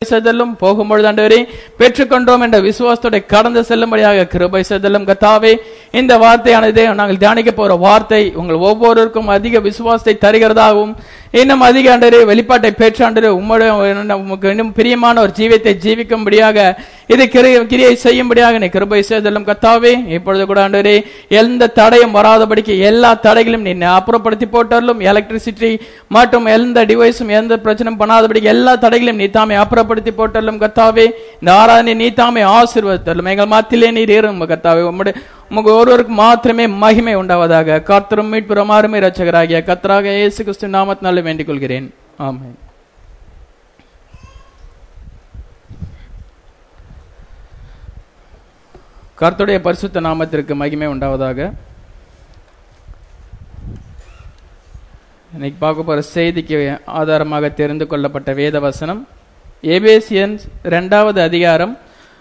செல்லலும் போகும்பொழுது ஆண்டவரே பெற்றுக்கொண்டோம் என்ற விசுவாசத்தோட கடந்து செல்லும்படியாக கிருபை செல்லலும் கத்தாவே இந்த வார்த்தையானது நாங்கள் தியானிக்க போற வார்த்தை உங்கள் ஒவ்வொருவருக்கும் அதிக விசுவாசத்தை தருகிறதாகவும் இன்னும் அதிக ஆண்டரே வெளிப்பாட்டை பெற்று ஆண்டரே உம்முடைய உமக்கு இன்னும் பிரியமான ஒரு ஜீவியத்தை ஜீவிக்கும்படியாக இது கிரி- கிரியை செய்யும்படியாக நீ கிருபை செய்தலும் கத்தாவே இப்பொழுது கூட ஆண்டரே எந்த தடையும் வராதபடிக்கு எல்லா தடைகளையும் நீ அப்புறப்படுத்தி போட்டாலும் எலக்ட்ரிசிட்டி மற்றும் எந்த டிவைஸும் எந்த பிரச்சனையும் பண்ணாதபடிக்கு எல்லா தடைகளையும் நீ தாமே அப்புறப்படுத்தி போட்டாலும் கத்தாவே இந்த ஆராதனை நீ தாமே ஆசீர்வதித்தாலும் எங்கள் மத்தியிலே நீர் இரும் கத்தாவே உம்முடைய உமக்கு ஒருவருக்கு மாத்திரமே மகிமை உண்டாவதாக கர்த்தரும் மீட்புறம் அருமை ரட்சகராகிய கர்த்தராக இயேசு கிறிஸ்து நாமத்தினாலே வேண்டிக் கொள்கிறேன் ஆமென் கர்த்தருடைய பரிசுத்த நாமத்திற்கு மகிமை உண்டாவதாக இன்னைக்கு பார்க்க போற செய்திக்கு ஆதாரமாக தெரிந்து கொள்ளப்பட்ட வேத வசனம் எபேசியன்ஸ் இரண்டாவது அதிகாரம்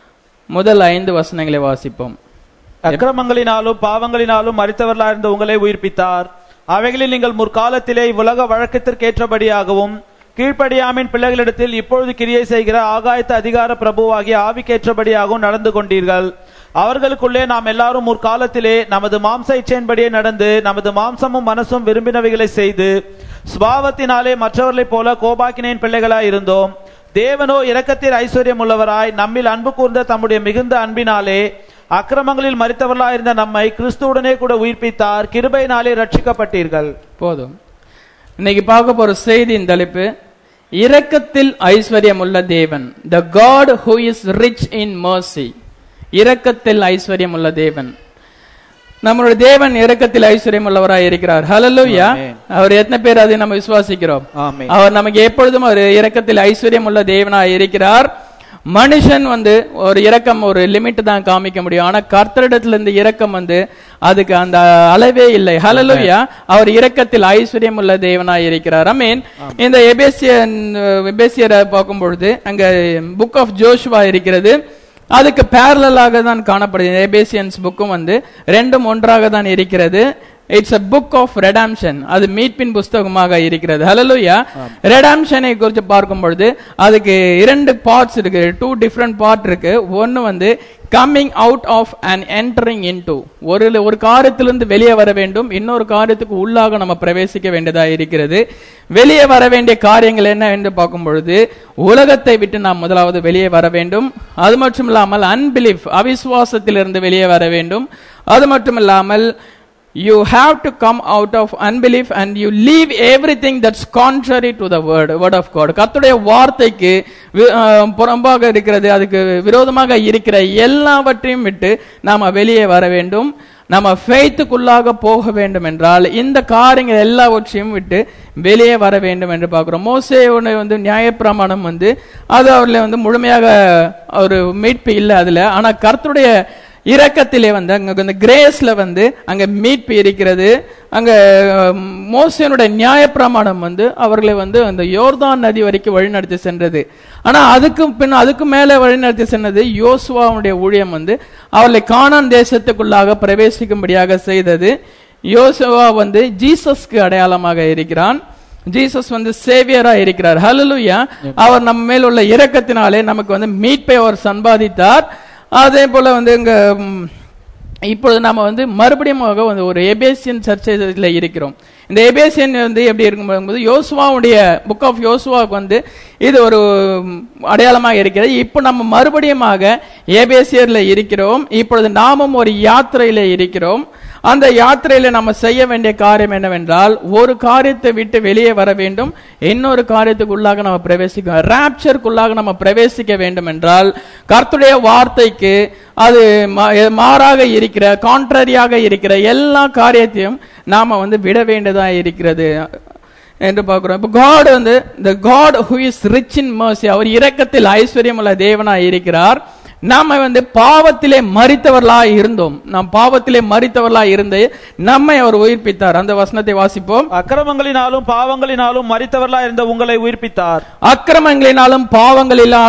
முதல் ஐந்து வசனங்களை வாசிப்போம் அக்கிரமங்களினாலும் பாவங்களினாலும் மறித்தவர்களா இருந்த உங்களை உயிர்ப்பித்தார் அவைகளில் நீங்கள் முற்காலத்திலே இவ்வுலக வழக்கத்திற்கேற்றபடியாகவும் கீழ்ப்படியாமின் பிள்ளைகளிடத்தில் இப்பொழுது கிரியை செய்கிற ஆகாயத்து அதிகார பிரபுவாகிய ஆவிக்கேற்றபடியாகவும் நடந்து கொண்டீர்கள் அவர்களுக்குள்ளே நாம் எல்லாரும் முற்காலத்திலே நமது மாம்ச இச்சையின்படியே நடந்து நமது மாம்சமும் மனசும் விரும்பினவைகளை செய்து சுபாவத்தினாலே மற்றவர்களைப் போல கோபாக்கினேன் பிள்ளைகளாய் இருந்தோம் தேவனோ இரக்கத்தில் ஐஸ்வர்யம் உள்ளவராய் நம்மில் அன்பு கூர்ந்த தம்முடைய மிகுந்த அன்பினாலே அக்கிரமங்களில் மறித்தவர்களாய் இருந்த நம்மை கிறிஸ்துவுடனே கூட உயிர்ப்பித்தார் கிருபையினாலே ரட்சிக்கப்பட்டீர்கள் போதும் இன்னைக்கு பார்க்க போற செய்தியின் தலைப்பு இரக்கத்தில் ஐஸ்வர்யம் உள்ள தேவன் the God who is rich in mercy இரக்கத்தில் ஐஸ்வர்யம் உள்ள தேவன் நம்மளுடைய தேவன் இரக்கத்தில் ஐஸ்வர்யம் உள்ளவராய் இருக்கிறார் ஹalleluya ஆமென். அவர் எத்தனை பேர் அதை நம்ம விசுவாசிக்கிறோம் ஆமென். அவர் நமக்கு எப்பொழுதும் ஒரு இரக்கத்தில் ஐஸ்வர்யம் உள்ள தேவனாய் இருக்கிறார் மனுஷன் வந்து ஒரு இரக்கம் ஒரு லிமிட் தான் காமிக்க முடியும் ஆனா கர்த்தரிடத்துல இருந்து இரக்கம் வந்து அதுக்கு அந்த அளவே இல்லை ஹalleluya அவர் இரக்கத்தில் ஐஸ்வர்யம் உள்ள தேவனாய் இருக்கிறார் ஐ மீன் இந்த எபேசியன் எபேசியரை பார்க்கும் பொழுது அங்க புக் ஆஃப் ஜோஷுவா இருக்கிறது அதுக்கு பேரலாக தான் காணப்படுது எபேசியன்ஸ் புக்கும் வந்து ரெண்டும் ஒன்றாக தான் இருக்கிறது it's a book of redemption அது மீட்பின் புஸ்தகமாக இருக்கிறது ஹalleluya ரெடாம்ஷனை குறித்து பார்க்கும் பொழுது அதுக்கு இரண்டு பார்ட்ஸ் இருக்கு டூ டிஃப்ரெண்ட் பார்ட் இருக்கு ஒன்னு வந்து coming out of and entering into ஒரு ஒரு காரியத்திலிருந்து வெளியே வர வேண்டும் இன்னொரு காரியத்துக்கு உள்ளாக நம்ம பிரவேசிக்க வேண்டியதா இருக்கிறது வெளியே வர வேண்டிய காரியங்கள் என்ன என்று பார்க்கும் பொழுது உலகத்தை விட்டு நாம் முதலாவது வெளியே வர வேண்டும் அது மட்டும் இல்லாமல் அன்பிலீஃப் அவிசுவாசத்திலிருந்து வெளியே வர வேண்டும் அது மட்டும் இல்லாமல் you have to come out of unbelief and you leave everything that's contrary to the word word of god கர்த்தருடைய வார்த்தைக்கு வி- அஹ், புறம்பாக இருக்கிறது அதுக்கு விரோதமாக இருக்கிற எல்லாவற்றையும் விட்டு நாம வெளியே வர வேண்டும் நம்ம ஃபெய்த்துக்குள்ளாக போக வேண்டும் என்றால் இந்த காரியங்கள் எல்லாவற்றையும் விட்டு வெளியே வர வேண்டும் என்று பார்க்கிறோம் மோசேயோட வந்து நியாயப்பிரமாணம் வந்து அது அவர்ல வந்து முழுமையாக ஒரு மீட்பு இல்லை அதுல ஆனா கர்த்தருடைய இரக்கத்திலே வந்து அங்க அந்த கிரேஸ்ல வந்து அங்க மீட்பு இருக்கிறது அங்க அஹ், மோசேனுடைய நியாயப்பிரமாணம் வந்து அவர்களை வந்து அந்த யோர்தான் நதி வரைக்கும் வழிநடத்தி சென்றது ஆனா அதுக்கு பின் அதுக்கு மேல வழிநடத்தி சென்றது யோசுவாவுடைய ஊழியம் வந்து அவர்களை கானான் தேசத்துக்குள்ளாக பிரவேசிக்கும்படியாக செய்தது யோசுவா வந்து ஜீசஸ்க்கு அடையாளமாக இருக்கிறான் ஜீசஸ் வந்து சேவியரா இருக்கிறார் ஹalleluya அவர் நம்ம மேல் உள்ள இரக்கத்தினாலே நமக்கு வந்து மீட்பை அவர் சம்பாதித்தார் அதே போல வந்து இங்க ம், இப்பொழுது நாம வந்து மறுபடியும் வந்து ஒரு எபேசியன் சர்ச்சைல இருக்கிறோம் இந்த எபேசியன் வந்து எப்படி இருக்கும்போது யோசுவாவுடைய புக் ஆஃப் யோசுவாவுக்கு வந்து இது ஒரு ம், அடையாளமாக இருக்கிறது இப்போ நம்ம மறுபடியுமாக எபேசியர்ல இருக்கிறோம் இப்பொழுது நாமும் ஒரு யாத்திரையில இருக்கிறோம் அந்த யாத்திரையில நம்ம செய்ய வேண்டிய காரியம் என்னவென்றால் ஒரு காரியத்தை விட்டு வெளியே வர வேண்டும் இன்னொரு காரியத்துக்குள்ளாக நம்ம பிரவேசிக்க ராப்சருக்குள்ளாக நம்ம பிரவேசிக்க வேண்டும் என்றால் கர்த்தருடைய வார்த்தைக்கு அது மா- மாறாக இருக்கிற கான்ட்ரரியாக இருக்கிற எல்லா காரியத்தையும் நாம வந்து விட வேண்டியதா இருக்கிறது என்று பார்க்கிறோம் இப்போ காட் வந்து the God who is rich in mercy அவர் இரக்கத்தில் ஐஸ்வர்யம் உள்ள தேவனாய் இருக்கிறார் நாம வந்து பாவத்திலே மறித்தவர்களா இருந்தோம் நாம் பாவத்திலே மறித்தவர்களா இருந்து நம்மை அவர் உயிர்ப்பித்தார் அந்த வசனத்தை வாசிப்போம் அக்கிரமங்களினாலும் பாவங்களினாலும் மறித்தவர்களா இருந்த உங்களை உயிர்ப்பித்தார் அக்கிரமங்களினாலும் பாவங்களினாலும்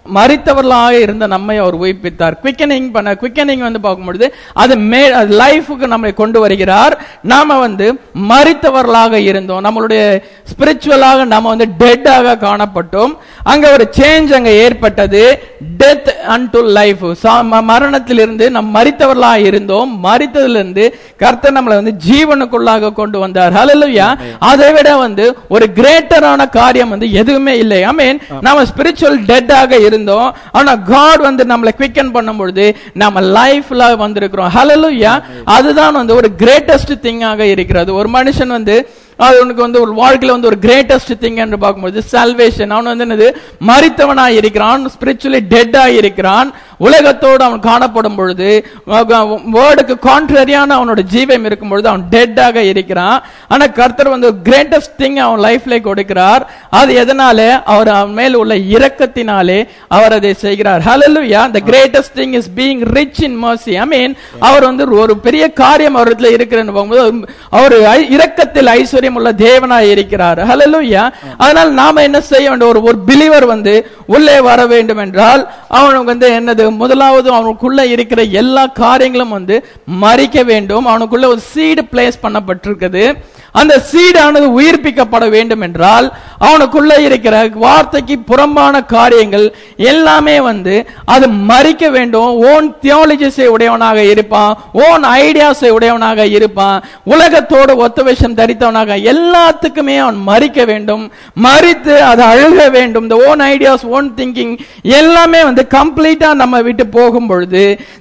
மறித்தவர்களாக இருந்த நம்மை அவர் உயிர்ப்பித்தார் குவிக்கனிங் பண்ண குவிக்கனிங் வந்து பார்க்கும்பொழுது அது மே லைஃபுக்கு நம்மை கொண்டு வருகிறார் நாம வந்து மறித்தவர்களாக இருந்தோம் நம்மளுடைய ஸ்பிரிச்சுவலாக நம்ம வந்து டெட்டாக காணப்பட்டோம் அங்க ஒரு சேஞ்ச் அங்க ஏற்பட்டது டெத் அன்டு லைஃப் மரணத்திலிருந்து நம் மறித்தவர்களாக இருந்தோம் மறித்ததிலிருந்து கர்த்தர் நம்மளை வந்து ஜீவனுக்குள்ளாக கொண்டு வந்தார் ஹalleluya அதை விட வந்து ஒரு கிரேட்டரான காரியம் வந்து எதுவுமே இல்லை ஐ மீன் நாம ஸ்பிரிச்சுவல் டெட்டாக இருந்தோம் ஆனா காட் வந்து நம்மளை குவிக்கன் பண்ணும் பொழுது நம்ம லைஃப்ல வந்திருக்கிறோம் ஹalleluya அதுதான் வந்து ஒரு கிரேட்டஸ்ட் திங்காக இருக்கிறது ஒரு மனுஷன் வந்து அது உனக்கு வந்து ஒரு வாழ்க்கையில வந்து ஒரு கிரேட்டஸ்ட் திங் என்று பார்க்கும்போது சால்வேஷன் அவன் வந்து என்னது மறித்தவனா இருக்கிறான் ஸ்பிரிச்சுவலி டெட்டா இருக்கிறான் உலகத்தோடு அவன் காணப்படும் பொழுது வேர்டுக்கு கான்ட்ரரியான அவனோட ஜீவம் இருக்கும் பொழுது அவன் டெட்டாக இருக்கிறான் ஆனா கர்த்தர் வந்து கிரேட்டஸ்ட் திங் அவன் லைஃப்ல கொடுக்கிறார் அது எதனால அவர் அவன் மேல் உள்ள இரக்கத்தினாலே அவர் அதை செய்கிறார் ஹalleluya the greatest thing is being rich in mercy i mean அவர் வந்து ஒரு பெரிய காரியம் அவரிடத்துல இருக்கிறன்னு போகும்போது அவர் ஐ- இரக்கத்தில் ஐஸ்வர்யம் உள்ள தேவனாய் இருக்கிறார் ஹalleluya அதனால் நாம என்ன செய்ய வேண்டும் ஒரு ஒரு பிலிவர் வந்து உள்ளே வர வேண்டும் என்றால் அவனுக்கு வந்து என்னது முதலாவது அவனுக்குள்ள இருக்கிற எல்லா காரியங்களும் வந்து மறிக்க வேண்டும் அவனுக்குள்ள ஒரு சீடு பிளேஸ் பண்ணப்பட்டிருக்குது அந்த சீடானது உயிர்ப்பிக்கப்பட வேண்டும் என்றால் அவனுக்குள்ள இருக்கிற வார்த்தைக்கு புறம்பான காரியங்கள் எல்லாமே வந்து அது மறிக்க வேண்டும் ஓன் தியாலஜிஸை உடையவனாக இருப்பான் ஓன் ஐடியாஸை உடையவனாக இருப்பான் உலகத்தோடு ஒத்த விஷம் தரித்தவனாக எல்லாத்துக்குமே அவன் மறிக்க வேண்டும் மறித்து அதை அழுக வேண்டும் இந்த ஓன் ஐடியாஸ் ஓன் திங்கிங் எல்லாமே வந்து கம்ப்ளீட்டா நம்ம விட்டு போகும் பொழுது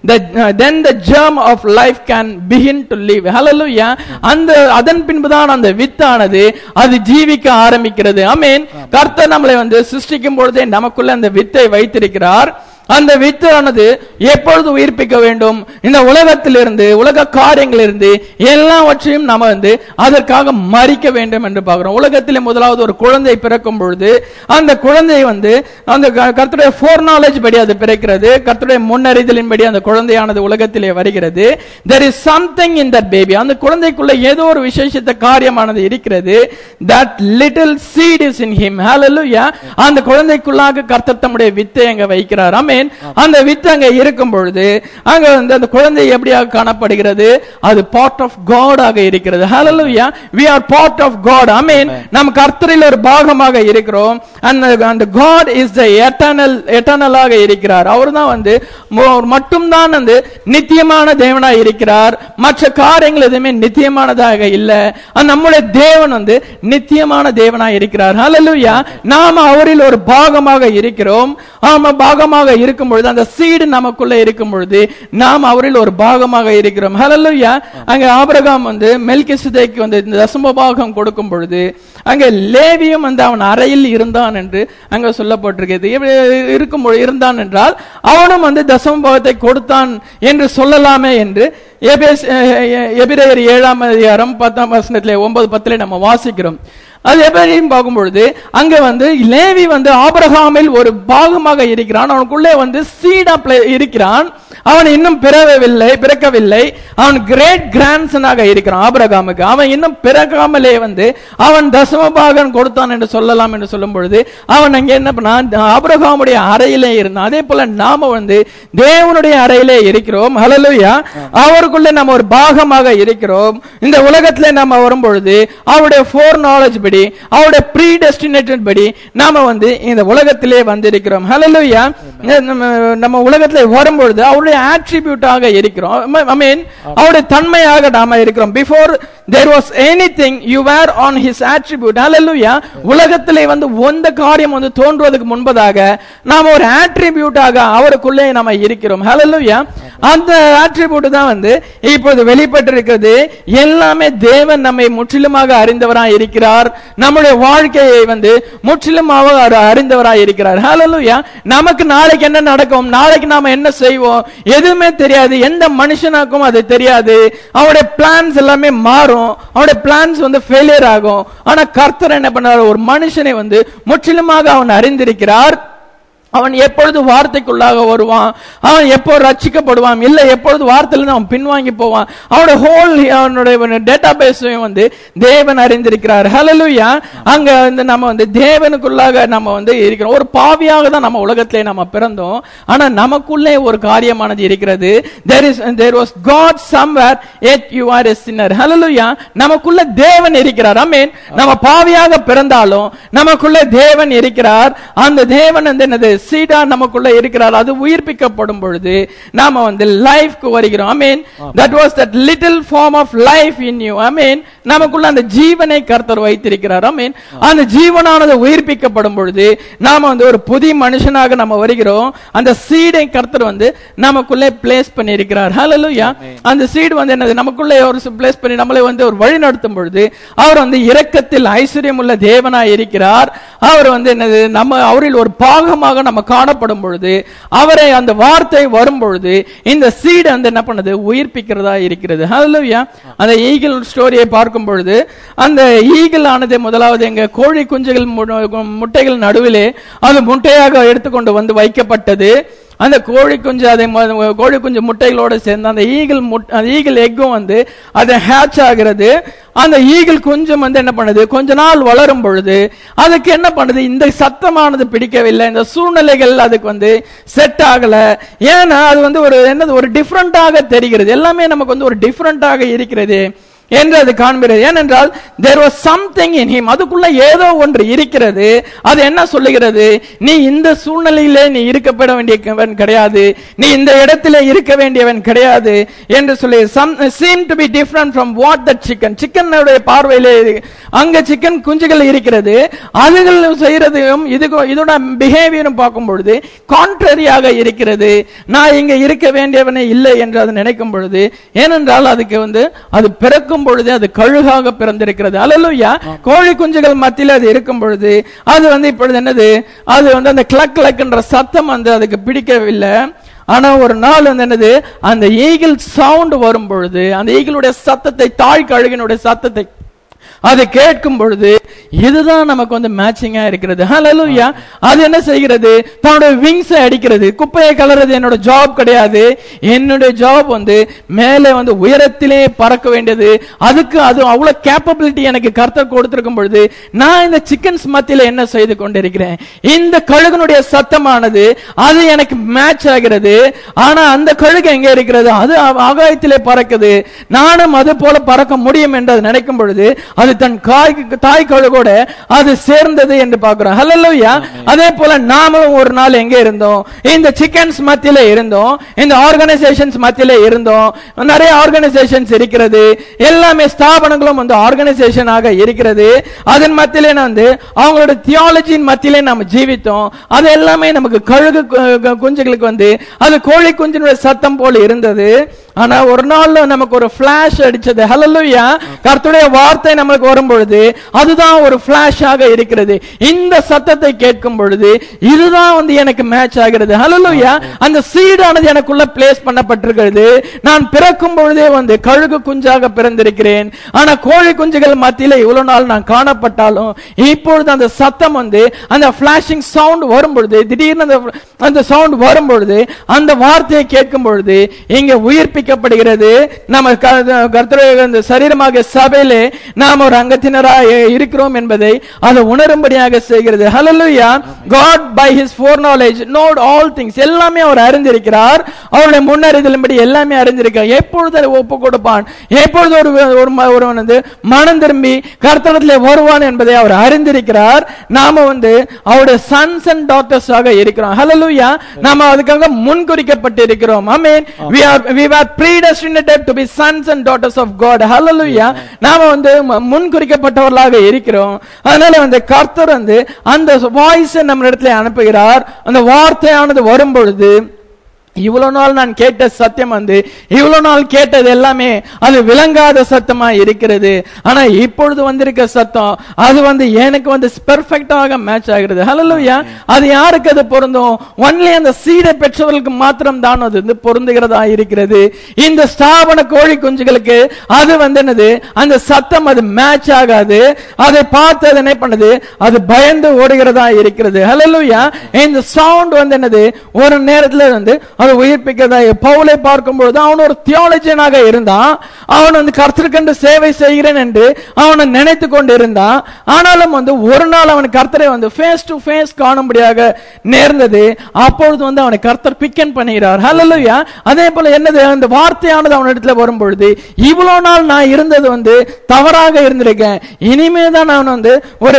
then the germ of life can begin to live hallelujah அந்த அதன் பின்புதான் அந்த வித்தானது அது ஜீவிக்க ஆரம்பிக்கிறது ஆமென் கர்த்தர் நம்மளை வந்து சிருஷ்டிக்கும் பொழுதே நமக்குள்ள அந்த வித்தை வைத்திருக்கிறார் அந்த வித்தானது எப்பொழுது உயிர்ப்பிக்க வேண்டும் இந்த உலகத்திலிருந்து உலக காரியங்களிலிருந்து எல்லாவற்றையும் நம்ம வந்து அதற்காக மறிக்க வேண்டும் என்று பார்க்கிறோம் உலகத்திலே முதலாவது ஒரு குழந்தை பிறக்கும் பொழுது அந்த குழந்தை வந்து அந்த க- கர்த்தருடைய ஃபோர் நாலேஜ் படி அது பிறக்கிறது கர்த்தருடைய முன்னறிதலின் படி அந்த குழந்தையானது உலகத்திலே வருகிறது there is something in that baby அந்த குழந்தைக்குள்ள ஏதோ ஒரு விசேஷித்த காரியமானது இருக்கிறது that little seed is in him hallelujah அந்த குழந்தைக்குள்ளாக கர்த்தர் தம்முடைய வித்தை அங்க வைக்கிறார் ஆமென் அந்த வித்து அங்க இருக்கும் பொழுது அங்க வந்து அந்த குழந்தை எப்படியாக காணப்படுகிறது அது பார்ட் ஆஃப் காட் ஆக இருக்கிறது hallelujah we are part of god ஆமென் நம்ம கர்த்தரில் ஒரு பாகமாக இருக்கிறோம் அந்த அந்த god is the eternal எட்டர்னலாக இருக்கிறார் அவர்தான் வந்து மொ- மட்டும்தான் வந்து நித்தியமான தேவனாய் இருக்கிறார் மற்ற காரியங்கள் எதுவுமே நித்தியமானதாக இல்ல அந்த நம்முடைய தேவன் வந்து நித்தியமான தேவனாய் இருக்கிறார் ஹalleluya நாம அவரில் ஒரு பாகமாக இருக்கிறோம் ஆமா பாகமாக இருக்கும் பொழுது அந்த சீடு நமக்குள்ள இருக்கும் பொழுது நாம் அவரில் ஒரு பாகமாக இருக்கிறோம் ஹalleluya அங்க ஆபிரகாம் வந்து மெல்கிசேதேக்கு வந்து இந்த தசம பாகம் கொடுக்கும் பொழுது அங்க லேவியும் வந்து அவன் அறையில் இருந்தான் என்று அங்க சொல்லப்பட்டிருக்கிறது எப்படி இருக்கும் பொழுது இருந்தான் என்றால் அவனும் வந்து தசம பாகத்தை கொடுத்தான் என்று சொல்லலாமே என்று எபேஸ்- எ- எ- எபிரேயர் ஏழாம் அதிகாரம் பத்தாம் வசனத்திலே ஒன்பது பத்திலே நம்ம வாசிக்கிறோம் அது எப்படின்னு பார்க்கும் பொழுது அங்க வந்து லேவி வந்து ஆபிரகாமில் ஒரு பாகமாக இருக்கிறான் அவனுக்குள்ளே வந்து சீடா இருக்கிறான் அவன் இன்னும் பிறவவில்லை பிறக்கவில்லை அவன் கிரேட் கிராண்ட்சனாக இருக்கிறான் ஆபிரகாமுக்கு அவன் இன்னும் பிறக்காமலே வந்து அவன் தசமபாகன் கொடுத்தான் என்று சொல்லலாம் என்று சொல்லும் பொழுது அவன் அங்க என்ன பண்ணான் ஆபிரகாமுடைய அறையிலே இருந்தான் அதே போல நாம வந்து தேவனுடைய அறையிலே இருக்கிறோம் ஹalleluya அவருக்குள்ளே நம்ம ஒரு பாகமாக இருக்கிறோம் இந்த உலகத்திலே நாம வரும் பொழுது அவருடைய ஃபோர் நாலேஜ் படி அவருடைய ப்ரீ டெஸ்டினேட்டட் படி நாம வந்து இந்த உலகத்திலே வந்திருக்கிறோம் ஹalleluya நம்ம நம்ம உலகத்திலே வரும் பொழுது அவருடைய ஆட்ரிபியூட்டாக இருக்கிறோம் ஐ மீன் அவருடைய தன்மையாக நாம இருக்கிறோம் before there was anything you were on his attribute hallelujah உலகத்திலே வந்து எந்த காரியம் வந்து தோன்றுவதற்கு முன்பதாக நாம ஒரு ஆட்ரிபியூட்டாக அவருக்குள்ளே நாம இருக்கிறோம் ஹalleluya அந்த ஆட்ரிபியூட் தான் வந்து இப்போது வெளிப்பட்டிருக்கிறது எல்லாமே தேவன் நம்மை முற்றிலுமாக அறிந்தவராய் இருக்கிறார் நம்முடைய வாழ்க்கையை வந்து முற்றிலுமாக அவர் அறிந்தவராய் இருக்கிறார் ஹalleluya நமக்கு நாளைக்கு என்ன நடக்கும் நாளைக்கு நாம என்ன செய்வோம் எதுவுமே தெரியாது எந்த மனுஷனாக்கும் அது தெரியாது அவருடைய பிளான்ஸ் எல்லாமே மாறும் அவருடைய பிளான்ஸ் வந்து ஃபெயிலியர் ஆகும் ஆனா கர்த்தர் என்ன பண்ணார் ஒரு மனுஷனை வந்து முற்றிலுமாக அவன் அறிந்திருக்கிறார் அவன் எப்பொழுது வார்த்தைக்குள்ளாக வருவான் அவன் எப்போ ரட்சிக்கப்படுவான் இல்ல எப்பொழுது வார்த்தையிலிருந்து அவன் பின்வாங்கி போவான் அவனோட ஹோல் அவனுடைய டேட்டா பேஸையும் வந்து தேவன் அறிந்திருக்கிறார் ஹalleluya அங்க வந்து நம்ம வந்து தேவனுக்குள்ளாக நம்ம வந்து இருக்கிறோம் ஒரு பாவியாக தான் நம்ம உலகத்திலே நம்ம பிறந்தோம் ஆனா நமக்குள்ளே ஒரு காரியமானது இருக்கிறது there is there was god somewhere yet you are a sinner hallelujah நமக்குள்ள தேவன் இருக்கிறார் ஆமென் நம்ம பாவியாக பிறந்தாலும் நமக்குள்ள தேவன் இருக்கிறார் அந்த தேவன் வந்து என்னது சீடா நமக்குள்ள இருக்கிறார் அது உயிர்ப்பிக்கப்படும் பொழுது நாம வந்து லைஃப்க்கு வருகிறோம் I mean that was that little form of life in you I mean நமக்குள்ள அந்த ஜீவனை கர்த்தர் வைத்திருக்கிறார் ஐ மீன் அந்த ஜீவனானது உயிர்ப்பிக்கப்படும் பொழுது நாம வந்து ஒரு புதிய மனுஷனாக நம்ம வருகிறோம் அந்த சீடை கர்த்தர் வந்து நமக்குள்ளே பிளேஸ் பண்ணியிருக்கிறார் ஹalleluya அந்த சீடு வந்து என்னது நமக்குள்ளே ஒரு பிளேஸ் பண்ணி நம்மளை வந்து ஒரு வழி நடத்தும் பொழுது அவர் வந்து இரக்கத்தில் ஐஸ்வர்யம் உள்ள தேவனாய் இருக்கிறார் அவர் வந்து என்னது நம்ம அவரில் ஒரு பாகமாக நம்ம காணப்படும் பொழுது அவரை அந்த வார்த்தை வரும் பொழுது இந்த சீடு வந்து என்ன பண்ணுது உயிர்ப்பிக்கிறதா இருக்கிறது ஹalleluya அந்த ஈகிள் ஸ்டோரியை பார்க்கும் பொழுது அந்த ஈகிள் ஆனது முதலாவது எங்க கோழி குஞ்சுகள் மு- முட்டைகள் நடுவிலே அது முட்டையாக எடுத்துக்கொண்டு வந்து வைக்கப்பட்டது அந்த கோழி குஞ்சு அதை மு- கோழி குஞ்சு முட்டைகளோட சேர்ந்து அந்த ஈகிள் முட் அந்த ஈகிள் எக்கும் வந்து அது ஹேட்ச் ஆகிறது அந்த ஈகிள் குஞ்சும் வந்து என்ன பண்ணுது கொஞ்ச நாள் வளரும் பொழுது அதுக்கு என்ன பண்ணுது இந்த சத்தமானது பிடிக்கவில்லை இந்த சூழ்நிலைகள் அதுக்கு வந்து செட் ஆகல ஏன்னா அது வந்து ஒரு என்னது ஒரு டிஃப்ரெண்டாக தெரிகிறது எல்லாமே நமக்கு வந்து ஒரு டிஃப்ரெண்டாக இருக்கிறது என்று அது காண்கிறது ஏனென்றால் there was something in him அதுக்குள்ள ஏதோ ஒன்று இருக்கிறது அது என்ன சொல்லுகிறது நீ இந்த சூழ்நிலையிலே நீ இருக்கப்பட வேண்டியவன் கிடையாது நீ இந்த இடத்திலே இருக்க வேண்டியவன் கிடையாது என்று சொல்லி some seem to be different from what that chicken சிக்கனுடைய பார்வையிலே அங்க சிக்கன் குஞ்சுகள் இருக்கிறது அதுகள் செய்யறதையும் இது இதோட பிஹேவியரும் பார்க்கும் பொழுது கான்ட்ரரியாக இருக்கிறது நான் இங்க இருக்க வேண்டியவனே இல்லை என்று அது நினைக்கும் பொழுது ஏனென்றால் அதுக்கு வந்து அது பிறக்கும் பொழுது அது கழுகாக பிறந்திருக்கிறது அல்லலுயா கோழி குஞ்சுகள் மத்தியில் அது இருக்கும் பொழுது அது வந்து இப்பொழுது என்னது அது வந்து அந்த கிளக் கிளக்ன்ற சத்தம் வந்து அதுக்கு பிடிக்கவில்லை ஆனா ஒரு நாள் வந்து என்னது அந்த ஈகிள் சவுண்ட் வரும் பொழுது அந்த ஈகிளுடைய சத்தத்தை தாய் கழுகினுடைய சத்தத்தை அது கேட்கும் பொழுது இதுதான் நமக்கு வந்து மேட்சிங்கா இருக்கிறது ஹalleluya அது என்ன செய்கிறது தன்னுடைய விங்ஸை அடிக்கிறது குப்பையை கலறது என்னோட ஜாப் கிடையாது என்னுடைய ஜாப் வந்து மேலே வந்து உயரத்திலே பறக்க வேண்டியது அதுக்கு அது அவ்வளவு கேப்பபிலிட்டி எனக்கு கர்த்தர் கொடுத்திருக்கும் பொழுது நான் இந்த சிக்கன்ஸ் மத்தியில என்ன செய்து கொண்டிருக்கிறேன் இந்த கழுகனுடைய சத்தமானது அது எனக்கு மேட்ச் ஆகிறது ஆனா அந்த கழுகு எங்க இருக்கிறது அது ஆ- ஆகாயத்திலே பறக்குது நானும் அது போல பறக்க முடியும் என்று அது நினைக்கும் பொழுது அது தன் காய் தாய் கழுகோட அது சேர்ந்தது என்று பார்க்கிறோம் ஹalleluya அதே போல நாமளும் ஒரு நாள் எங்க இருந்தோம் இந்த சிக்கன்ஸ் மத்தியில இருந்தோம் இந்த ஆர்கனைசேஷன்ஸ் மத்தியில இருந்தோம் நிறைய ஆர்கனைசேஷன்ஸ் இருக்கிறது எல்லாமே ஸ்தாபனங்களும் வந்து ஆர்கனைசேஷன் ஆக இருக்கிறது அதன் மத்தியிலே வந்து அவங்களோட தியாலஜியின் மத்தியிலே நம்ம ஜீவித்தோம் அது எல்லாமே நமக்கு கழுகு கு- கு- குஞ்சுகளுக்கு வந்து அது கோழி குஞ்சினுடைய சத்தம் போல இருந்தது ஆனா ஒரு நாள்ல நமக்கு ஒரு பிளாஷ் அடிச்சது ஹalleluya கர்த்தருடைய வார்த்தை நமக்கு வரும் பொழுது அதுதான் ஒரு பிளாஷ் ஆக இருக்கிறது இந்த சத்தத்தை கேட்கும் பொழுது இதுதான் வந்து எனக்கு மேட்ச் ஆகிறது ஹalleluya அந்த சீடானது எனக்குள்ள பிளேஸ் பண்ணப்பட்டிருக்கிறது நான் பிறக்கும் பொழுதே வந்து கழுகு குஞ்சாக பிறந்திருக்கிறேன் ஆனா கோழி குஞ்சுகள் மத்தியில இவ்வளவு நாள் நான் காணப்பட்டாலும் இப்பொழுது அந்த சத்தம் வந்து அந்த பிளாஷிங் சவுண்ட் வரும் பொழுது திடீர்னு அந்த அந்த சவுண்ட் வரும் பொழுது அந்த வார்த்தையை கேட்கும் பொழுது இங்க உயிர்ப்பிக்கப்படுகிறது நம்ம க- கர்த்தருடைய அந்த சரீரமாக சபையிலே நாம் ஒரு அங்கத்தினராக இருக்கிறோம் என்பதை அதை உணரும்படியாக செய்கிறது ஹalleluya God by his foreknowledge knowed all things எல்லாமே அவர் அறிந்திருக்கிறார் அவருடைய முன்னறிதலின்படி எல்லாமே அறிந்திருக்கிறார் எப்பொழுது அதை ஒப்பு கொடுப்பான் எப்பொழுது ஒரு ஒரு ம- ஒருவன் வந்து மனம் திரும்பி கர்த்தரத்திலே வருவான் என்பதை அவர் அறிந்திருக்கிறார் நாம வந்து அவருடைய சன்ஸ் அண்ட் டாட்டர்ஸ் ஆக இருக்கிறோம் ஹalleluya நாம அதுக்காக முன்குறிக்கப்பட்டு இருக்கிறோம் ஆமென் we are we were predestinated to be sons and daughters of god hallelujah நாம வந்து ம- முன்குறிக்கப்பட்டவர்களாக இருக்கிறோம் அதனால வந்து கர்த்தர் வந்து அந்த வாய்ஸை நம்ம இடத்துல அனுப்புகிறார் அந்த வார்த்தையானது வரும் பொழுது இவ்வளவு நாள் நான் கேட்ட சத்தியம் வந்து இவ்வளவு நாள் கேட்டது எல்லாமே அது விளங்காத சத்தமா இருக்கிறது ஆனா இப்பொழுது வந்திருக்க சத்தம் அது வந்து எனக்கு வந்து பெர்ஃபெக்டாக மேட்ச் ஆகிறது ஹalleluya அது யாருக்கு அது பொருந்தும் ஒன்லி அந்த சீடை பெற்றவர்களுக்கு மாத்திரம் தான் அது வந்து பொருந்துகிறதா இருக்கிறது இந்த ஸ்தாபன கோழி குஞ்சுகளுக்கு அது வந்து என்னது அந்த சத்தம் அது மேட்ச் ஆகாது அதை பார்த்து அது என்ன பண்ணுது அது பயந்து ஓடுகிறதா இருக்கிறது ஹalleluya இந்த சவுண்ட் வந்து என்னது ஒரு நேரத்துல வந்து அது உயிர்ப்பிக்கிறதா பவுலை பார்க்கும்பொழுது அவன் ஒரு தியாலஜியனாக இருந்தான் அவன் வந்து கர்த்தருக்கென்று சேவை செய்கிறேன் என்று அவனை நினைத்து கொண்டு இருந்தான் ஆனாலும் வந்து ஒரு நாள் அவன் கர்த்தரை வந்து ஃபேஸ் டு ஃபேஸ் காணும்படியாக நேர்ந்தது அப்பொழுது வந்து அவனை கர்த்தர் பிக்கன் பண்ணுகிறார் ஹalleluya அதே போல என்னது அந்த வார்த்தையானது அவனிடத்துல வரும்பொழுது இவ்வளவு நாள் நான் இருந்தது வந்து தவறாக இருந்திருக்கேன் இனிமே தான் நான் வந்து ஒரு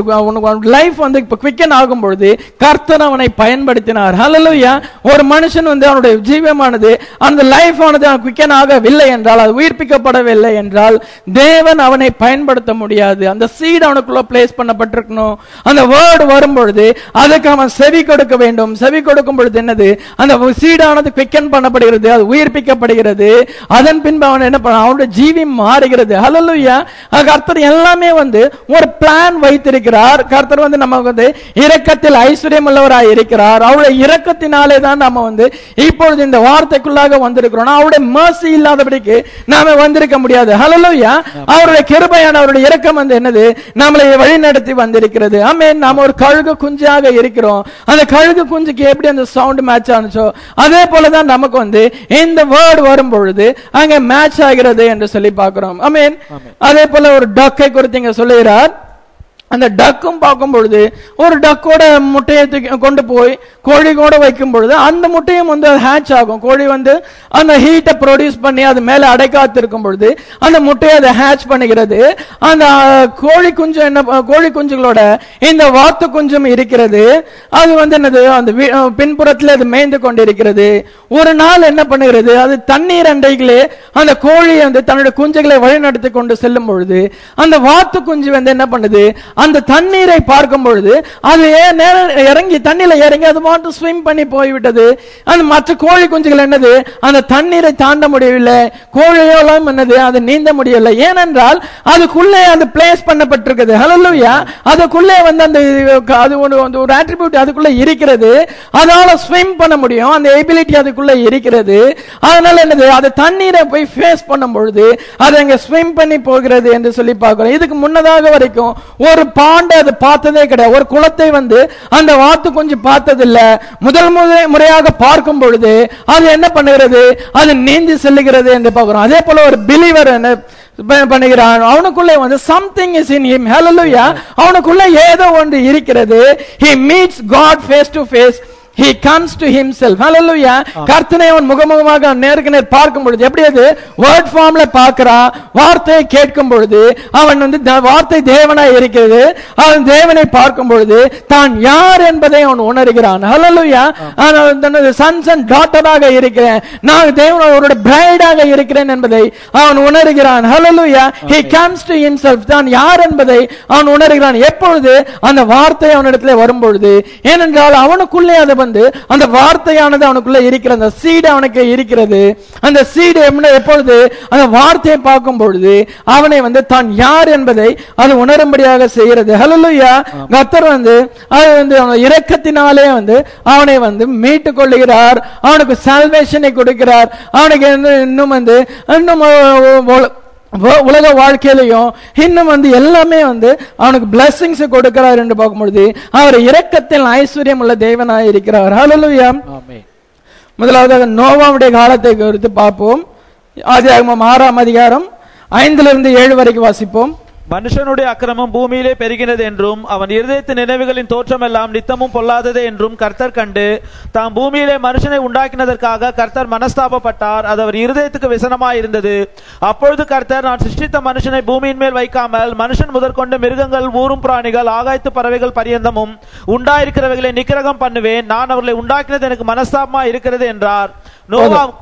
ஒரு லைஃப் வந்து இப்ப குவிக்கன் ஆகும் பொழுது கர்த்தர் அவனை பயன்படுத்தினார் ஹalleluya ஒரு மனுஷன் வந்து அவனுடைய ஜீவமானது அந்த லைஃப் ஆனது குவிக்கன் ஆகவில்லை என்றால் அது உயிர்ப்பிக்கப்படவில்லை என்றால் தேவன் அவனை பயன்படுத்த முடியாது அந்த சீட் அவனுக்குள்ள பிளேஸ் பண்ணப்பட்டிருக்கணும் அந்த வேர்டு வரும்பொழுது அதுக்கு அவன் செவி கொடுக்க வேண்டும் செவி கொடுக்கும் பொழுது என்னது அந்த சீடானது குவிக்கன் பண்ணப்படுகிறது அது உயிர்ப்பிக்கப்படுகிறது அதன் பின்பு அவன் என்ன பண்ண அவனுடைய ஜீவி மாறுகிறது ஹalleluya கர்த்தர் எல்லாமே வந்து ஒரு பிளான் வைத்திருக்கிறார் கர்த்தர் வந்து நமக்கு வந்து இரக்கத்தில் ஐஸ்வர்யம் உள்ளவராய் இருக்கிறார் அவருடைய இரக்கத்தினாலே தான் நம்ம வந்து இப்பொழுது இந்த வார்த்தைக்குள்ளாக வந்திருக்கிறோம் அவருடைய mercy இல்லாதபடிக்கு நாம வந்திருக்க முடியாது ஹalleluya அவருடைய கிருபையான அவருடைய இரக்கம் வந்து என்னது நம்மளை வழி நடத்தி வந்திருக்கிறது ஆமென் நாம ஒரு கழுகு குஞ்சாக இருக்கிறோம் அந்த கழுகு குஞ்சுக்கு எப்படி அந்த சவுண்ட் மேட்ச் ஆனுச்சோ அதே போல தான் நமக்கு வந்து இந்த வேர்டு வரும் பொழுது அங்க மேட்ச் ஆகிறது என்று சொல்லி பார்க்கிறோம் ஆமென் அதே போல ஒரு டக்கை குறித்து இங்க சொல்லுகிறார் அந்த டக்கும் பார்க்கும் பொழுது ஒரு டக்கோட முட்டையை தூக்கி கொண்டு போய் கோழி கூட வைக்கும் பொழுது அந்த முட்டையும் வந்து ஹேட்ச் ஆகும் கோழி வந்து அந்த ஹீட்டை ப்ரொடியூஸ் பண்ணி அது மேல அடைக்காத்து இருக்கும் பொழுது அந்த முட்டையை அதை ஹேட்ச் பண்ணுகிறது அந்த அஹ், கோழி குஞ்சு என்ன ப- கோழி குஞ்சுகளோட இந்த வாத்து குஞ்சும் இருக்கிறது அது வந்து என்னது அந்த வீ- அஹ், பின்புறத்தில் அது மேய்ந்து கொண்டிருக்கிறது ஒரு நாள் என்ன பண்ணுகிறது அது தண்ணீர் அண்டைகளே அந்த கோழி வந்து தன்னுடைய குஞ்சுகளை வழிநடத்தி கொண்டு செல்லும் பொழுது அந்த வாத்து குஞ்சு வந்து என்ன பண்ணுது அந்த தண்ணீரை பார்க்கும் பொழுது அது ஏன் நேரம் இறங்கி தண்ணியில இறங்கி அது மட்டும் ஸ்விம் பண்ணி போய்விட்டது அந்த மற்ற கோழி குஞ்சுகள் என்னது அந்த தண்ணீரை தாண்ட முடியவில்லை கோழியோலாம் என்னது அது நீந்த முடியவில்லை ஏனென்றால் அதுக்குள்ளே அந்த பிளேஸ் பண்ணப்பட்டிருக்குது ஹalleluya அதுக்குள்ளே வந்து அந்த அது ஒரு வந்து ஒரு ஆட்ரிபியூட் அதுக்குள்ள இருக்கிறது அதனால ஸ்விம் பண்ண முடியும் அந்த எபிலிட்டி அதுக்குள்ள இருக்கிறது அதனால என்னது அது தண்ணீரை போய் ஃபேஸ் பண்ணும் பொழுது அது அங்க ஸ்விம் பண்ணி போகிறது என்று சொல்லி பார்க்கிறோம் இதுக்கு முன்னதாக வரைக்கும் ஒரு பாண்டை அது பார்த்ததே கிடையாது ஒரு குளத்தை வந்து அந்த வாத்து கொஞ்சம் பார்த்ததில்ல முதல் முறை முறையாக பார்க்கும் பொழுது அது என்ன பண்ணுகிறது அது நீந்தி செல்லுகிறது என்று பார்க்கிறோம் அதே போல ஒரு பிலிவர் என்ன ப- பண்ணுகிறான் அவனுக்குள்ளே வந்து something is in him hallelujah அவனுக்குள்ள ஏதோ ஒன்று இருக்கிறது he meets god face to face he comes to himself hallelujah கர்த்தனை அவன் முகமுகமாக நேருக்கு நேர் பார்க்கும் பொழுது எப்படி அது வேர்ட் ஃபார்ம்ல பார்க்கிறான் வார்த்தையை கேட்கும் பொழுது அவன் வந்து த- வார்த்தை தேவனாய் இருக்கிறது அவன் தேவனை பார்க்கும் பொழுது தான் யார் என்பதை அவன் உணர்கிறான் hallelujah அவன் தனது சன்ஸ் அண்ட் டாட்டராக இருக்கிறேன் நான் தேவன் அவருடைய பிரைடாக இருக்கிறேன் என்பதை அவன் உணர்கிறான் hallelujah he comes to himself தான் யார் என்பதை அவன் உணர்கிறான் எப்பொழுது அந்த வார்த்தை அவனிடத்தில் வரும் பொழுது ஏனென்றால் அவனுக்குள்ளே அது வந்து அந்த வார்த்தையானது அவனுக்குள்ள இருக்கிற அந்த சீடு அவனுக்கு இருக்கிறது அந்த சீடு எப்பொழுது அந்த வார்த்தையை பார்க்கும் பொழுது அவனை வந்து தான் யார் என்பதை அது உணரும்படியாக செய்கிறது ஹalleluya கர்த்தர் வந்து அது வந்து அவன் இரக்கத்தினாலே வந்து அவனை வந்து மீட்டுக் கொள்ளுகிறார் அவனுக்கு சால்வேஷனை கொடுக்கிறார் அவனுக்கு வந்து இன்னும் வந்து இன்னும் ஒ- ஒ- வ- உலக வாழ்க்கையிலையும் இன்னும் வந்து எல்லாமே வந்து அவனுக்கு பிளஸ்ஸிங்ஸ் கொடுக்கிறார் என்று பார்க்கும்பொழுது அவர் இரக்கத்தில் ஐஸ்வர்யம் உள்ள தேவனாய் இருக்கிறார் ஹalleluya ஆமென் முதலாவதாக நோவாவுடைய காலத்தை குறித்து பார்ப்போம் ஆதியாகமம் ஆறாம் அதிகாரம் ஐந்திலிருந்து ஏழு வரைக்கும் வாசிப்போம் மனுஷனுடைய அக்கிரமம் பூமியிலே பெருகினது என்றும் அவன் இருதயத்து நினைவுகளின் தோற்றமெல்லாம் நித்தமும் பொல்லாதது என்றும் கர்த்தர் கண்டு தாம் பூமியிலே மனுஷனை உண்டாக்கினதற்காக கர்த்தர் மனஸ்தாபப்பட்டார் அது அவர் இருதயத்துக்கு விசனமாய் இருந்தது அப்பொழுது கர்த்தர் நான் சிருஷ்டித்த மனுஷனை பூமியின் மேல் வைக்காமல் மனுஷன் முதற்கொண்டு மிருகங்கள் ஊரும் பிராணிகள் ஆகாயத்து பறவைகள் பரியந்தமும் உண்டாயிருக்கிறவைகளை நிக்கிரகம் பண்ணுவேன் நான் அவர்களை உண்டாக்கினது எனக்கு மனஸ்தாபமா இருக்கிறது என்றார் நோவா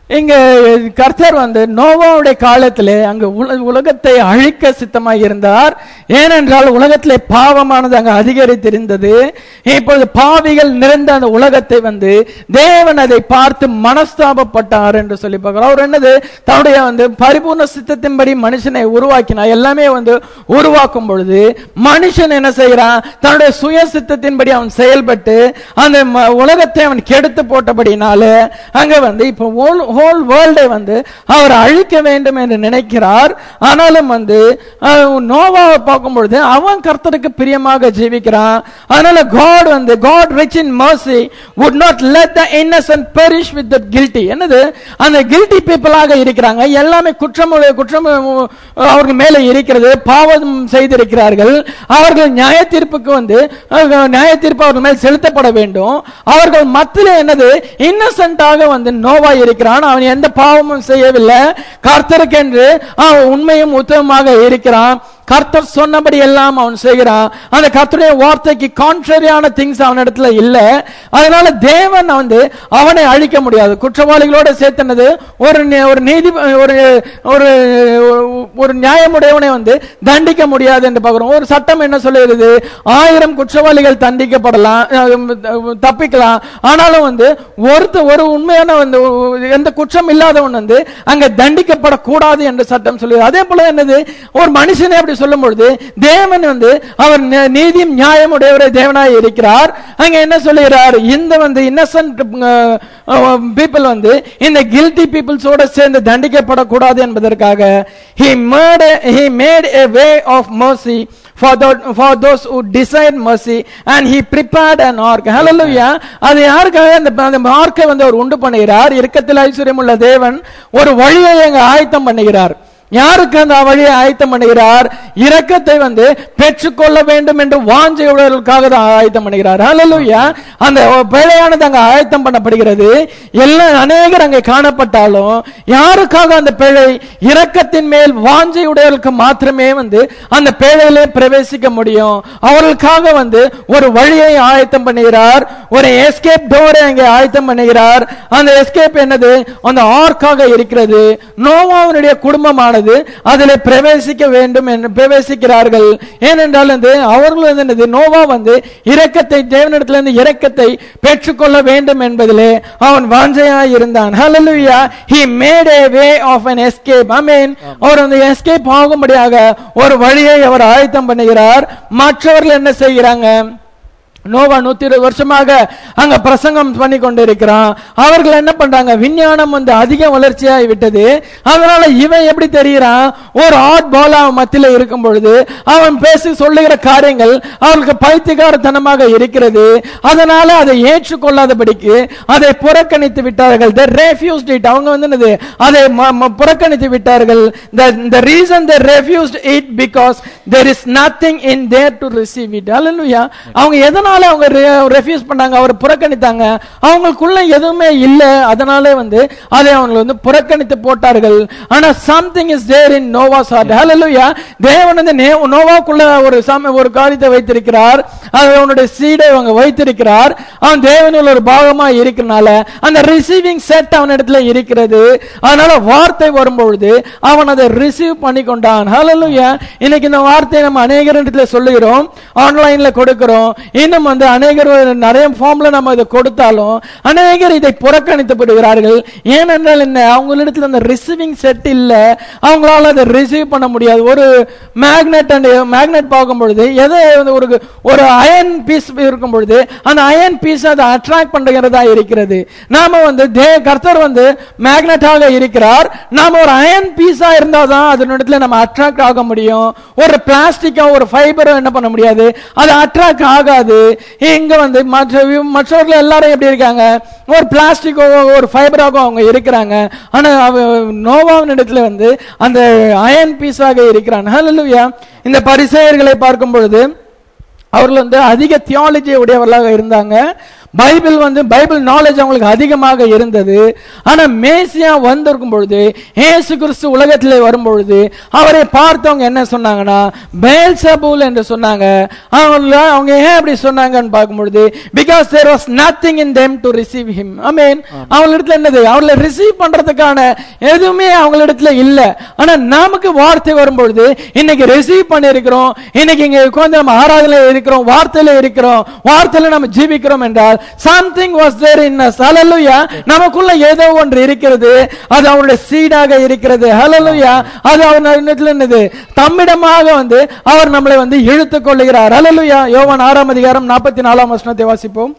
இங்க கர்த்தர் வந்து நோவாவுடைய காலத்திலே அங்கு உல- உலகத்தை அழிக்க சித்தமாக இருந்தார் ஏனென்றால் உலகத்திலே பாவமானது அங்கு அதிகரித்திருந்தது இப்பொழுது பாவிகள் நிறைந்த அந்த உலகத்தை வந்து தேவன் அதை பார்த்து மனஸ்தாபப்பட்டார் என்று சொல்லி பார்க்கிறோம் அவர் என்னது தன்னுடைய வந்து பரிபூர்ண சித்தத்தின்படி மனுஷனை உருவாக்கினார் எல்லாமே வந்து உருவாக்கும் பொழுது மனுஷன் என்ன செய்யறான் தன்னுடைய சுய சித்தத்தின்படி அவன் செயல்பட்டு அந்த ம- உலகத்தை அவன் கெடுத்து போட்டபடினால அங்க வந்து இப்போ ஹோல் வேர்ல்டை வந்து அவர் அழிக்க வேண்டும் என்று நினைக்கிறார் ஆனாலும் வந்து அஹ், நோவாவை பார்க்கும் பொழுது அவன் கர்த்தருக்கு பிரியமாக ஜீவிக்கிறான் அதனால காட் வந்து God rich in mercy would not let the innocent perish with the guilty என்னது அந்த guilty பீப்புளாக இருக்கிறாங்க எல்லாமே குற்றம் குற்றம் அவர்கள் மேலே இருக்கிறது பாவம் செய்திருக்கிறார்கள் அவர்கள் நியாய தீர்ப்புக்கு வந்து அஹ், நியாய தீர்ப்பு அவர்கள் மேல் செலுத்தப்பட வேண்டும் அவர்கள் மத்தியில என்னது இன்னசென்ட்டாக வந்து நோவா இருக்கிறான் அவன் எந்த பாவமும் செய்யவில்லை கர்த்தருக்கென்று அவன் உண்மையும் உத்தமமாக இருக்கிறான் கர்த்தர் சொன்னபடி எல்லாம் அவன் செய்கிறான் அந்த கர்த்தருடைய வார்த்தைக்கு கான்ட்ரரியான திங்ஸ் அவனிடத்துல இல்ல அதனால தேவன் வந்து அவனை அழிக்க முடியாது குற்றவாளிகளோட சேர்த்தனது ஒரு நி- ஒரு நீதி ஒரு ஒரு ஒரு நியாயமுடையவனை வந்து தண்டிக்க முடியாது என்று பார்க்கிறோம் ஒரு சட்டம் என்ன சொல்லுகிறது ஆயிரம் குற்றவாளிகள் தண்டிக்கப்படலாம் அஹ், தப்பிக்கலாம் ஆனாலும் வந்து ஒருத்த ஒரு உண்மையான வந்து எந்த குற்றம் இல்லாதவன் வந்து அங்க தண்டிக்கப்படக்கூடாது என்று சட்டம் சொல்லுது அதே போல என்னது ஒரு மனுஷனை அப்படி சொல்லும் பொழுது தேவன் வந்து அவர் நி- நீதியும் நியாயம் உடையவரை தேவனாய் இருக்கிறார் அங்க என்ன சொல்லுகிறார் இந்த வந்து இன்னசென்ட் பீப்புள் வந்து இந்த கில்ட்டி பீப்புள்ஸோட சேர்ந்து தண்டிக்கப்படக்கூடாது என்பதற்காக he made a, he made a way of mercy for the, for those who desired mercy and he prepared an ark hallelujah அது யாருக்காக அந்த அந்த ஆர்க்கை வந்து அவர் உண்டு பண்ணுகிறார் இரக்கத்தில் ஐஸ்வர்யம் உள்ள தேவன் ஒரு வழியை அங்க ஆயத்தம் பண்ணுகிறார் யாருக்கு அந்த வழியை ஆயத்தம் பண்ணுகிறார் இரக்கத்தை வந்து பெற்றுக்கொள்ள வேண்டும் என்று வாஞ்சையுள்ளவர்களுக்காக தான் ஆயத்தம் பண்ணுகிறார் ஹalleluya அந்த பிழையானது அங்க ஆயத்தம் பண்ணப்படுகிறது எல்லாம் அநேகர் அங்கே காணப்பட்டாலும் யாருக்காக அந்த பிழை இரக்கத்தின் மேல் வாஞ்சையுடையவர்களுக்கு மாத்திரமே வந்து அந்த பிழையிலே பிரவேசிக்க முடியும் அவர்களுக்காக வந்து ஒரு வழியை ஆயத்தம் பண்ணுகிறார் ஒரு எஸ்கேப் டோரை அங்கே ஆயத்தம் பண்ணுகிறார் அந்த எஸ்கேப் என்னது அந்த ஆர்க்காக இருக்கிறது நோவாவினுடைய குடும்பமானது அதில் பிரவேசிக்க வேண்டும் என்று பிரவேசிக்கிறார்கள் ஏனென்றால் வந்து அவர்கள் வந்து என்னது நோவா வந்து இரக்கத்தை தேவனிடத்திலிருந்து இரக்கத்தை பெற்றுக்கொள்ள வேண்டும் என்பதிலே அவன் வாஞ்சையாய் இருந்தான் hallelujah he made a way of an escape i mean அவர் அந்த எஸ்கேப் ஆகும்படியாக ஒரு வழியை அவர் ஆயத்தம் பண்ணுகிறார் மற்றவர்கள் என்ன செய்கிறாங்க நோவா நூத்தி இருபது வருஷமாக அங்க பிரசங்கம் பண்ணி கொண்டிருக்கிறான் அவர்கள் என்ன பண்றாங்க விஞ்ஞானம் வந்து அதிக வளர்ச்சியாகி விட்டது அதனால இவன் எப்படி தெரிகிறான் ஒரு ஆட் பால் அவன் மத்தியில இருக்கும் பொழுது அவன் பேசி சொல்லுகிற காரியங்கள் அவர்களுக்கு பைத்தியகாரத்தனமாக இருக்கிறது அதனால அதை ஏற்றுக்கொள்ளாதபடிக்கு அதை புறக்கணித்து விட்டார்கள் they refused it அவங்க வந்து என்னது அதை ம- ம- புறக்கணித்து விட்டார்கள் the the reason they refused it because there is nothing in there to receive it hallelujah அவங்க எதனால அவங்க ரெஃப்யூஸ் பண்ணாங்க அவர் புறக்கணித்தாங்க அவங்களுக்குள்ள எதுவுமே இல்ல அதனாலே வந்து அதை அவங்க வந்து புறக்கணித்து போட்டார்கள் ஆனா something is there in Noah's heart hallelujah தேவன் வந்து நே- நோவாக்குள்ள ஒரு சம ஒரு காரியத்தை வைத்திருக்கிறார் அது அவனுடைய சீடை அவங்க வைத்திருக்கிறார் அவன் தேவனுள்ள ஒரு பாகமா இருக்கிறனால அந்த ரிசீவிங் செட் அவன் இடத்துல இருக்கிறது அதனால வார்த்தை வரும்பொழுது அவன் அதை ரிசீவ் பண்ணி கொண்டான் hallelujah இன்னைக்கு இந்த வார்த்தையை நம்ம அநேகர் இடத்துல சொல்லுகிறோம் ஆன்லைன்ல கொடுக்கிறோம் இன்னும் வந்து அநேகர் நிறைய ஃபார்ம்ல நம்ம இதை கொடுத்தாலும் அநேகர் இதை புறக்கணித்து விடுகிறார்கள் ஏனென்றால் என்ன அவங்களிடத்துல அந்த ரிசீவிங் செட் இல்ல அவங்களால அதை ரிசீவ் பண்ண முடியாது ஒரு மேக்னெட் அண்ட் மேக்னெட் பார்க்கும் பொழுது எதை வந்து ஒரு ஒரு அயன் பீஸ் இருக்கும் பொழுது அந்த அயன் பீஸ் அதை அட்ராக்ட் பண்ணுகிறதா இருக்கிறது நாம வந்து தே கர்த்தர் வந்து மேக்னெட்டாக இருக்கிறார் நாம ஒரு அயன் பீஸா இருந்தாதான் அதனிடத்துல நம்ம அட்ராக்ட் ஆக முடியும் ஒரு பிளாஸ்டிக்கோ ஒரு ஃபைபரோ என்ன பண்ண முடியாது அது அட்ராக்ட் ஆகாது இங்க வந்து மற்ற மற்றவர்கள் எல்லாரும் எப்படி இருக்காங்க ஒரு பிளாஸ்டிக்கோ ஒரு ஃபைபராகவோ அவங்க இருக்கிறாங்க ஆனா அவ நோவாவின் இடத்துல வந்து அந்த அயன் பீஸாக இருக்கிறான் ஹalleluya இந்த பரிசேயர்களை பார்க்கும் பொழுது அவர்கள் வந்து அதிக தியாலஜி உடையவர்களாக இருந்தாங்க பைபிள் வந்து பைபிள் நாலேஜ் அவங்களுக்கு அதிகமாக இருந்தது ஆனா மேசியா வந்திருக்கும் பொழுது இயேசு கிறிஸ்து உலகத்திலே வரும் பொழுது அவரை பார்த்தவங்க என்ன சொன்னாங்கன்னா பேல்சபூல் என்று சொன்னாங்க அவங்க அவங்க ஏன் அப்படி சொன்னாங்கன்னு பார்க்கும்பொழுது because there was nothing in them to receive him I mean அவங்களிடத்துல என்னது அவங்கள ரிசீவ் பண்றதுக்கான எதுவுமே அவங்களிடத்துல இல்ல ஆனா நமக்கு வார்த்தை வரும்பொழுது இன்னைக்கு ரிசீவ் பண்ணியிருக்கிறோம் இன்னைக்கு இங்க உட்கார்ந்து நம்ம ஆராதனை இருக்கிறோம் வார்த்தையில இருக்கிறோம் வார்த்தையில நம்ம ஜீவிக்கிறோம் என்றால் something was there in us hallelujah நமக்குள்ள ஏதோ ஒன்று இருக்கிறது அது அவருடைய சீடாக இருக்கிறது ஹalleluya அது அவர் இடத்துல என்னது தம்மிடமாக வந்து அவர் நம்மளை வந்து இழுத்துக் கொள்ளுகிறார் ஹalleluya யோவான் ஆறாம் அதிகாரம் நாற்பத்தி நாலாம் வசனத்தை வாசிப்போம்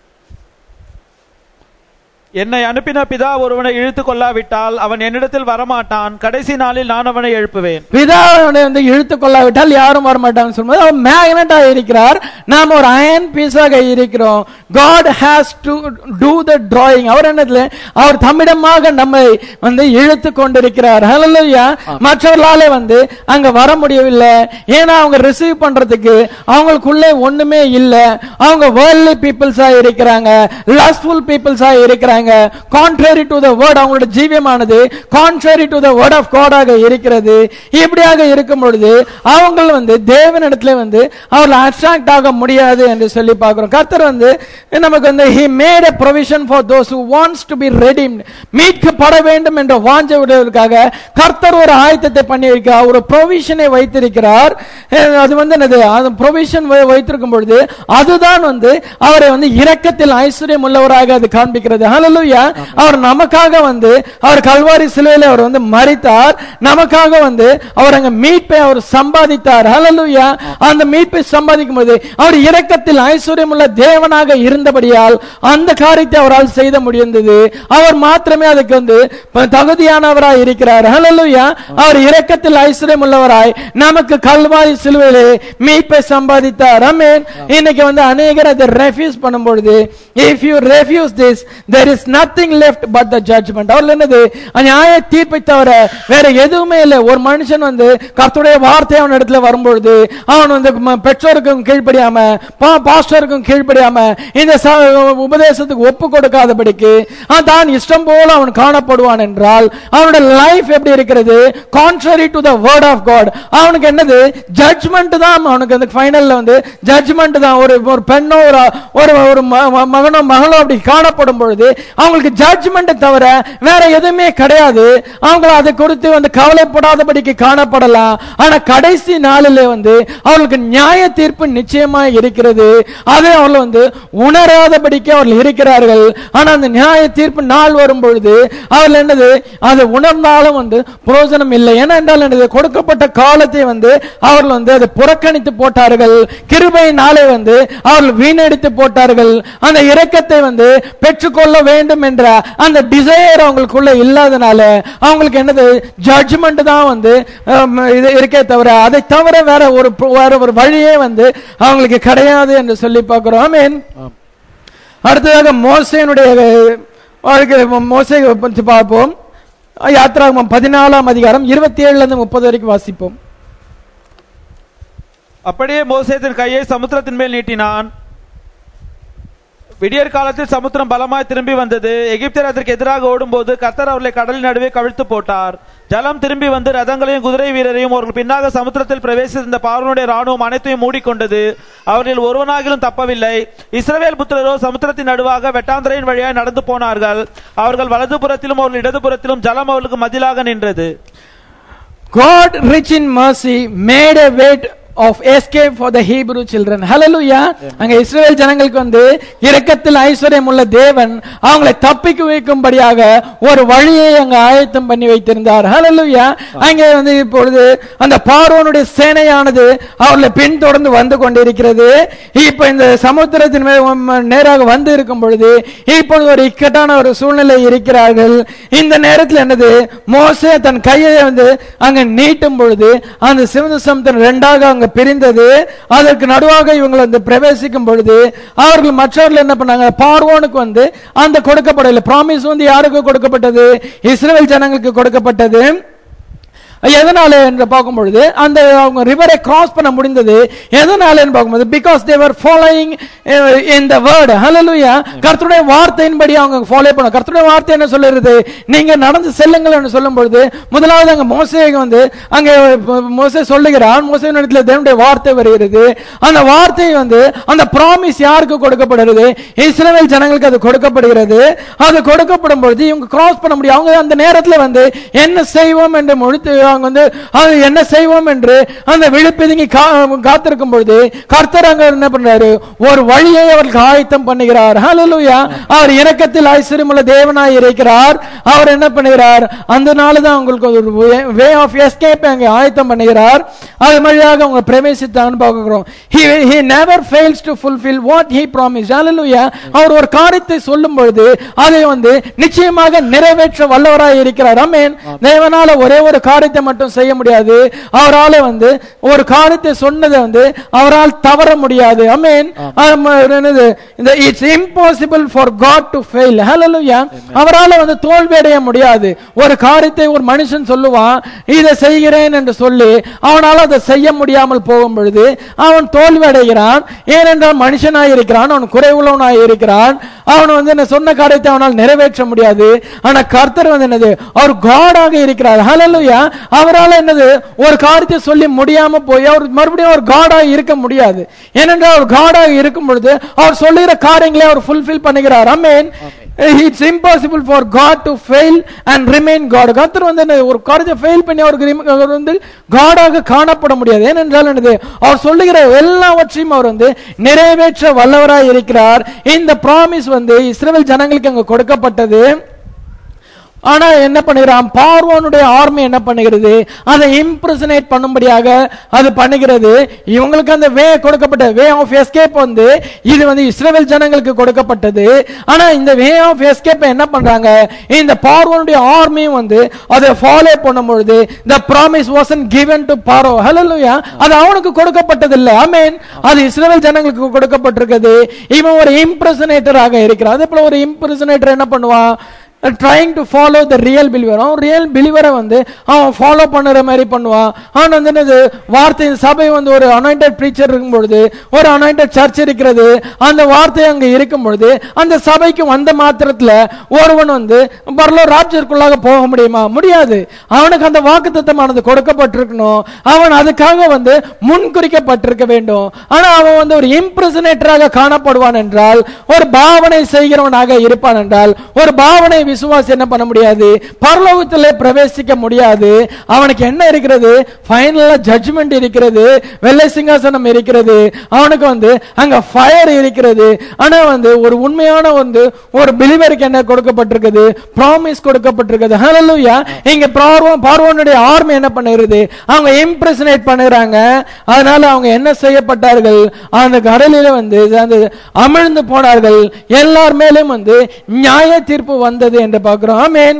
என்னை அனுப்பின பிதா ஒருவனை இழுத்து கொள்ளாவிட்டால் அவன் என்னிடத்தில் வரமாட்டான் கடைசி நாளில் நான் அவனை எழுப்புவேன் பிதாவை வந்து இழுத்து கொள்ளாவிட்டால் யாரும் வரமாட்டாங்கன்னு சொல்லும்போது அவர் மேக்னட்டா இருக்கிறார் நாம் ஒரு அயன் பீஸாக இருக்கிறோம் God has to do the drawing அவர் என்னதுல அவர் தம்மிடமாக நம்மை வந்து இழுத்து கொண்டிருக்கிறார் ஹalleluya மற்றவர்களாலே வந்து அங்க வர முடியவில்லை ஏன்னா அவங்க ரிசீவ் பண்றதுக்கு அவங்களுக்குள்ளே ஒண்ணுமே இல்ல அவங்க வேர்ல்ட்லி பீப்புள்ஸா இருக்கிறாங்க லஸ்ட்ஃபுல் பீப்புள்ஸா இருக்கிறாங்க கான்ட்ரரி டு த வேர்ட் அவங்களோட ஜீவியமானது contrary to the word of காடாக இருக்கிறது இப்படியாக இருக்கும் பொழுது அவங்க வந்து தேவனிடத்துல வந்து அவர்கள் அட்ராக்ட் ஆக முடியாது என்று சொல்லி பார்க்கிறோம் கர்த்தர் வந்து நமக்கு வந்து he made a provision for those who wants to be redeemed மீட்கப்பட வேண்டும் என்ற வாஞ்ச உடையவருக்காக கர்த்தர் ஒரு ஆயத்தத்தை பண்ணியிருக்கிறார் ஒரு ப்ரொவிஷனை வைத்திருக்கிறார் அஹ் அது வந்து என்னது அது ப்ரொவிஷன் வைத்திருக்கும் பொழுது அதுதான் வந்து அவரை வந்து இரக்கத்தில் ஐஸ்வர்யம் உள்ளவராக அது காண்பிக்கிறது ஹalleluya அவர் நமக்காக வந்து அவர் கல்வாரி சிலுவையில் அவர் வந்து மரித்தார் நமக்காக வந்து அவர் அங்க மீட்பை அவர் சம்பாதித்தார் ஹalleluya அந்த மீட்பை சம்பாதிக்கும் போது அவர் இரக்கத்தில் ஐஸ்வர்யம் உள்ள தேவனாக இருந்தபடியால் அந்த காரியத்தை அவரால் செய்த முடிந்தது அவர் மாத்திரமே அதுக்கு வந்து ப- தகுதியானவராய் இருக்கிறார் ஹalleluya அவர் இரக்கத்தில் ஐஸ்வர்யம் உள்ளவராய் நமக்கு கல்வாரி சிலுவையிலே மீட்பை சம்பாதித்தார் ஆமென் இன்னைக்கு வந்து அநேகர் அதை ரெஃப்யூஸ் பண்ணும் பொழுது if you refuse this there is nothing left but the judgment அவர்கள் என்னது நியாய தீர்ப்பை தவிர வேற எதுவுமே இல்லை ஒரு மனுஷன் வந்து கர்த்தருடைய வார்த்தை அவன் இடத்துல வரும்பொழுது அவன் வந்து ம- பெற்றோருக்கும் கீழ்ப்படியாம பா- பாஸ்டருக்கும் கீழ்ப்படியாம இந்த ச- உபதேசத்துக்கு ஒப்பு கொடுக்காதபடிக்கு அவன் தான் இஷ்டம் போல அவன் காணப்படுவான் என்றால் அவனோட லைஃப் எப்படி இருக்கிறது contrary to the word of God அவனுக்கு என்னது ஜட்ஜ்மெண்ட் தான் அவனுக்கு அந்த ஃபைனல்ல வந்து ஜட்ஜ்மெண்ட் தான் ஒரு ஒரு பெண்ணோ ஒரு ஒரு ஒரு ம- ம- மகனோ மகளோ அப்படி காணப்படும் பொழுது அவங்களுக்கு ஜட்ஜ்மெண்ட் தவிர வேற எதுவுமே கிடையாது அவங்க அதை குறித்து வந்து கவலைப்படாதபடிக்கு காணப்படலாம் ஆனா கடைசி நாளிலே வந்து அவர்களுக்கு நியாய தீர்ப்பு நிச்சயமா இருக்கிறது அதை அவர்கள் வந்து உணராதபடிக்கு அவர்கள் இருக்கிறார்கள் ஆனா அந்த நியாய தீர்ப்பு நாள் வரும் பொழுது அவர்கள் என்னது அதை உணர்ந்தாலும் வந்து பிரயோஜனம் இல்லை ஏன்னா என்றால் என்னது கொடுக்கப்பட்ட காலத்தை வந்து அவர்கள் வந்து அதை புறக்கணித்து போட்டார்கள் கிருபை நாளை வந்து அவர்கள் வீணடித்து போட்டார்கள் அந்த இரக்கத்தை வந்து பெற்றுக்கொள்ள வேண்டும் என்ற அந்த டிசையர் அவங்களுக்குள்ள இல்லாதனால அவங்களுக்கு என்னது ஜட்ஜ்மெண்ட் தான் வந்து ஹம், இது இருக்கே தவிர அதை தவிர வேற ஒரு வேற ஒரு வழியே வந்து அவங்களுக்கு கிடையாது என்று சொல்லி பார்க்கிறோம் ஆமென் அடுத்ததாக மோசேனுடைய வாழ்க்கை மோசை பற்றி பார்ப்போம் யாத்ராகமம் பதினாலாம் அதிகாரம் இருபத்தி ஏழுல இருந்து முப்பது வரைக்கும் வாசிப்போம் அப்படியே மோசே தன் கையை சமுத்திரத்தின் மேல் நீட்டினான் விடியற் காலத்தில் சமுத்திரம் பலமாய் திரும்பி வந்தது எகிப்தியர் அதற்கு எதிராக ஓடும்போது கர்த்தர் அவர்களை கடலின் நடுவே கவிழ்த்து போட்டார் ஜலம் திரும்பி வந்து ரதங்களையும் குதிரை வீரரையும் அவர்கள் பின்னாக சமுத்திரத்தில் பிரவேசித்திருந்த பார்வனுடைய ராணுவம் அனைத்தையும் மூடிக்கொண்டது அவர்களில் ஒருவனாகிலும் தப்பவில்லை இஸ்ரவேல் புத்திரரோ சமுத்திரத்தின் நடுவாக வெட்டாந்தரையின் வழியாய் நடந்து போனார்கள் அவர்கள் வலதுபுறத்திலும் அவர்கள் இடதுபுறத்திலும் ஜலம் அவர்களுக்கு மதிலாக நின்றது God rich in mercy made a way of escape for the Hebrew children. Hallelujah. அங்க இஸ்ரவேல் ஜனங்களுக்கு வந்து இரக்கத்தில் ஐஸ்வர்யம் உள்ள தேவன் அவங்களை தப்பிக்க வைக்கும்படியாக ஒரு வழியை அங்க ஆயத்தம் பண்ணி வைத்திருந்தார் Hallelujah. அங்கே வந்து இப்பொழுது அந்த பார்வோனுடைய சேனையானது அவர்களை பின்தொடர்ந்து வந்து கொண்டிருக்கிறது இப்ப இந்த சமுத்திரத்தின் மேல் உம் நேராக வந்து இருக்கும் பொழுது இப்பொழுது ஒரு இக்கட்டான ஒரு சூழ்நிலை இருக்கிறார்கள் இந்த நேரத்தில் என்னது மோசே தன் கையை வந்து அங்க நீட்டும் பொழுது அந்த சிவந்த சமுத்திரம் ரெண்டாக அங்க பிரிந்தது அதற்கு நடுவாக இவங்க வந்து பிரவேசிக்கும் பொழுது அவர்கள் மற்றவர்கள் என்ன பண்ணாங்க பார்வோனுக்கு வந்து அந்த கொடுக்கப்படவில்லை ப்ராமிஸ் வந்து யாருக்கு கொடுக்கப்பட்டது இஸ்ரேல் ஜனங்களுக்கு கொடுக்கப்பட்டது எதனால என்று பார்க்கும் பொழுது அந்த அவங்க ரிவரை கிராஸ் பண்ண முடிந்தது எதனால என்று பார்க்கும்போது because they were following in the word hallelujah கர்த்தருடைய வார்த்தையின்படி அவங்க ஃபாலோ பண்ண கர்த்தருடைய வார்த்தை என்ன சொல்லுறது நீங்க நடந்து செல்லுங்கள் என்று சொல்லும் பொழுது முதலாவது அங்க மோசே வந்து அங்க மோசே சொல்லுகிறான் மோசேவின் இடத்துல தேவனுடைய வார்த்தை வருகிறது அந்த வார்த்தை வந்து அந்த ப்ராமிஸ் யாருக்கு கொடுக்கப்படுகிறது இஸ்ரவேல் ஜனங்களுக்கு அது கொடுக்கப்படுகிறது அது கொடுக்கப்படும் பொழுது இவங்க கிராஸ் பண்ண முடியும் அவங்க அந்த நேரத்துல வந்து என்ன செய்வோம் என்று முடித்து அவங்க வந்து அது என்ன செய்வோம் என்று அந்த விழுப்பிதுங்கி கா- காத்திருக்கும் பொழுது கர்த்தர் அங்க என்ன பண்றாரு ஒரு வழியை அவருக்கு ஆயத்தம் பண்ணுகிறார் ஹalleluya அவர் இரக்கத்தில் ஐஸ்வர்யமுள்ள தேவனாய் இருக்கிறார் அவர் என்ன பண்ணுகிறார் அந்த நாள் தான் உங்களுக்கு ஒரு வே ஆஃப் எஸ்கேப் அங்க ஆயத்தம் பண்ணுகிறார் அது வழியாக அவங்க பிரவேசித்தான்னு பார்க்கிறோம் he he never fails to fulfill what he promised hallelujah அவர் ஒரு காரியத்தை சொல்லும் பொழுது அதை வந்து நிச்சயமாக நிறைவேற்ற வல்லவராய் இருக்கிறார் ஆமென் தேவனால ஒரே ஒரு காரியத்தை மட்டும் செய்ய முடியாது அவரால வந்து ஒரு காரியத்தை சொன்னதை வந்து அவரால் தவற முடியாது ஆமென் என்னது இந்த it's impossible for God to fail hallelujah அவரால வந்து தோல்வி அடைய முடியாது ஒரு காரியத்தை ஒரு மனுஷன் சொல்லுவான் இதை செய்கிறேன் என்று சொல்லி அவனால அதை செய்ய முடியாமல் போகும் பொழுது அவன் தோல்வி அடைகிறான் ஏனென்றால் மனுஷனாய் இருக்கிறான் அவன் குறைவுள்ளவனாய் இருக்கிறான் அவன் வந்து என்ன சொன்ன காரியத்தை அவனால் நிறைவேற்ற முடியாது ஆனா கர்த்தர் வந்து என்னது அவர் காடாக இருக்கிறார் ஹalleluya அவரால் என்னது ஒரு காரியத்தை சொல்லி முடியாம போய் அவர் மறுபடியும் ஒரு காடாக இருக்க முடியாது ஏனென்றால் அவர் காடாக இருக்கும் பொழுது அவர் சொல்லுகிற காரியங்களை அவர் ஃபுல்ஃபில் பண்ணுகிறார் அமேன் it's impossible for God to fail and remain God கர்த்தர் வந்து என்ன ஒரு காரியத்தை ஃபெயில் பண்ணி அவருக்கு rem- அவர் வந்து காடாக காணப்பட முடியாது ஏனென்றால் என்னது அவர் சொல்லுகிற எல்லாவற்றையும் அவர் வந்து நிறைவேற்ற வல்லவராய் இருக்கிறார் இந்த ப்ராமிஸ் வந்து இஸ்ரவேல் ஜனங்களுக்கு அங்க கொடுக்கப்பட்டது ஆனா என்ன பண்ணுகிறான் பார்வோனுடைய ஆர்மி என்ன பண்ணுகிறது அதை இம்ப்ரெசனேட் பண்ணும்படியாக அது பண்ணுகிறது இவங்களுக்கு அந்த வே கொடுக்கப்பட்ட வே ஆஃப் எஸ்கேப் வந்து இது வந்து இஸ்ரேல் ஜனங்களுக்கு கொடுக்கப்பட்டது ஆனா இந்த வே ஆஃப் எஸ்கேப் என்ன பண்றாங்க இந்த பார்வோனுடைய ஆர்மியும் வந்து அதை ஃபாலோ பண்ணும் பொழுது the promise wasn't given to Pharaoh hallelujah அது அவனுக்கு கொடுக்கப்பட்டது இல்ல ஆமென் அது இஸ்ரேல் ஜனங்களுக்கு கொடுக்கப்பட்டிருக்குது இவன் ஒரு இம்ப்ரெசனேட்டராக இருக்கிறான் அதே போல ஒரு இம்ப்ரெசனேட்டர் என்ன பண்ணுவான் trying to follow the real believer அவன் ரியல் பிலிவரை வந்து அவன் ஃபாலோ பண்ணுற மாதிரி பண்ணுவான் அவன் வந்து என்னது வார்த்தை சபை வந்து ஒரு அனாயிண்டட் ப்ரீச்சர் இருக்கும் பொழுது ஒரு அனாயிண்டட் சர்ச் இருக்கிறது அந்த வார்த்தை அங்க இருக்கும் பொழுது அந்த சபைக்கு வந்த மாத்திரத்துல ஒருவன் வந்து பரலோ ராஜ்யத்திற்குள்ளாக போக முடியுமா முடியாது அவனுக்கு அந்த வாக்குத்தத்தமானது கொடுக்கப்பட்டிருக்கணும் அவன் அதுக்காக வந்து முன்குறிக்கப்பட்டிருக்க வேண்டும் ஆனா அவன் வந்து ஒரு இம்ப்ரெசனேட்டராக காணப்படுவான் என்றால் ஒரு பாவனை செய்கிறவனாக இருப்பான் என்றால் ஒரு பாவனை விசுவாசி என்ன பண்ண முடியாது பரலோகத்திலே பிரவேசிக்க முடியாது அவனுக்கு என்ன இருக்கிறது ஃபைனலா ஜட்ஜ்மெண்ட் இருக்கிறது வெள்ளை சிங்காசனம் இருக்கிறது அவனுக்கு வந்து அங்க ஃபயர் இருக்கிறது ஆனா வந்து ஒரு உண்மையான வந்து ஒரு பிலிவருக்கு என்ன கொடுக்கப்பட்டிருக்குது ப்ராமிஸ் கொடுக்கப்பட்டிருக்குது ஹalleluya இங்க பார்வோன் பார்வோனுடைய ஆர்மி என்ன பண்ணுகிறது அவங்க இம்ப்ரெசனேட் பண்ணுறாங்க அதனால அவங்க என்ன செய்யப்பட்டார்கள் அந்த கடலில வந்து அந்த அமிழ்ந்து போனார்கள் எல்லார் மேலும் வந்து நியாய தீர்ப்பு வந்தது என்று பார்க்கிறோம் ஆமென்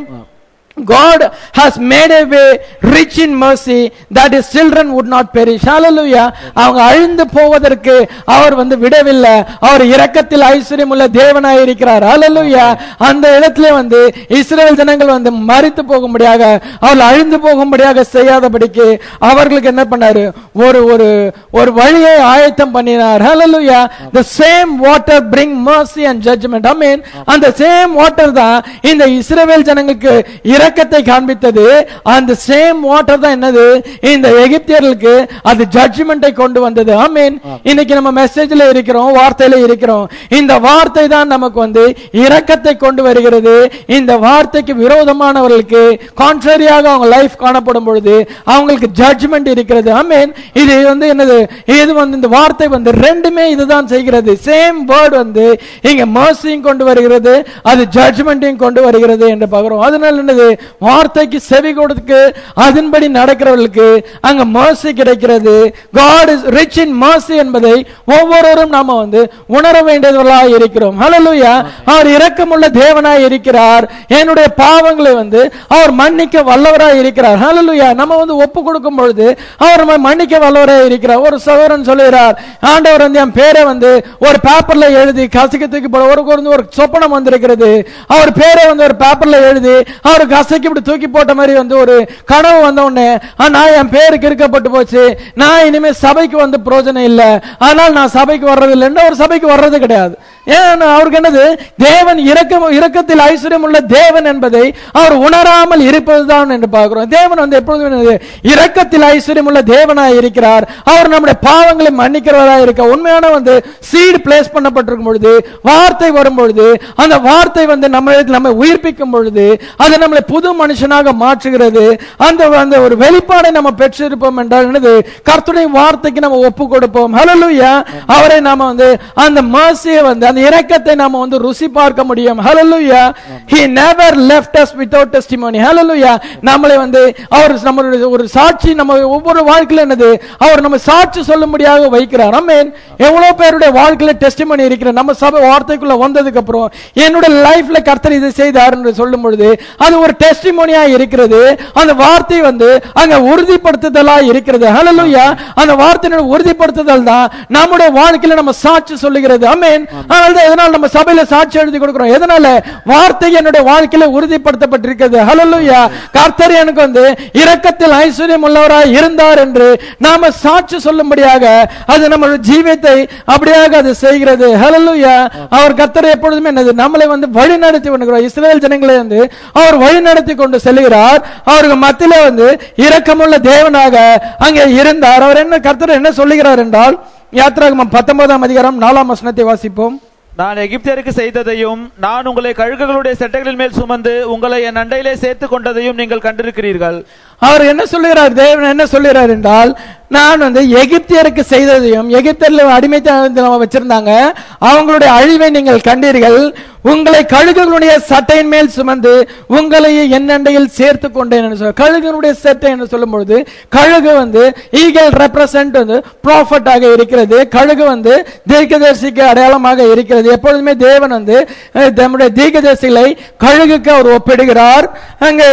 God has made a way rich in mercy that his children would not perish. Hallelujah. அவங்க அழிந்து போவதற்கு அவர் வந்து விடவில்லை அவர் இரக்கத்தில் ஐஸ்வர்யம் உள்ள தேவனாய் இருக்கிறார் Hallelujah. அந்த இடத்துல வந்து இஸ்ரேல் ஜனங்கள் வந்து மறித்து போகும்படியாக அவர்கள் அழிந்து போகும்படியாக செய்யாதபடிக்கு அவர்களுக்கு என்ன பண்ணாரு ஒரு ஒரு ஒரு வழியை ஆயத்தம் பண்ணினார் Hallelujah. the same water bring mercy and judgment amen அந்த சேம் வாட்டர் தான் இந்த இஸ்ரவேல் ஜனங்களுக்கு இரக்கத்தை காண்பித்தது அந்த சேம் வாட்டர் தான் என்னது இந்த எகிப்தியர்களுக்கு அது ஜட்ஜ்மெண்டை கொண்டு வந்தது ஆமீன் இன்னைக்கு நம்ம மெசேஜ்ல இருக்கிறோம் வார்த்தையில இருக்கிறோம் இந்த வார்த்தை தான் நமக்கு வந்து இரக்கத்தை கொண்டு வருகிறது இந்த வார்த்தைக்கு விரோதமானவர்களுக்கு கான்ட்ரரியாக அவங்க லைஃப் காணப்படும் பொழுது அவங்களுக்கு ஜட்ஜ்மெண்ட் இருக்கிறது ஆமீன் இது வந்து என்னது இது வந்து இந்த வார்த்தை வந்து ரெண்டுமே இதுதான் செய்கிறது சேம் வேர்ட் வந்து இங்க மர்சியும் கொண்டு வருகிறது அது ஜட்ஜ்மெண்ட்டையும் கொண்டு வருகிறது என்று பார்க்கிறோம் அதனால என்னது வார்த்தைக்கு செவி கொடுத்து அதன்படி நடக்கிறவர்களுக்கு அங்க mercy கிடைக்கிறது God is rich in mercy என்பதை ஒவ்வொருவரும் நாம வந்து உணர வேண்டியவர்களாக இருக்கிறோம் ஹalleluya அவர் இரக்கமுள்ள தேவனாய் இருக்கிறார் என்னுடைய பாவங்களை வந்து அவர் மன்னிக்க வல்லவராய் இருக்கிறார் ஹalleluya நம்ம வந்து ஒப்பு கொடுக்கும் பொழுது அவர் நம்ம மன்னிக்க வல்லவராய் இருக்கிறார் ஒரு சகோதரன் சொல்லுகிறார் ஆண்டவர் வந்து என் பேரை வந்து ஒரு பேப்பர்ல எழுதி கசக்கத்துக்கு போல ஒரு ஒரு ஒரு சொப்பனம் வந்திருக்கிறது அவர் பேரை வந்து ஒரு பேப்பர்ல எழுதி அவர் அசைக்கு இப்படி தூக்கி போட்ட மாதிரி வந்து ஒரு கனவு வந்த உடனே "ஆ, நான் என் பேருக்கு இருக்கப்பட்டு போச்சு நான் இனிமே சபைக்கு வந்து பிரயோஜனம் இல்லை ஆனால் நான் சபைக்கு வர்றது இல்லைன்னு ஒரு சபைக்கு வர்றது கிடையாது ஏன் அவருக்கு என்னது தேவன் இரக்கம் இரக்கத்தில் ஐஸ்வர்யம் உள்ள தேவன் என்பதை அவர் உணராமல் இருப்பதுதான் என்று பார்க்கிறோம் தேவன் வந்து எப்பொழுதும் என்னது இரக்கத்தில் ஐஸ்வர்யம் உள்ள தேவனாய் இருக்கிறார் அவர் நம்முடைய பாவங்களை மன்னிக்கிறவராய் இருக்க உண்மையான வந்து சீடு பிளேஸ் பண்ணப்பட்டிருக்கும் பொழுது வார்த்தை வரும் பொழுது அந்த வார்த்தை வந்து நம்ம நம்ம உயிர்ப்பிக்கும் பொழுது அது நம்மளை புது மனுஷனாக மாற்றுகிறது அந்த அந்த ஒரு வெளிப்பாடை நம்ம பெற்றிருப்போம் என்றால் என்னது கர்த்தருடைய வார்த்தைக்கு நம்ம ஒப்பு கொடுப்போம் ஹalleluya அவரை நாம வந்து அந்த mercy-யை வந்து அந்த இரக்கத்தை நாம வந்து ருசி பார்க்க முடியும் ஹalleluya he never left us without testimony hallelujah நம்மளை வந்து அவர் நம்மளுடைய ஒரு சாட்சி நம்ம ஒவ்வொரு வாழ்க்கையில என்னது அவர் நம்ம சாட்சி சொல்லும்படியாக வைக்கிறார் ஆமென் எவ்வளவு பேருடைய வாழ்க்கையில டெஸ்டிமனி இருக்கிற நம்ம சபை வார்த்தைக்குள்ள வந்ததுக்கு அப்புறம் என்னோட லைஃப்ல கர்த்தர் இதை செய்தார் என்று சொல்லும் பொழுது அது ஒரு டெஸ்டிமோனியா இருக்கிறது அந்த வார்த்தை வந்து அங்க உறுதிப்படுத்துதலா இருக்கிறது ஹalleluya அந்த வார்த்தையினுடைய உறுதிப்படுத்துதல் தான் நம்முடைய வாழ்க்கையில நம்ம சாட்சி சொல்லுகிறது ஆமென் அதனால தான் எதனால நம்ம சபையில சாட்சி எழுதி கொடுக்கிறோம் எதனால வார்த்தை என்னுடைய வாழ்க்கையில உறுதிப்படுத்தப்பட்டிருக்கிறது ஹalleluya கர்த்தர் எனக்கு வந்து இரக்கத்தில் ஐஸ்வர்யம் உள்ளவராய் இருந்தார் என்று நாம சாட்சி சொல்லும்படியாக அது நம்மளுடைய ஜீவியத்தை அப்படியாக அது செய்கிறது ஹalleluya அவர் கர்த்தர் எப்பொழுதுமே என்னது நம்மளை வந்து வழி நடத்தி கொண்டிருக்கிறார் இஸ்ரேல் ஜனங்களை வந்து அவர் வழி நடத்தி கொண்டு செல்கிறார் அவருக்கு மத்தியில வந்து இரக்கமுள்ள தேவனாக அங்கே இருந்தார் அவர் என்ன கர்த்தர் என்ன சொல்லுகிறார் என்றால் யாத்திராகமம் பத்தொன்பதாம் அதிகாரம் நாலாம் வசனத்தை வாசிப்போம் நான் எகிப்தியருக்கு செய்ததையும் நான் உங்களை கழுகுகளுடைய செட்டைகளின் மேல் சுமந்து உங்களை என் அண்டையிலே சேர்த்து கொண்டதையும் நீங்கள் கண்டிருக்கிறீர்கள் அவர் என்ன சொல்லுகிறார் தேவன் என்ன சொல்லுகிறார் என்றால் நான் வந்து எகிப்தியருக்கு செய்ததையும் எகிப்தியர்ல அடிமைத்தனம் வச்சிருந்தாங்க அவங்களுடைய அழிவை நீங்கள் கண்டீர்கள் உங்களை கழுகுகளுடைய சட்டையின் மேல் சுமந்து உங்களை என்னண்டையில் சேர்த்து கொண்டேன் என்று சொல்ல கழுகுனுடைய சட்டை என்று சொல்லும் பொழுது கழுகு வந்து ஈகல் ரெப்ரசன்ட் வந்து ப்ராஃபட் ஆக இருக்கிறது கழுகு வந்து தீர்க்கதரிசிக்கு அடையாளமாக இருக்கிறது எப்பொழுதுமே தேவன் வந்து அஹ், தம்முடைய தீர்க்கதரிசிகளை கழுகுக்கு அவர் ஒப்பிடுகிறார் அங்கே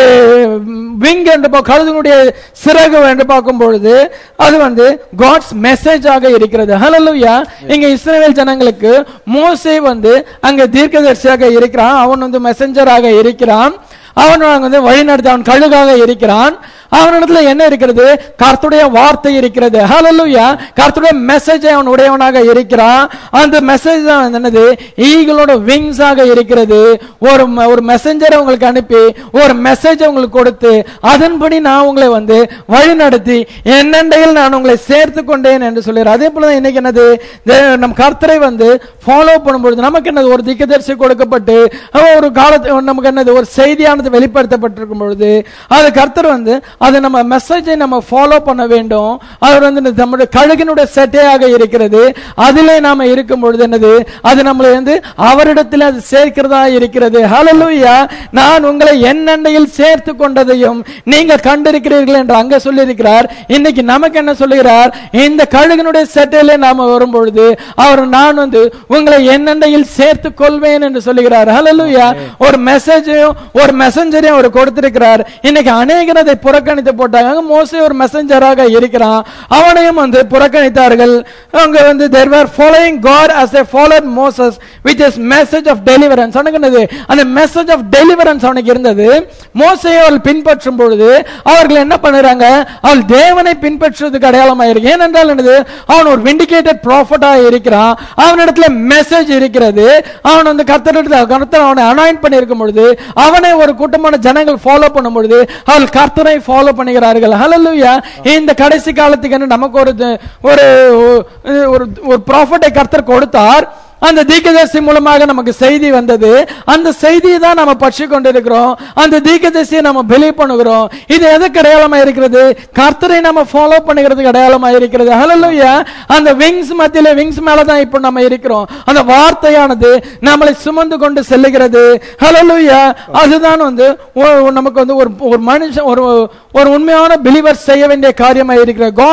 விங் என்று பா- கழுகுனுடைய சிறகு என்று பார்க்கும் பொழுது அது வந்து காட்ஸ் மெசேஜ் ஆக இருக்கிறது ஹalleluya இங்க இஸ்ரவேல் ஜனங்களுக்கு மோசே வந்து அங்க தீர்க்கதரிசியாக இருக்கிறான் அவன் வந்து மெசஞ்சராக இருக்கிறான் அவன் வந்து வழிநடத்தி அவன் கழுகாக இருக்கிறான் அவனிடத்துல என்ன இருக்கிறது கர்த்தருடைய வார்த்தை இருக்கிறது ஹalleluya கர்த்தருடைய மெசேஜ் அவன் உடையவனாக இருக்கிறான் அந்த மெசேஜ் தான் என்னது ஈகளோட விங்ஸ் ஆக இருக்கிறது ஒரு ம- ஒரு மெசஞ்சரை உங்களுக்கு அனுப்பி ஒரு மெசேஜ் உங்களுக்கு கொடுத்து அதன்படி நான் உங்களை வந்து வழி நடத்தி என்னண்டையில் நான் உங்களை சேர்த்து கொண்டேன் என்று சொல்லுறார் அதே போல தான் இன்னைக்கு என்னது தே- நம் கர்த்தரை வந்து ஃபாலோ பண்ணும்பொழுது நமக்கு என்னது ஒரு திக்கதரிசி கொடுக்கப்பட்டு அவன் ஒரு காலத்து நமக்கு என்னது ஒரு செய்தியானது வெளிப்படுத்தப்பட்டிருக்கும் பொழுது அது கர்த்தர் வந்து அது நம்ம மெசேஜை நம்ம ஃபாலோ பண்ண வேண்டும் அவர் வந்து இந்த நம்முடைய கழுகினுடைய செட்டையாக இருக்கிறது அதிலே நாம இருக்கும் பொழுது என்னது அது நம்மளை வந்து அவரிடத்தில் அது சேர்க்கிறதா இருக்கிறது ஹalleluya நான் உங்களை என்னண்டையில் சேர்த்து கொண்டதையும் நீங்கள் கண்டிருக்கிறீர்கள் என்று அங்க சொல்லியிருக்கிறார் இன்னைக்கு நமக்கு என்ன சொல்லுகிறார் இந்த கழுகினுடைய செட்டையிலே நாம வரும் பொழுது அவர் நான் வந்து உங்களை என்னண்டையில் சேர்த்து கொள்வேன் என்று சொல்லுகிறார் ஹalleluya ஒரு மெசேஜையும் ஒரு மெசஞ்சரையும் அவர் கொடுத்திருக்கிறார் இன்னைக்கு அநேகர் அதை புறக்கணித்து போட்டாங்க அங்க மோசே ஒரு மெசஞ்சராக இருக்கிறான் அவனையும் வந்து புறக்கணித்தார்கள் அங்க வந்து தேர் were following God as they followed Moses with his message of deliverance அவனுக்கு என்னது அந்த மெசேஜ் ஆஃப் டெலிவரன்ஸ் அவனுக்கு இருந்தது மோசையை அவர்கள் பின்பற்றும் பொழுது அவர்கள் என்ன பண்ணுறாங்க அவள் தேவனை பின்பற்றுவதற்கு அடையாளமாக இருக்கு ஏனென்றால் என்னது அவன் ஒரு விண்டிகேட்டட் ப்ராஃபட்டா இருக்கிறான் அவனிடத்துல மெசேஜ் இருக்கிறது அவன் வந்து கர்த்தரிடத்துல கர்த்தர் அவனை அனாயின் பண்ணி இருக்கும் பொழுது அவனை ஒரு கூட்டமான ஜனங்கள் ஃபாலோ பண்ணும் பொழுது அவள் கர்த்தரை ஃபாலோ பண்ணுகிறார்கள் ஹalleluya இந்த கடைசி காலத்துக்கு என்ன நமக்கு ஒரு ஒரு ஒரு ஒரு ப்ராஃபட்டை கர்த்தர் கொடுத்தார் அந்த தீர்க்கதரிசி மூலமாக நமக்கு செய்தி வந்தது அந்த செய்தியை தான் நம்ம பற்றி கொண்டிருக்கிறோம் அந்த தீர்க்கதரிசியை நம்ம பிலீவ் பண்ணுகிறோம் இது எதுக்கு அடையாளமா இருக்கிறது கர்த்தரை நம்ம ஃபாலோ பண்ணுகிறதுக்கு அடையாளமா இருக்கிறது ஹalleluya அந்த விங்ஸ் மத்தியில விங்ஸ் மேல தான் இப்போ நம்ம இருக்கிறோம் அந்த வார்த்தையானது நம்மளை சுமந்து கொண்டு செல்லுகிறது ஹalleluya அதுதான் வந்து ஒ- நமக்கு வந்து ஒரு ஒரு மனுஷன் ஒரு ஒரு உண்மையான பிலீவர் செய்ய வேண்டிய காரியமா இருக்கிறது God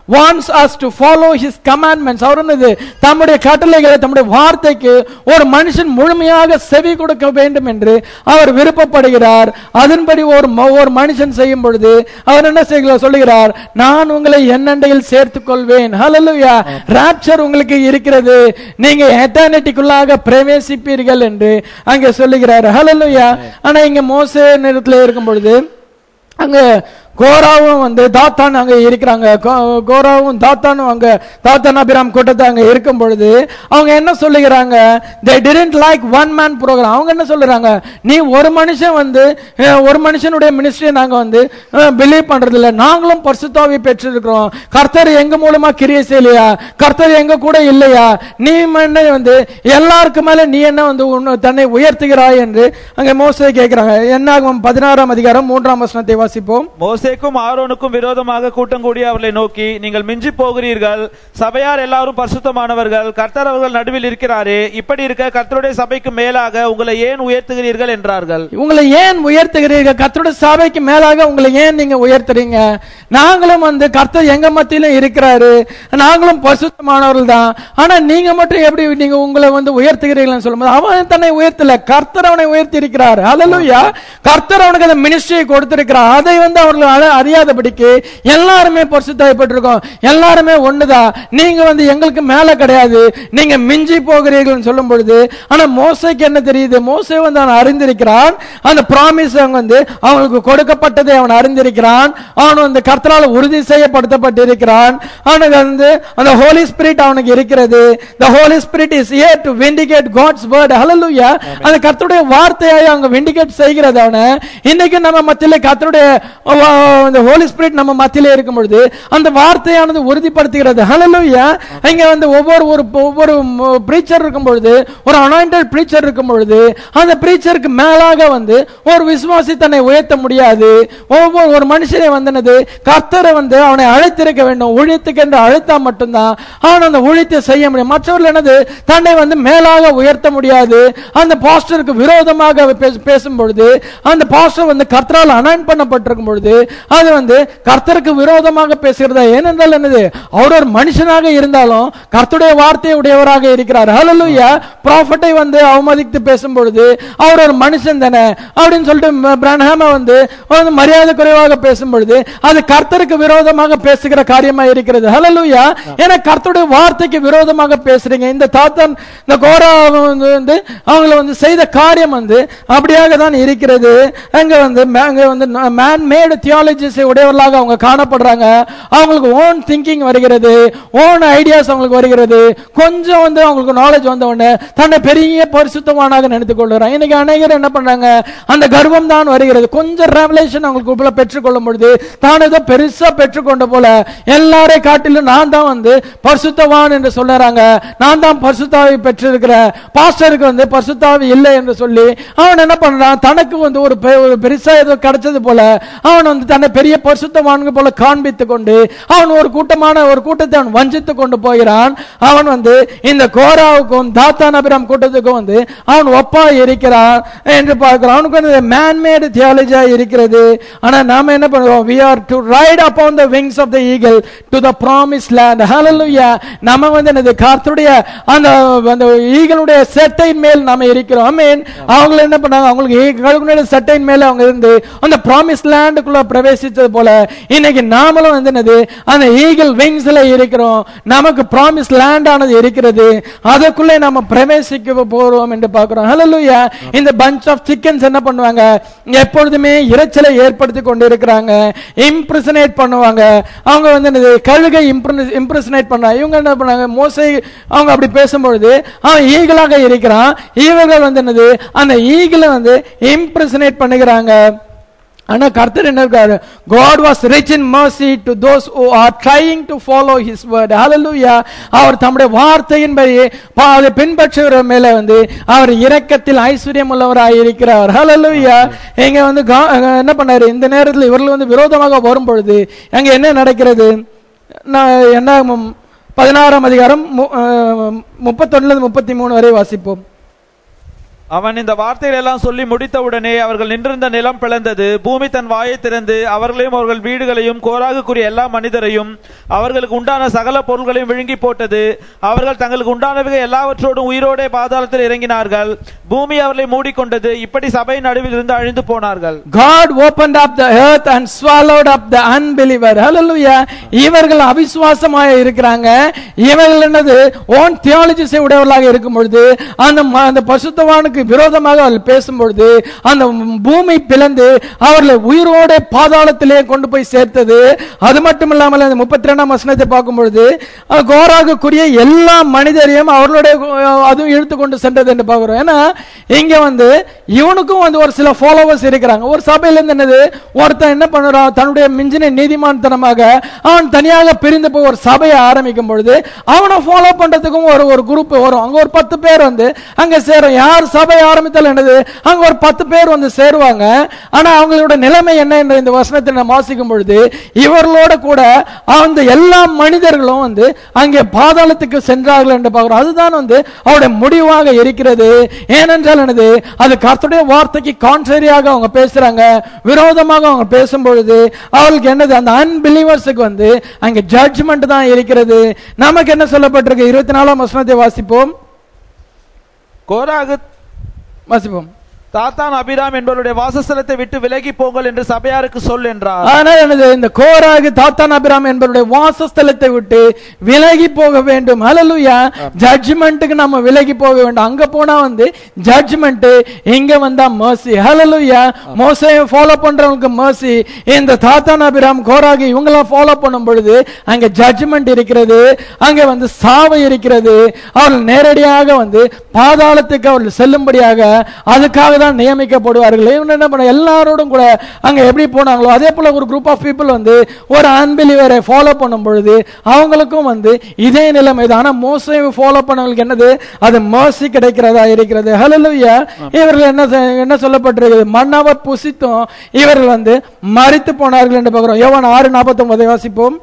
wants us to follow his commandments அவர் என்னது தம்முடைய கட்டளைகளை தம்முடைய வார்த்தைக்கு ஒரு மனுஷன் முழுமையாக செவி கொடுக்க வேண்டும் என்று அவர் விருப்பப்படுகிறார் அதன்படி ஒரு ம- ஒரு மனுஷன் செய்யும் பொழுது அவர் என்ன செய்கிறார் சொல்லுகிறார் நான் உங்களை என்னண்டையில் சேர்த்துக் கொள்வேன் ஹalleluya ராப்சர் உங்களுக்கு இருக்கிறது நீங்க எட்டர்னிட்டிக்குள்ளாக பிரவேசிப்பீர்கள் என்று அங்கே சொல்லுகிறார் ஹalleluya ஆனா இங்க மோசே நேரத்தில் இருக்கும் பொழுது அங்க கோராவும் வந்து தாத்தான் அங்க இருக்கிறாங்க கோ- கோராவும் தாத்தானும் அங்க தாத்தான் அபிராம் கூட்டத்தை அங்க இருக்கும் பொழுது அவங்க என்ன சொல்லுகிறாங்க they didn't like one man program அவங்க என்ன சொல்லுறாங்க நீ ஒரு மனுஷன் வந்து அஹ், ஒரு மனுஷனுடைய மினிஸ்ட்ரியை நாங்க வந்து பிலீவ் பண்றது இல்ல நாங்களும் பரிசுத்தாவி பெற்றிருக்கிறோம் கர்த்தர் எங்க மூலமா கிரியை செய்யலையா கர்த்தர் எங்க கூட இல்லையா நீ என்ன வந்து எல்லாருக்கும் மேல நீ என்ன வந்து உன்னை தன்னை உயர்த்துகிறாய் என்று அங்க மோசே கேட்கிறாங்க என்னாகும் பதினாறாம் அதிகாரம் மூன்றாம் வசனத்தை வாசிப்போம் மோசேக்கும் ஆரோனுக்கும் விரோதமாக கூட்டம் கூடி அவர்களை நோக்கி நீங்கள் மிஞ்சி போகிறீர்கள் சபையார் எல்லாரும் பரிசுத்தமானவர்கள் கர்த்தர் அவர்கள் நடுவில் இருக்கிறாரே இப்படி இருக்க கர்த்தருடைய சபைக்கு மேலாக உங்களை ஏன் உயர்த்துகிறீர்கள் என்றார்கள் உங்களை ஏன் உயர்த்துகிறீர்கள் கர்த்தருடைய சபைக்கு மேலாக உங்களை ஏன் நீங்க உயர்த்துறீங்க நாங்களும் வந்து கர்த்தர் எங்க மத்தியிலும் இருக்கிறாரு நாங்களும் பரிசுத்தமானவர்கள் தான் ஆனா நீங்க மட்டும் எப்படி நீங்க உங்களை வந்து உயர்த்துகிறீர்கள்னு சொல்லும்போது அவன் தன்னை உயர்த்தல கர்த்தர் அவனை உயர்த்தி இருக்கிறார் ஹalleluya கர்த்தர் அவனுக்கு அந்த மினிஸ்ட்ரியை கொடுத்திருக்கிறார் அதை வந்து அவர்கள் அத- அறியாதபடிக்கு எல்லாருமே பரிசுத்தாயப்பட்டிருக்கோம் எல்லாருமே ஒண்ணுதான் நீங்க வந்து எங்களுக்கு மேல கிடையாது நீங்க மிஞ்சி போகிறீர்கள் சொல்லும் பொழுது ஆனா மோசைக்கு என்ன தெரியுது மோசே வந்து அவன் அறிந்திருக்கிறான் அந்த ப்ராமிஸ் வந்து அவனுக்கு கொடுக்கப்பட்டதை அவன் அறிந்திருக்கிறான் அவன் வந்து கர்த்தரால் உறுதி செய்யப்படுத்தப்பட்டிருக்கிறான் அவனுக்கு வந்து அந்த ஹோலி ஸ்பிரிட் அவனுக்கு இருக்கிறது the holy spirit is here to vindicate god's word hallelujah அந்த கர்த்தருடைய வார்த்தையை அவங்க விண்டிகேட் செய்கிறது அவனை இன்னைக்கு நம்ம மத்தியில கர்த்தருடைய அஹ், அந்த ஹோலி ஸ்பிரிட் நம்ம மத்தியில இருக்கும் பொழுது அந்த வார்த்தையானது உறுதிப்படுத்துகிறது hallelujah இங்க வந்து ஒவ்வொரு ஒரு ஒவ்வொரு பிரீச்சர் இருக்கும் பொழுது ஒரு அனாயிண்டட் பிரீச்சர் இருக்கும் பொழுது அந்த பிரீச்சருக்கு மேலாக வந்து ஒரு விசுவாசி தன்னை உயர்த்த முடியாது ஒவ்வொரு ஒரு மனுஷனை வந்து என்னது கர்த்தரை வந்து அவனை அழைத்திருக்க வேண்டும் ஊழியத்துக்கு என்று அழைத்தா மட்டும்தான் அவன் அந்த ஊழியத்தை செய்ய முடியும் மற்றவர்கள் என்னது தன்னை வந்து மேலாக உயர்த்த முடியாது அந்த பாஸ்டருக்கு விரோதமாக பேச- பேசும் பொழுது அந்த பாஸ்டர் வந்து கர்த்தரால் அனாயின் பண்ணப்பட்டிருக்கும் பொழுது அது வந்து கர்த்தருக்கு விரோதமாக பேசுகிறதா ஏனென்றால் என்னது அவர் ஒரு மனுஷனாக இருந்தாலும் கர்த்தருடைய வார்த்தை உடையவராக இருக்கிறார் ஹalleluya ப்ராஃபட்டை வந்து அவமதித்து பேசும் பொழுது அவர் ஒரு மனுஷன் தானே அப்படின்னு சொல்லிட்டு பிரன்ஹாம வந்து வந்து மரியாதை குறைவாக பேசும் பொழுது அது கர்த்தருக்கு விரோதமாக பேசுகிற காரியமா இருக்கிறது ஹalleluya ஏன்னா கர்த்தருடைய வார்த்தைக்கு விரோதமாக பேசுறீங்க இந்த தாத்தன் இந்த கோரா வந்து வந்து அவங்கள வந்து செய்த காரியம் வந்து அப்படியாக தான் இருக்கிறது அங்க வந்து மே- அங்க வந்து மேன் மேடு தியாலஜிஸ் உடையவர்களாக அவங்க காணப்படுறாங்க அவங்களுக்கு ஓன் திங்கிங் வருகிறது ஓன் ஐடியாஸ் அவங்களுக்கு வருகிறது கொஞ்சம் வந்து அவங்களுக்கு நாலேஜ் வந்த உடனே தன்னை பெரிய பரிசுத்தமானாக நினைத்துக் கொள்கிறாங்க இன்னைக்கு அநேகர் என்ன பண்றாங்க அந்த கர்வம் தான் வருகிறது கொஞ்சம் ரெவலேஷன் அவங்களுக்கு உள்ள பெற்றுக்கொள்ளும் பொழுது தான் ஏதோ பெருசா பெற்றுக்கொண்ட போல எல்லாரை காட்டிலும் நான் தான் வந்து பரிசுத்தவான் என்று சொல்லுறாங்க நான் தான் பரிசுத்தாவி பெற்றிருக்கிற பாஸ்டருக்கு வந்து பரிசுத்தாவி இல்லை என்று சொல்லி அவன் என்ன பண்றான் தனக்கு வந்து ஒரு பெ- ஒரு பெருசா ஏதோ கிடைச்சது போல அவன் வந்து தன்னை பெரிய பரிசுத்தவான்கள் போல காண்பித்துக் கொண்டு அவன் ஒரு கூட்டமான ஒரு கூட்டத்தை அவன் வஞ்சித்துக் கொண்டு போகிறான் அவன் வந்து இந்த கோராவுக்கும் தாத்தான் அபிராம் கூட்டத்துக்கும் வந்து அவன் ஒப்பா இருக்கிறான் என்று பார்க்கிறோம் அவனுக்கு வந்து மேன்மேடு தியாலஜியா இருக்கிறது ஆனா நாம என்ன பண்ணுவோம் we are to ride upon the wings of the eagle to the promised land hallelujah நம்ம வந்து என்னது கர்த்தருடைய அந்த அந்த ஈகளுடைய செட்டையின் மேல் நாம இருக்கிறோம் ஆமென் அவங்க என்ன பண்ணாங்க அவங்களுக்கு ஈகளுடைய செட்டையின் மேல அவங்க இருந்து அந்த ப்ராமிஸ் லேண்டுக்குள்ள பிரவேசித்தது போல இன்னைக்கு நாமளும் வந்து என்னது அந்த ஈகிள் விங்ஸ்ல இருக்கிறோம் நமக்கு ப்ராமிஸ் லேண்ட் ஆனது இருக்கிறது அதுக்குள்ளே நாம பிரவேசிக்க போறோம் என்று பார்க்கிறோம் ஹalleluya இந்த bunch ஆஃப் சிக்கன்ஸ் என்ன பண்ணுவாங்க எப்பொழுதுமே இரைச்சலை ஏற்படுத்தி கொண்டு இருக்கிறாங்க இம்ப்ரெஷனேட் பண்ணுவாங்க அவங்க வந்து என்னது கழுகை இம்ப்ரெஷனேட் பண்ணாங்க இவங்க என்ன பண்ணாங்க மோசை அவங்க அப்படி பேசும்பொழுது அவன் ஈகளாக இருக்கிறான் இவர்கள் வந்து என்னது அந்த ஈகிளை வந்து இம்ப்ரெஷனேட் பண்ணுகிறாங்க ஆனா கர்த்தர் என்ன இருக்காரு God was rich in mercy to those who are trying to follow his word hallelujah அவர் தம்முடைய வார்த்தையின்படி பா- அதை பின்பற்றுகிற மேல வந்து அவர் இரக்கத்தில் ஐஸ்வர்யம் உள்ளவராய் இருக்கிறார் hallelujah இங்க வந்து கா- அங்க என்ன பண்ணாரு இந்த நேரத்தில் இவர்கள் வந்து விரோதமாக வரும் பொழுது அங்க என்ன நடக்கிறது நான் என்ன ம், பதினாறாம் அதிகாரம் மு- அஹ், முப்பத்தொன்னுல இருந்து முப்பத்தி மூணு வரை வாசிப்போம் அவன் இந்த வார்த்தைகள் எல்லாம் சொல்லி முடித்தவுடனே அவர்கள் நின்றிருந்த நிலம் பிளந்தது பூமி தன் வாயை திறந்து அவர்களையும் அவர்கள் வீடுகளையும் கோராகுக்குரிய எல்லா மனிதரையும் அவர்களுக்கு உண்டான சகல பொருள்களையும் விழுங்கி போட்டது அவர்கள் தங்களுக்கு உண்டானவைகள் எல்லாவற்றோடும் உயிரோடே பாதாளத்தில் இறங்கினார்கள் பூமி அவர்களை மூடிக்கொண்டது இப்படி சபை நடுவில் இருந்து அழிந்து போனார்கள் God opened up the earth and swallowed up the unbeliever. Hallelujah. இவர்கள் அவிசுவாசமாக இருக்கிறாங்க இவர்கள் என்னது ஓன் தியாலஜிஸை உடையவர்களாக இருக்கும் பொழுது அந்த ம- அந்த பசுத்தவானுக்கு விரோதமாக அவர்கள் பேசும் பொழுது அந்த பூமி பிளந்து அவர்களை உயிரோட பாதாளத்திலே கொண்டு போய் சேர்த்தது அது மட்டும் இல்லாமல் அந்த முப்பத்தி ரெண்டாம் வசனத்தை பார்க்கும் பொழுது அஹ், கோராகுக்குரிய எல்லா மனிதரையும் அவர்களுடைய அஹ், அதுவும் இழுத்து கொண்டு சென்றது என்று பார்க்கிறோம் ஏன்னா இங்க வந்து இவனுக்கும் வந்து ஒரு சில ஃபாலோவர்ஸ் இருக்கிறாங்க ஒரு சபையில இருந்து என்னது ஒருத்தன் என்ன பண்ணுறான் தன்னுடைய மிஞ்சின நீதிமான்தனமாக அவன் தனியாக பிரிந்து போய் ஒரு சபையை ஆரம்பிக்கும் பொழுது அவனை ஃபாலோ பண்றதுக்கும் ஒரு ஒரு குரூப் வரும் அங்க ஒரு பத்து பேர் வந்து அங்க சேரும் யார் சபை ஆரம்பித்தாலும் என்னது அங்க ஒரு பத்து பேர் வந்து சேருவாங்க ஆனா அவங்களோட நிலைமை என்ன என்ற இந்த வசனத்தை நம்ம வாசிக்கும் பொழுது இவர்களோட கூட அந்த எல்லா மனிதர்களும் வந்து அங்கே பாதாளத்துக்கு சென்றார்கள் என்று பார்க்கிறோம் அதுதான் வந்து அவருடைய முடிவாக இருக்கிறது ஏனென்றால் என்னது அது கர்த்தருடைய வார்த்தைக்கு கான்ட்ரரியாக அவங்க பேசுறாங்க விரோதமாக அவங்க பேசும் பொழுது அவர்களுக்கு என்னது அந்த அன்பிலீவர்ஸுக்கு வந்து அங்க ஜட்ஜ்மெண்ட் தான் இருக்கிறது நமக்கு என்ன சொல்லப்பட்டிருக்கு இருபத்தி நாலாம் வசனத்தை வாசிப்போம் கோராகு வாசிப்போம் தாத்தான் அபிராம் என்பவருடைய வாசஸ்தலத்தை விட்டு விலகி போங்கள் என்று சபையாருக்கு சொல் என்றார் ஆனால் எனது இந்த கோராகு தாத்தான் அபிராம் என்பவருடைய வாசஸ்தலத்தை விட்டு விலகி போக வேண்டும் ஹalleluya ஜட்ஜ்மெண்ட்டுக்கு நம்ம விலகி போக வேண்டும் அங்க போனா வந்து ஜட்ஜ்மெண்ட் இங்க வந்தா mercy ஹalleluya மோசையை ஃபாலோ பண்றவங்களுக்கு mercy இந்த தாத்தான் அபிராம் கோராகு இவங்கெல்லாம் ஃபாலோ பண்ணும் பொழுது அங்க ஜட்ஜ்மெண்ட் இருக்கிறது அங்க வந்து சாவு இருக்கிறது அவர்கள் நேரடியாக வந்து பாதாளத்துக்கு அவர்கள் செல்லும்படியாக அதுக்காக தான் நியமிக்கப்படுவார்கள் இவங்க என்ன பண்ண எல்லாரோடும் கூட அங்க எப்படி போனாங்களோ அதே போல ஒரு குரூப் ஆஃப் பீப்புள் வந்து ஒரு அன்பிலிவரை ஃபாலோ பண்ணும் பொழுது அவங்களுக்கும் வந்து இதே நிலைமை தான் ஆனா மோசை ஃபாலோ பண்ணவங்களுக்கு என்னது அது mercy கிடைக்கிறதா இருக்கிறது ஹalleluya இவர்கள் என்ன செ- என்ன சொல்லப்பட்டிருக்கிறது மண்ணாவை புசித்தும் இவர்கள் வந்து மரித்து போனார்கள் என்று பார்க்கிறோம் யோவான் ஆறு நாற்பத்தி வாசிப்போம்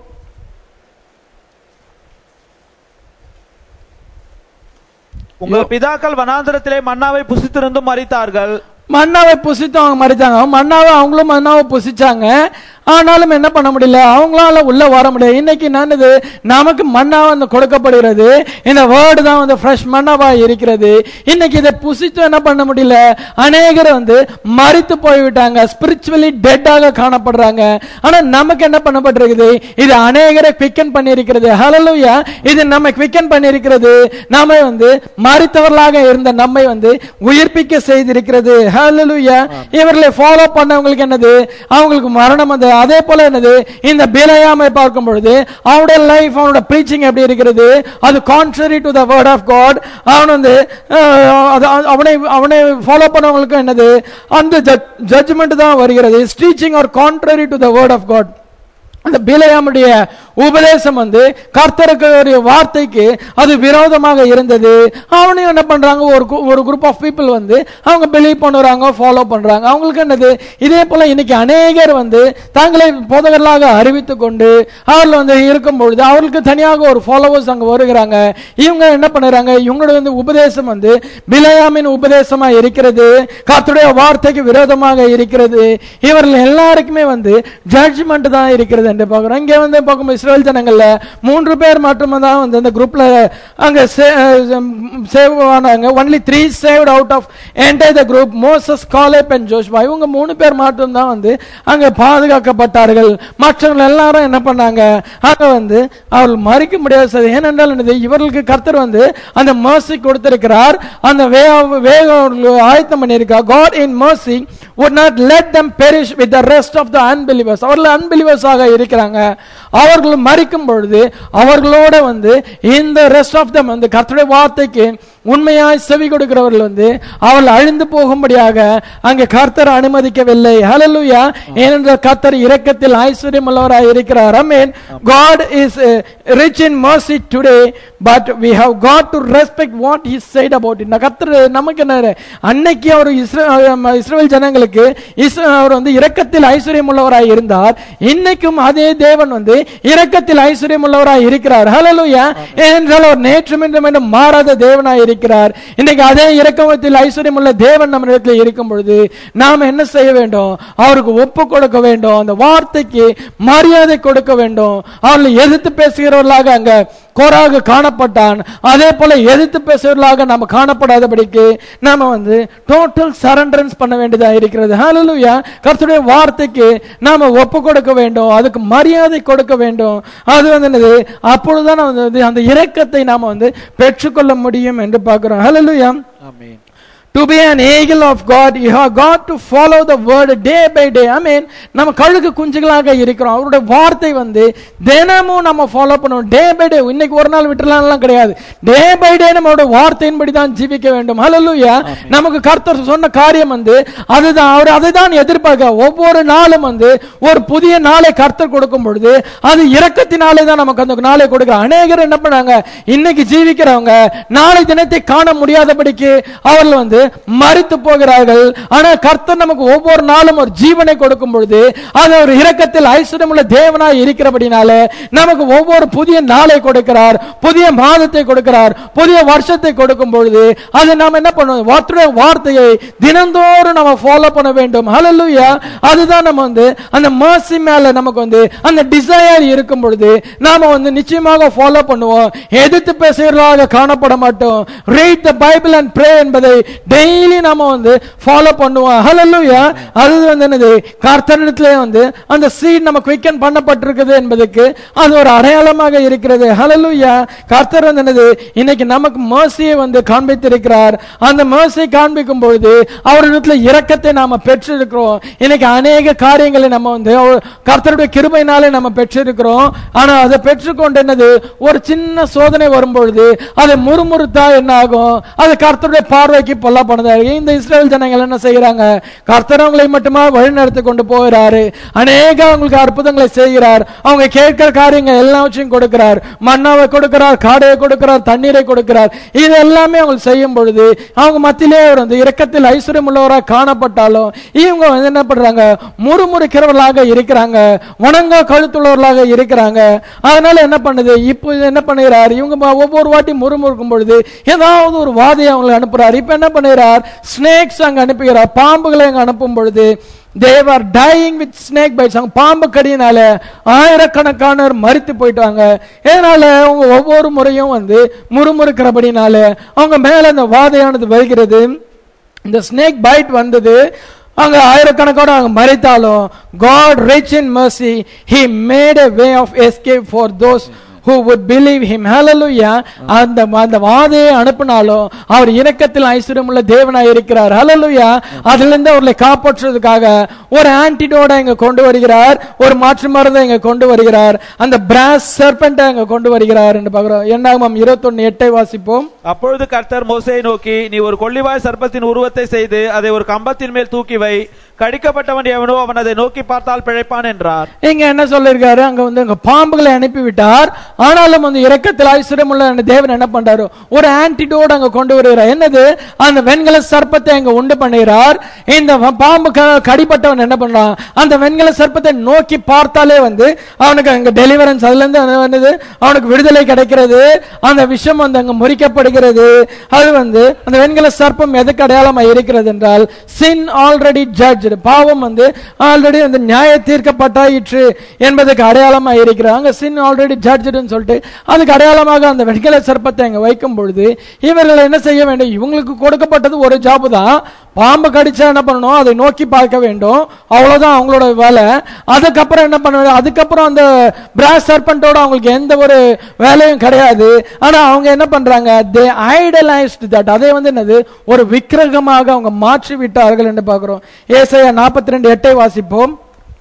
உங்கள் பிதாக்கள் வனாந்தரத்திலே மன்னாவை புசித்திருந்தும் மறித்தார்கள் மன்னாவை புசித்து அவங்க மறிச்சாங்க மன்னாவை அவங்களும் மன்னாவை புசிச்சாங்க ஆனாலும் என்ன பண்ண முடியல அவங்களால உள்ள வர முடியல இன்னைக்கு என்னது நமக்கு மன்னாவை வந்து கொடுக்கப்படுகிறது இந்த வேர்டு தான் வந்து ஃப்ரெஷ் மன்னாவா இருக்கிறது இன்னைக்கு இதை புசித்து என்ன பண்ண முடியல அநேகர் வந்து மறித்து போய்விட்டாங்க ஸ்பிரிச்சுவலி டெட்டாக காணப்படுறாங்க ஆனா நமக்கு என்ன பண்ணப்பட்டிருக்குது இது அநேகரை குவிக்கன் பண்ணியிருக்கிறது ஹalleluya இது நம்ம குவிக்கன் பண்ணியிருக்கிறது நாம வந்து மறித்தவர்களாக இருந்த நம்மை வந்து உயிர்ப்பிக்க செய்திருக்கிறது ஹalleluya இவர்களை ஃபாலோ பண்ணவங்களுக்கு என்னது அவங்களுக்கு மரணம் வந்து அதே போல என்னது இந்த பிலையாமை பார்க்கும் பொழுது அவனுடைய லைஃப் அவனோட ப்ரீச்சிங் எப்படி இருக்கிறது அது contrary to the word of God அவன் வந்து அஹ், அது- அது- அவனை அவனை ஃபாலோ பண்ணவங்களுக்கு என்னது அந்த ஜட்ஜ்மெண்ட் தான் வருகிறது teaching are contrary to the word of God அந்த பிலையாமுடைய உபதேசம் வந்து கர்த்தருக்கு ஒரு வார்த்தைக்கு அது விரோதமாக இருந்தது அவனையும் என்ன பண்றாங்க ஒரு கு- ஒரு குரூப் ஆஃப் பீப்புள் வந்து அவங்க பிலீவ் பண்ணுறாங்க ஃபாலோ பண்றாங்க அவங்களுக்கு என்னது இதே போல இன்னைக்கு அநேகர் வந்து தங்களை போதகர்களாக அறிவித்து கொண்டு அவர்கள் வந்து இருக்கும் பொழுது அவர்களுக்கு தனியாக ஒரு ஃபாலோவர்ஸ் அங்க வருகிறாங்க இவங்க என்ன பண்ணுறாங்க இவங்களோட வந்து உபதேசம் வந்து பிலையாமின் உபதேசமா இருக்கிறது கர்த்தருடைய வார்த்தைக்கு விரோதமாக இருக்கிறது இவர்கள் எல்லாருக்குமே வந்து ஜட்ஜ்மெண்ட் தான் இருக்கிறது என்று பார்க்கிறோம் இங்க வந்து பார்க்கும் இஸ்ரேல் ஜனங்கள்ல மூன்று பேர் மட்டும் தான் வந்து அந்த குரூப்ல அங்க சேவ் ஆனாங்க only three saved out of entire the group Moses Caleb and Joshua இவங்க மூணு பேர் மட்டும் தான் வந்து அங்க பாதுகாக்கப்பட்டார்கள் மற்றவங்க எல்லாரும் என்ன பண்ணாங்க அங்க வந்து அவர்கள் மறிக்க முடியாத சரி ஏனென்றால் என்னது இவர்களுக்கு கர்த்தர் வந்து அந்த mercy கொடுத்திருக்கிறார் அந்த வே வேகம் அவர்களுக்கு ஆயத்தம் பண்ணியிருக்கார் God in mercy would not let them perish with the rest of the unbelievers அவர்கள் unbelievers ஆக இருக்கிறாங்க அவர்கள் மறிக்கும் பொழுது அவர்களோட வந்து இந்த ரெஸ்ட் ஆஃப் தம் வந்து கர்த்தருடைய வார்த்தைக்கு உண்மையாய் செவி கொடுக்கிறவர்கள் வந்து அவள் அழிந்து போகும்படியாக அங்கே கர்த்தர் அனுமதிக்கவில்லை ஹalleluya ஏனென்றால் கர்த்தர் இரக்கத்தில் ஐஸ்வர்யம் உள்ளவராய் இருக்கிறார் அமேன் God is uh, rich in mercy today but we have got to respect what he said about it நான் கர்த்தர் நமக்கு என்ன அன்னைக்கு அவர் இஸ்ரே- அஹ் இஸ்ரவேல் ஜனங்களுக்கு இஸ்- அவர் வந்து இரக்கத்தில் ஐஸ்வர்யம் உள்ளவராய் இருந்தார் இன்னைக்கும் அதே தேவன் வந்து இரக்கத்தில் ஐஸ்வர்யம் உள்ளவராய் இருக்கிறார் ஹalleluya ஏனென்றால் அவர் நேற்றும் இன்றும் என்றும் மாறாத தேவனாய் இருக்கிறார் இன்னைக்கு அதே இரக்கத்தில் ஐஸ்வர்யம் உள்ள தேவன் நம்ம இடத்துல இருக்கும் பொழுது நாம் என்ன செய்ய வேண்டும் அவருக்கு ஒப்பு கொடுக்க வேண்டும் அந்த வார்த்தைக்கு மரியாதை கொடுக்க வேண்டும் அவர்களை எதிர்த்து பேசுகிறவர்களாக அங்க கோராக காணப்பட்டான் அதே போல எதிர்த்து பேசுகிறவர்களாக நாம காணப்படாதபடிக்கு நாம வந்து டோட்டல் சரண்டரன்ஸ் பண்ண வேண்டியதா இருக்கிறது ஹalleluya கர்த்தருடைய வார்த்தைக்கு நாம ஒப்பு கொடுக்க வேண்டும் அதுக்கு மரியாதை கொடுக்க வேண்டும் அது வந்து என்னது அப்பொழுதுதான் நம்ம வந்து அந்த இரக்கத்தை நாம வந்து பெற்றுக்கொள்ள முடியும் என்று பார்க்கிறோம் ஹalleluya ஆமென் To be an eagle of God, you have got to follow the word day by day. I mean, நம்ம கழுகு குஞ்சுகளாக இருக்கிறோம் அவருடைய வார்த்தை வந்து தினமும் நம்ம ஃபாலோ பண்ணுவோம் டே பை டே இன்னைக்கு ஒரு நாள் விட்டுலாம்லாம் கிடையாது டே பை டே நம்மளோட வார்த்தையின்படி தான் ஜீவிக்க வேண்டும் ஹalleluya நமக்கு கர்த்தர் சொன்ன காரியம் வந்து அதுதான் அவர் அதை தான் எதிர்பார்க்க ஒவ்வொரு நாளும் வந்து ஒரு புதிய நாளை கர்த்தர் கொடுக்கும் பொழுது அது இரக்கத்தினாலே தான் நமக்கு அந்த நாளை கொடுக்கிறார் அநேகர் என்ன பண்ணாங்க இன்னைக்கு ஜீவிக்கிறவங்க நாளை தினத்தை காண முடியாதபடிக்கு அவர்கள் வந்து மறித்து போகிறார்கள் ஆனா கர்த்தர் நமக்கு ஒவ்வொரு நாளும் ஒரு ஜீவனை கொடுக்கும் பொழுது அது ஒரு இரக்கத்தில் ஐஸ்வர்யமுள்ள தேவனாய் இருக்கிறபடினால நமக்கு ஒவ்வொரு புதிய நாளை கொடுக்கிறார் புதிய மாதத்தை கொடுக்கிறார் புதிய வருஷத்தை கொடுக்கும் பொழுது அது நாம் என்ன பண்ணுவோம் வார்த்தையுடைய வார்த்தையை தினந்தோறும் நம்ம ஃபாலோ பண்ண வேண்டும் ஹalleluya அதுதான் நம்ம வந்து அந்த mercy மேல நமக்கு வந்து அந்த டிசையர் இருக்கும் பொழுது நாம வந்து நிச்சயமாக ஃபாலோ பண்ணுவோம் எதிர்த்து பேசுகிறவர்களாக காணப்பட மாட்டோம் read the Bible and pray என்பதை டெய்லி நாம வந்து ஃபாலோ பண்ணுவோம் ஹalleluya அது வந்து என்னது கர்த்தரிடத்திலே வந்து அந்த சீட் நம்ம குவிக்கன் பண்ணப்பட்டிருக்குது என்பதுக்கு அது ஒரு அடையாளமாக இருக்கிறது ஹalleluya கர்த்தர் வந்து என்னது இன்னைக்கு நமக்கு mercy-யை வந்து காண்பித்திருக்கிறார் அந்த mercy காண்பிக்கும் பொழுது அவரிடத்துல இரக்கத்தை நாம பெற்றிருக்கிறோம் இன்னைக்கு அநேக காரியங்களை நம்ம வந்து அவர் கர்த்தருடைய கிருபையினாலே நம்ம பெற்றிருக்கிறோம் ஆனா அதை பெற்றுக்கொண்டு என்னது ஒரு சின்ன சோதனை வரும்பொழுது அதை முறுமுறுத்தா என்ன ஆகும் அது கர்த்தருடைய பார்வைக்கு பொல்லாப்பானதா இருக்கு இந்த இஸ்ரேல் ஜனங்கள் என்ன செய்யறாங்க கர்த்தர் அவங்களை மட்டுமா வழிநடத்தி கொண்டு போகிறாரு அநேக அவங்களுக்கு அற்புதங்களை செய்கிறார் அவங்க கேட்கிற காரியங்கள் எல்லாவற்றையும் கொடுக்கிறார் மண்ணாவை கொடுக்கிறார் காடையை கொடுக்கிறார் தண்ணீரை கொடுக்கிறார் இது எல்லாமே அவங்க செய்யும் பொழுது அவங்க மத்தியிலே அவர் வந்து இரக்கத்தில் ஐஸ்வர்யம் உள்ளவராக காணப்பட்டாலும் இவங்க வந்து என்ன பண்றாங்க முறுமுறுக்கிறவர்களாக இருக்கிறாங்க வணங்க கழுத்துள்ளவர்களாக இருக்கிறாங்க அதனால என்ன பண்ணுது இப்போ இது என்ன பண்ணுகிறார் இவங்க ம- ஒவ்வொரு வாட்டி முறுமுறுக்கும் பொழுது ஏதாவது ஒரு வாதையை அவங்களை அனுப்புறார் இப்ப என்ன பண்ணுகிறார் ஸ்னேக்ஸ் அங்க அனுப்புகிறார் பாம்புகளை அங்க அனுப்பும் பொழுது they were dying with snake bites அவங்க பாம்பு கடியினால ஆயிரக்கணக்கானோர் மரித்து போயிட்டாங்க இதனால அவங்க ஒவ்வொரு முறையும் வந்து முறுமுறுக்கிறபடினால அவங்க மேல அந்த வாதையானது வருகிறது இந்த ஸ்னேக் பைட் வந்தது அங்க ஆயிரக்கணக்கான அவங்க மறைத்தாலும் God rich in mercy he made a way of escape for those who would believe him hallelujah அந்த அந்த வாதையை அனுப்பினாலும் அவர் இரக்கத்தில் ஐஸ்வர்யமுள்ள தேவனாய் இருக்கிறார் hallelujah அதிலிருந்து இருந்து அவர்களை காப்பாற்றுறதுக்காக ஒரு ஆன்டிடோட இங்க கொண்டு வருகிறார் ஒரு மாற்று மருந்தை இங்க கொண்டு வருகிறார் அந்த பிராஸ் சர்பெண்டை இங்க கொண்டு வருகிறார் என்று பார்க்கிறோம் என்னாகும் இருபத்தொன்னு எட்டை வாசிப்போம் அப்பொழுது கர்த்தர் மோசேயை நோக்கி நீ ஒரு கொள்ளிவாய் சர்ப்பத்தின் உருவத்தை செய்து அதை ஒரு கம்பத்தின் மேல் தூக்கி வை கடிக்கப்பட்டவன் எவனோ அவன் அதை நோக்கி பார்த்தால் பிழைப்பான் என்றார் இங்க என்ன சொல்லிருக்காரு அங்க வந்து அங்க பாம்புகளை அனுப்பி விட்டார் ஆனாலும் வந்து இரக்கத்தில் ஐஸ்வர்யம் உள்ள அந்த தேவன் என்ன பண்றாரு ஒரு ஆன்டிடோட் அங்க கொண்டு வருகிறார் என்னது அந்த வெண்கல சர்ப்பத்தை அங்க உண்டு பண்ணுகிறார் இந்த வ- பாம்பு க- கடிப்பட்டவன் என்ன பண்றான் அந்த வெண்கல சர்ப்பத்தை நோக்கி பார்த்தாலே வந்து அவனுக்கு அங்க டெலிவரன்ஸ் அதுல இருந்து அது என்னது அவனுக்கு விடுதலை கிடைக்கிறது அந்த விஷம் வந்து அங்க முறிக்கப்படுகிறது அது வந்து அந்த வெண்கல சர்ப்பம் எதுக்கு அடையாளமா இருக்கிறது என்றால் சின் ஆல்ரெடி ஜட்ஜ் பாவம் வந்து ஆல்ரெடி வந்து நியாய தீர்க்கப்பட்டாயிற்று என்பதுக்கு அடையாளமா இருக்கிறாங்க அங்க சின் ஆல்ரெடி ஜட்ஜ்னு சொல்லிட்டு அதுக்கு அடையாளமாக அந்த வெண்கல சர்ப்பத்தை அங்க வைக்கும் பொழுது இவர்கள் என்ன செய்ய வேண்டும் இவங்களுக்கு கொடுக்கப்பட்டது ஒரு ஜாபு தான் பாம்பு கடிச்சா என்ன பண்ணணும் அதை நோக்கி பார்க்க வேண்டும் அவ்வளவுதான் அவங்களோட வேலை அதுக்கப்புறம் என்ன பண்ண வேண்டும் அதுக்கப்புறம் அந்த பிராஸ் சர்பண்டோட அவங்களுக்கு எந்த ஒரு வேலையும் கிடையாது ஆனா அவங்க என்ன பண்றாங்க தே ஐடலைஸ்ட் தட் அதை வந்து என்னது ஒரு விக்கிரகமாக அவங்க மாற்றி விட்டார்கள் என்று பார்க்கிறோம் ஏசாயா நாற்பத்தி ரெண்டு எட்டை வாசிப்போம்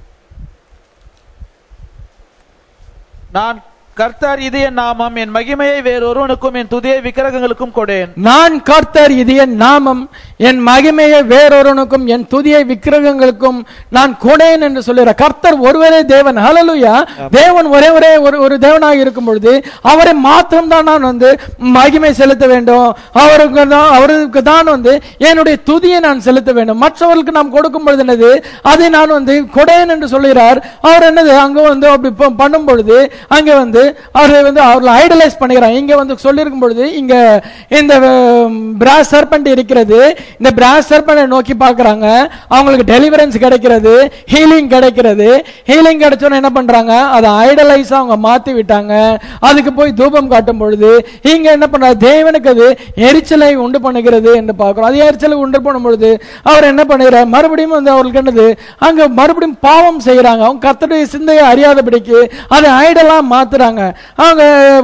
நான் கர்த்தர் இது என் நாமம் என் மகிமையை வேறொருவனுக்கும் என் துதியை விக்கிரகங்களுக்கும் கொடேன் நான் கர்த்தர் இது என் நாமம் என் மகிமையை வேறொருவனுக்கும் என் துதியை விக்கிரகங்களுக்கும் நான் கொடேன் என்று சொல்லுகிறார் கர்த்தர் ஒருவரே தேவன் ஹalleluya தேவன் ஒரே ஒரே ஒரு ஒரு தேவனாக இருக்கும் பொழுது அவரை மாத்திரம் தான் நான் வந்து மகிமை செலுத்த வேண்டும் அவருக்கு தான் அவருக்கு தான் வந்து என்னுடைய துதியை நான் செலுத்த வேண்டும் மற்றவர்களுக்கு நாம் கொடுக்கும் பொழுது என்னது அதை நான் வந்து கொடேன் என்று சொல்லுகிறார் அவர் என்னது அங்க வந்து அப்படி ப- பண்ணும் பொழுது அங்க வந்து அவரை வந்து அவர்களை ஐடலைஸ் பண்ணுகிறார் இங்க வந்து சொல்லியிருக்கும் பொழுது இங்க இந்த பிராஸ் சர்பண்ட் இருக்கிறது இந்த பிராஸ் சர்பண்டை நோக்கி பார்க்கறாங்க அவங்களுக்கு டெலிவரன்ஸ் கிடைக்கிறது ஹீலிங் கிடைக்கிறது ஹீலிங் கிடைச்சோன்னு என்ன பண்றாங்க அதை ஐடலைஸ் அவங்க மாத்தி விட்டாங்க அதுக்கு போய் தூபம் காட்டும் பொழுது இங்க என்ன பண்றாரு தேவனுக்கு அது எரிச்சலை உண்டு பண்ணுகிறது என்று பார்க்கிறோம் அது எரிச்சலை உண்டு பண்ணும் பொழுது அவர் என்ன பண்ணுகிறார் மறுபடியும் வந்து அவர்களுக்கு என்னது அங்க மறுபடியும் பாவம் செய்யறாங்க அவங்க கர்த்தருடைய சிந்தையை அறியாதபடிக்கு அதை ஐடலா மாத்துறாங்க அவங்க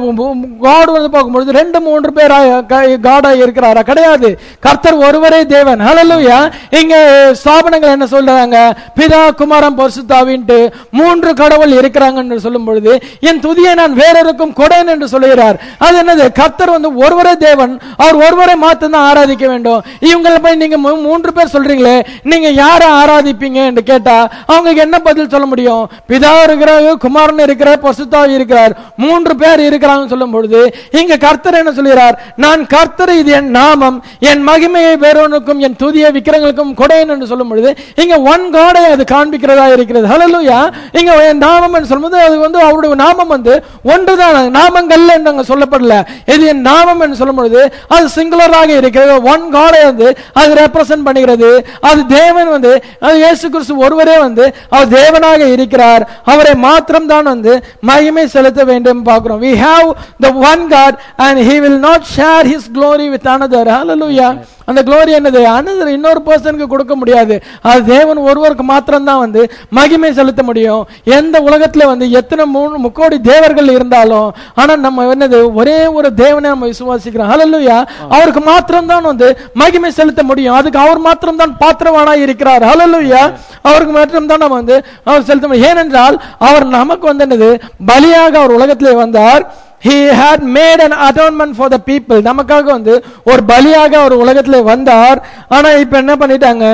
காட் வந்து பார்க்கும்பொழுது ரெண்டு மூன்று பேர் காடா இருக்கிறாரா கிடையாது கர்த்தர் ஒருவரே தேவன் ஹalleluya இங்க ஸ்தாபனங்கள் என்ன சொல்றாங்க பிதா குமாரன் பரிசுத்தாவின்ட்டு மூன்று கடவுள் இருக்கிறாங்கன்னு சொல்லும் பொழுது என் துதியை நான் வேறொருக்கும் கொடேன் என்று சொல்லுகிறார் அது என்னது கர்த்தர் வந்து ஒருவரே தேவன் அவர் ஒருவரை மாத்திரம் தான் ஆராதிக்க வேண்டும் இவங்களை போய் நீங்க மூ- மூன்று பேர் சொல்றீங்களே நீங்க யாரை ஆராதிப்பீங்க என்று கேட்டா அவங்களுக்கு என்ன பதில் சொல்ல முடியும் பிதா இருக்கிறார் குமாரன் இருக்கிறார் பசுத்தாவி இருக்கிறார் மூன்று பேர் இருக்கிறாங்கன்னு சொல்லும் பொழுது இங்க கர்த்தர் என்ன சொல்கிறார் நான் கர்த்தர் இது என் நாமம் என் மகிமையை வேறொன்றுக்கும் என் துதிய விக்கிரங்களுக்கும் கொடையன் என்று சொல்லும் பொழுது இங்க ஒன் காடை அது காண்பிக்கிறதா இருக்கிறது ஹalleluya இங்க என் நாமம் என்று சொல்லும்போது அது வந்து அவருடைய நாமம் வந்து ஒன்றுதான் நாமங்கள் என்று அங்க சொல்லப்படல இது என் நாமம் என்று சொல்லும் பொழுது அது சிங்குலராக இருக்கிறது ஒன் காடை வந்து அது ரெப்ரசன்ட் பண்ணுகிறது அது தேவன் வந்து அது இயேசு கிறிஸ்து ஒருவரே வந்து அவர் தேவனாக இருக்கிறார் அவரை மாத்திரம் தான் வந்து மகிமை செலுத்த வேண்டும் பார்க்கிறோம் we have the one god and he will not share his glory with another hallelujah அந்த glory என்னது another இன்னொரு பர்சனுக்கு கொடுக்க முடியாது அது தேவன் ஒருவருக்கு மாத்திரம் தான் வந்து மகிமை செலுத்த முடியும் எந்த உலகத்துல வந்து எத்தனை மூணு முக்கோடி தேவர்கள் இருந்தாலும் ஆனா நம்ம என்னது ஒரே ஒரு தேவனை நம்ம விசுவாசிக்கிறோம் ஹalleluya அவருக்கு மாத்திரம் தான் வந்து மகிமை செலுத்த முடியும் அதுக்கு அவர் மாத்திரம் தான் பாத்திரவானா இருக்கிறார் ஹalleluya அவருக்கு மாத்திரம் தான் நம்ம வந்து அவர் செலுத்த முடியும் ஏனென்றால் அவர் நமக்கு வந்து என்னது பலியாக அவர் உலகத்திலே வந்தார் he had made an atonement for the people நமக்காக வந்து ஒரு பலியாக அவர் உலகத்திலே வந்தார் ஆனா இப்ப என்ன பண்ணிட்டாங்க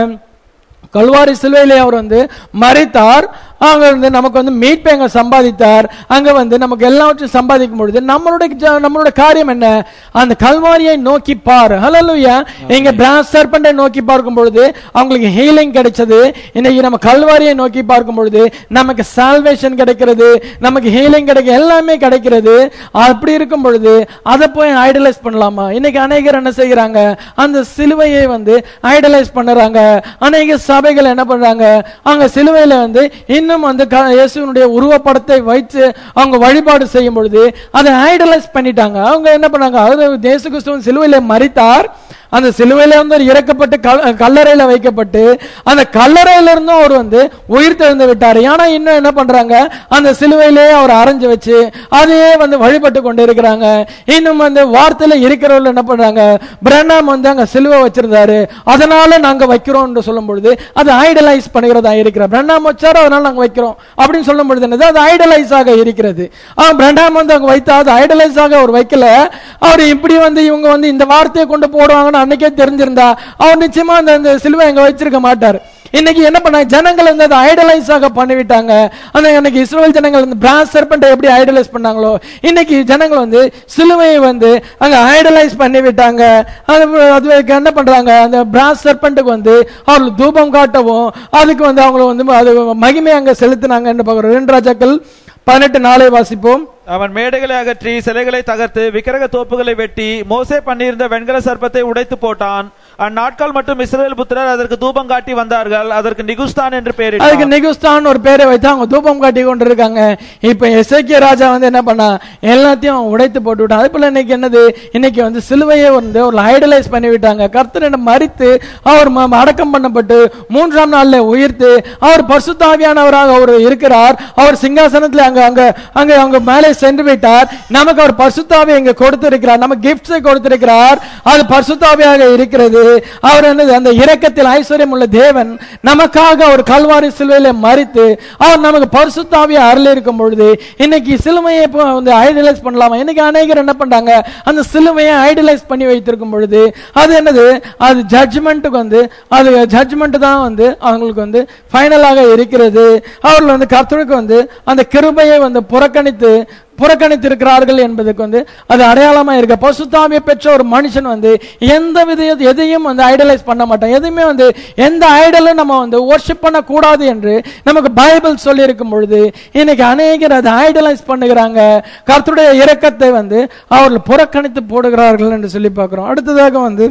கல்வாரி சிலுவையிலே அவர் வந்து மறைத்தார் அங்க வந்து நமக்கு வந்து மீட்பை அங்க சம்பாதித்தார் அங்க வந்து நமக்கு எல்லாவற்றையும் சம்பாதிக்கும் பொழுது நம்மளுடைய ஜ- நம்மளுடைய காரியம் என்ன அந்த கல்வாரியை நோக்கி பார் ஹalleluya இங்க பிராஸ் சர்பண்டை நோக்கி பார்க்கும் பொழுது அவங்களுக்கு ஹீலிங் கிடைச்சது இன்னைக்கு நம்ம கல்வாரியை நோக்கி பார்க்கும் பொழுது நமக்கு சால்வேஷன் கிடைக்கிறது நமக்கு ஹீலிங் கிடைக்க எல்லாமே கிடைக்கிறது அப்படி இருக்கும் பொழுது அதை போய் ஐடலைஸ் பண்ணலாமா இன்னைக்கு அநேகர் என்ன செய்யறாங்க அந்த சிலுவையை வந்து ஐடலைஸ் பண்ணுறாங்க அநேக சபைகள் என்ன பண்றாங்க அங்க சிலுவையில வந்து இன்னும் வந்து க- இயேசுவினுடைய உருவப்படத்தை வைத்து அவங்க வழிபாடு செய்யும் பொழுது அதை ஐடலைஸ் பண்ணிட்டாங்க அவங்க என்ன பண்ணாங்க அதாவது இயேசு கிறிஸ்துவன் சிலுவையில மறித்தார் அந்த சிலுவையில வந்து அவர் இறக்கப்பட்டு கல்- கல்லறையில வைக்கப்பட்டு அந்த கல்லறையில இருந்தும் அவர் வந்து உயிர் தெழுந்து விட்டார் ஏன்னா இன்னும் என்ன பண்றாங்க அந்த சிலுவையிலே அவர் அரைஞ்சு வச்சு அதையே வந்து வழிபட்டு கொண்டு இருக்கிறாங்க இன்னும் அந்த வார்த்தையில இருக்கிறவர்கள் என்ன பண்றாங்க பிரண்ணாம் வந்து அங்க சிலுவை வச்சிருந்தாரு அதனால நாங்க வைக்கிறோம் என்று சொல்லும் பொழுது அது ஐடலைஸ் பண்ணுகிறதா இருக்கிறார் பிரண்ணாம் வச்சாரு அதனால நாங்க வைக்கிறோம் அப்படின்னு சொல்லும் பொழுது என்னது அது ஐடலைஸ் ஆக இருக்கிறது ஆஹ் பிரண்ணாம் வந்து அங்க வைத்தா அது ஐடலைஸ் ஆக அவர் வைக்கல அவர் இப்படி வந்து இவங்க வந்து இந்த வார்த்தையை கொண்டு போடுவாங்கன்னு அன்னைக்கே தெரிஞ்சிருந்தா அவர் நிச்சயமா அந்த அந்த சிலுவை அங்க வச்சிருக்க மாட்டார் இன்னைக்கு என்ன பண்ணாங்க ஜனங்கள் வந்து அதை ஐடலைஸ் ஆக பண்ணிவிட்டாங்க அந்த அன்னைக்கு இஸ்ரேல் ஜனங்கள் வந்து பிராஸ் சர்பண்டை எப்படி ஐடலைஸ் பண்ணாங்களோ இன்னைக்கு ஜனங்கள் வந்து சிலுவையை வந்து அங்க ஐடலைஸ் பண்ணி விட்டாங்க அது அதுக்கு என்ன பண்றாங்க அந்த பிராஸ் சர்பண்ட்டுக்கு வந்து அவர்கள் தூபம் காட்டவும் அதுக்கு வந்து அவங்க வந்து அது மகிமை அங்க செலுத்தினாங்கன்னு பார்க்கிறோம் ரெண்டு ராஜாக்கள் பதினெட்டு நாளை வாசிப்போம் அவன் மேடைகளை அகற்றி சிலைகளை தகர்த்து விக்கிரக தோப்புகளை வெட்டி மோசே பண்ணியிருந்த வெண்கல சர்ப்பத்தை உடைத்து போட்டான் அந்நாட்கள் மட்டும் இஸ்ரேல் புத்திரர் அதற்கு தூபம் காட்டி வந்தார்கள் அதற்கு நிகுஸ்தான் என்று அதுக்கு பெயரிட்டார் நெகுஸ்தான் ஒரு பேரை வைத்து அவங்க தூபம் காட்டி கொண்டு இருக்காங்க இப்ப எசேக்கிய ராஜா வந்து என்ன பண்ணா எல்லாத்தையும் அவன் உடைத்து போட்டு விட்டான் அதே போல இன்னைக்கு என்னது இன்னைக்கு வந்து சிலுவையை வந்து ஒரு ஐடலைஸ் பண்ணி விட்டாங்க கர்த்தர் மறித்து அவர் ம- அடக்கம் பண்ணப்பட்டு மூன்றாம் நாள்ல உயிர்த்து அவர் பரிசுத்தாவியானவராக அவர் இருக்கிறார் அவர் சிங்காசனத்துல அங்க அங்க அங்க அவங்க மேலே சென்று விட்டார் நமக்கு அவர் பரிசுத்தாவை இங்க கொடுத்திருக்கிறார் நம்ம கிஃப்ட்ஸை கொடுத்திருக்கிறார் அது பரிசுத்தாவியாக இருக்கிறது அவர் என்னது அந்த இரக்கத்தில் ஐஸ்வர்யம் உள்ள தேவன் நமக்காக ஒரு கல்வாரி சிலுவையில மறித்து அவர் நமக்கு பரிசுத்தாவியை அருள் இருக்கும் பொழுது இன்னைக்கு சிலுவையை இப்போ வந்து ஐடலைஸ் பண்ணலாமா இன்னைக்கு அநேகர் என்ன பண்றாங்க அந்த சிலுவையை ஐடலைஸ் பண்ணி வைத்திருக்கும் பொழுது அது என்னது அது ஜட்ஜ்மெண்ட்டுக்கு வந்து அது ஜட்ஜ்மெண்ட் தான் வந்து அவங்களுக்கு வந்து ஃபைனலாக இருக்கிறது அவர்கள் வந்து கர்த்தருக்கு வந்து அந்த கிருபையை வந்து புறக்கணித்து புறக்கணித்திருக்கிறார்கள் என்பதுக்கு வந்து அது அடையாளமா இருக்க பசுத்தாவியை பெற்ற ஒரு மனுஷன் வந்து எந்த வித எதையும் வந்து ஐடலைஸ் பண்ண மாட்டான் எதுவுமே வந்து எந்த ஐடலும் நம்ம வந்து ஒர்ஷிப் பண்ண கூடாது என்று நமக்கு பைபிள் சொல்லி இருக்கும் பொழுது இன்னைக்கு அநேகர் அதை ஐடலைஸ் பண்ணுகிறாங்க கர்த்தருடைய இரக்கத்தை வந்து அவர்கள் புறக்கணித்து போடுகிறார்கள் என்று சொல்லி பார்க்கிறோம் அடுத்ததாக வந்து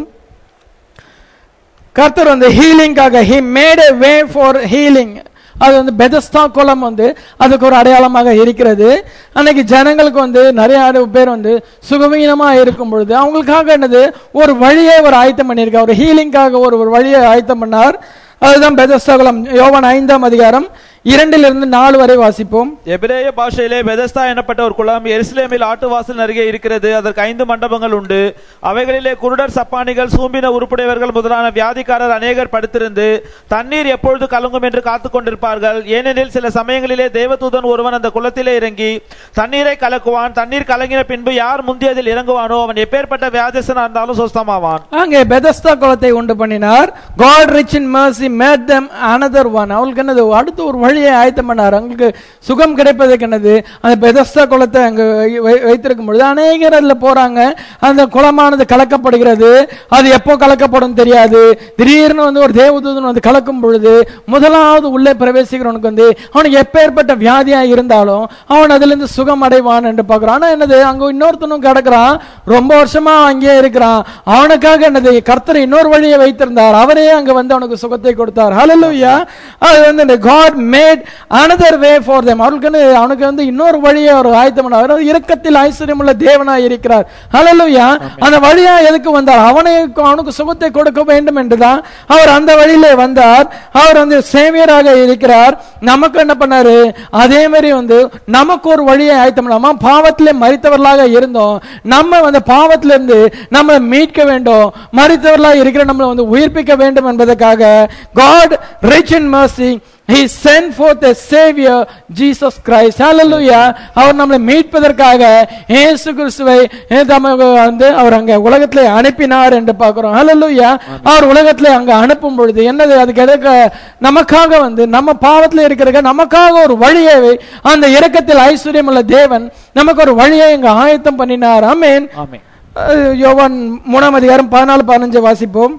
கர்த்தர் வந்து ஹீலிங்காக he made a way for healing அது வந்து பெதஸ்தா குளம் வந்து அதுக்கு ஒரு அடையாளமாக இருக்கிறது அன்னைக்கு ஜனங்களுக்கு வந்து நிறைய பேர் வந்து சுகவீனமா இருக்கும் பொழுது அவங்களுக்காக என்னது ஒரு வழியை ஒரு ஆயத்தம் பண்ணியிருக்கார் ஒரு ஹீலிங்காக ஒரு ஒரு வழியை ஆயத்தம் பண்ணார் அதுதான் பெதஸ்தா குளம் யோவான் ஐந்தாம் அதிகாரம் இரண்டிலிருந்து நாலு வரை வாசிப்போம் எபிரேய பாஷையிலே பெதஸ்தா எனப்பட்ட ஒரு குளம் எருசலேமில் ஆட்டுவாசல் அருகே இருக்கிறது அதற்கு ஐந்து மண்டபங்கள் உண்டு அவைகளிலே குருடர் சப்பானிகள் சூம்பின உருப்புடையவர்கள் முதலான வியாதிக்காரர் அநேகர் படுத்திருந்து தண்ணீர் எப்பொழுது கலங்கும் என்று காத்துக் கொண்டிருப்பார்கள் ஏனெனில் சில சமயங்களிலே தேவதூதன் ஒருவன் அந்த குளத்திலே இறங்கி தண்ணீரை கலக்குவான் தண்ணீர் கலங்கின பின்பு யார் முந்தியதில் இறங்குவானோ அவன் எப்பேற்பட்ட வியாதிசனா இருந்தாலும் சுஸ்தமாவான் அங்கே பெதஸ்தா குளத்தை உண்டு பண்ணினார் God rich in mercy made them another one அவங்களுக்கு என்னது அடுத்து ஒரு வழியை ஆயத்தம் பண்ணார் அவங்களுக்கு சுகம் கிடைப்பதற்கு என்னது அந்த பெதஸ்தா குளத்தை அங்க வை- வைத்திருக்கும் பொழுது அநேகர் அதுல போறாங்க அந்த குளமானது கலக்கப்படுகிறது அது எப்போ கலக்கப்படும் தெரியாது திடீர்னு வந்து ஒரு தேவதூதன் வந்து கலக்கும் பொழுது முதலாவது உள்ளே பிரவேசிக்கிறவனுக்கு வந்து அவனுக்கு எப்பேற்பட்ட வியாதியா இருந்தாலும் அவன் அதுல இருந்து சுகம் அடைவான் என்று பார்க்கிறான் ஆனா என்னது அங்க இன்னொருத்தனும் கிடக்குறான் ரொம்ப வருஷமா அங்கேயே இருக்கிறான் அவனுக்காக என்னது கர்த்தர் இன்னொரு வழியை வைத்திருந்தார் அவரே அங்க வந்து அவனுக்கு சுகத்தை கொடுத்தார் ஹalleluya அது வந்து இந்த God made another way for them அவர்களுக்கு வந்து அவனுக்கு வந்து இன்னொரு வழியை அவர் ஆயத்தம் பண்ணார் அவர் இரக்கத்தில் ஐஸ்வர்யம் உள்ள தேவனாய் இருக்கிறார் ஹalleluya அந்த வழியா எதுக்கு வந்தார் அவனை அவனுக்கு சுகத்தை கொடுக்க வேண்டும் என்றுதான் அவர் அந்த வழியிலே வந்தார் அவர் வந்து சேவியராக இருக்கிறார் நமக்கு என்ன பண்ணாரு அதே மாதிரி வந்து நமக்கு ஒரு வழியை ஆயத்தம் பண்ணாம பாவத்திலே மறித்தவர்களாக இருந்தோம் நம்ம வந்து பாவத்திலிருந்து இருந்து நம்ம மீட்க வேண்டும் மறித்தவர்களாக இருக்கிற நம்மளை வந்து உயிர்ப்பிக்க வேண்டும் என்பதற்காக God rich in mercy he sent forth a savior jesus christ hallelujah அவர் நம்மளை மீட்பதற்காக இயேசு கிறிஸ்துவை நமக்கு வந்து அவர் அங்க உலகத்திலே அனுப்பினார் என்று பார்க்கிறோம் hallelujah அவர் உலகத்திலே அங்க அனுப்பும் பொழுது என்னது அதுக்கு எதற்கு நமக்காக வந்து நம்ம பாவத்தில் இருக்கிற நமக்காக ஒரு வழியை அந்த இரக்கத்தில் ஐஸ்வர்யம் உள்ள தேவன் நமக்கு ஒரு வழியை இங்க ஆயத்தம் பண்ணினார் ஆமென் ஆமென் அஹ் யோவான் மூணாம் அதிகாரம் பதினாலு பதினஞ்சு வாசிப்போம்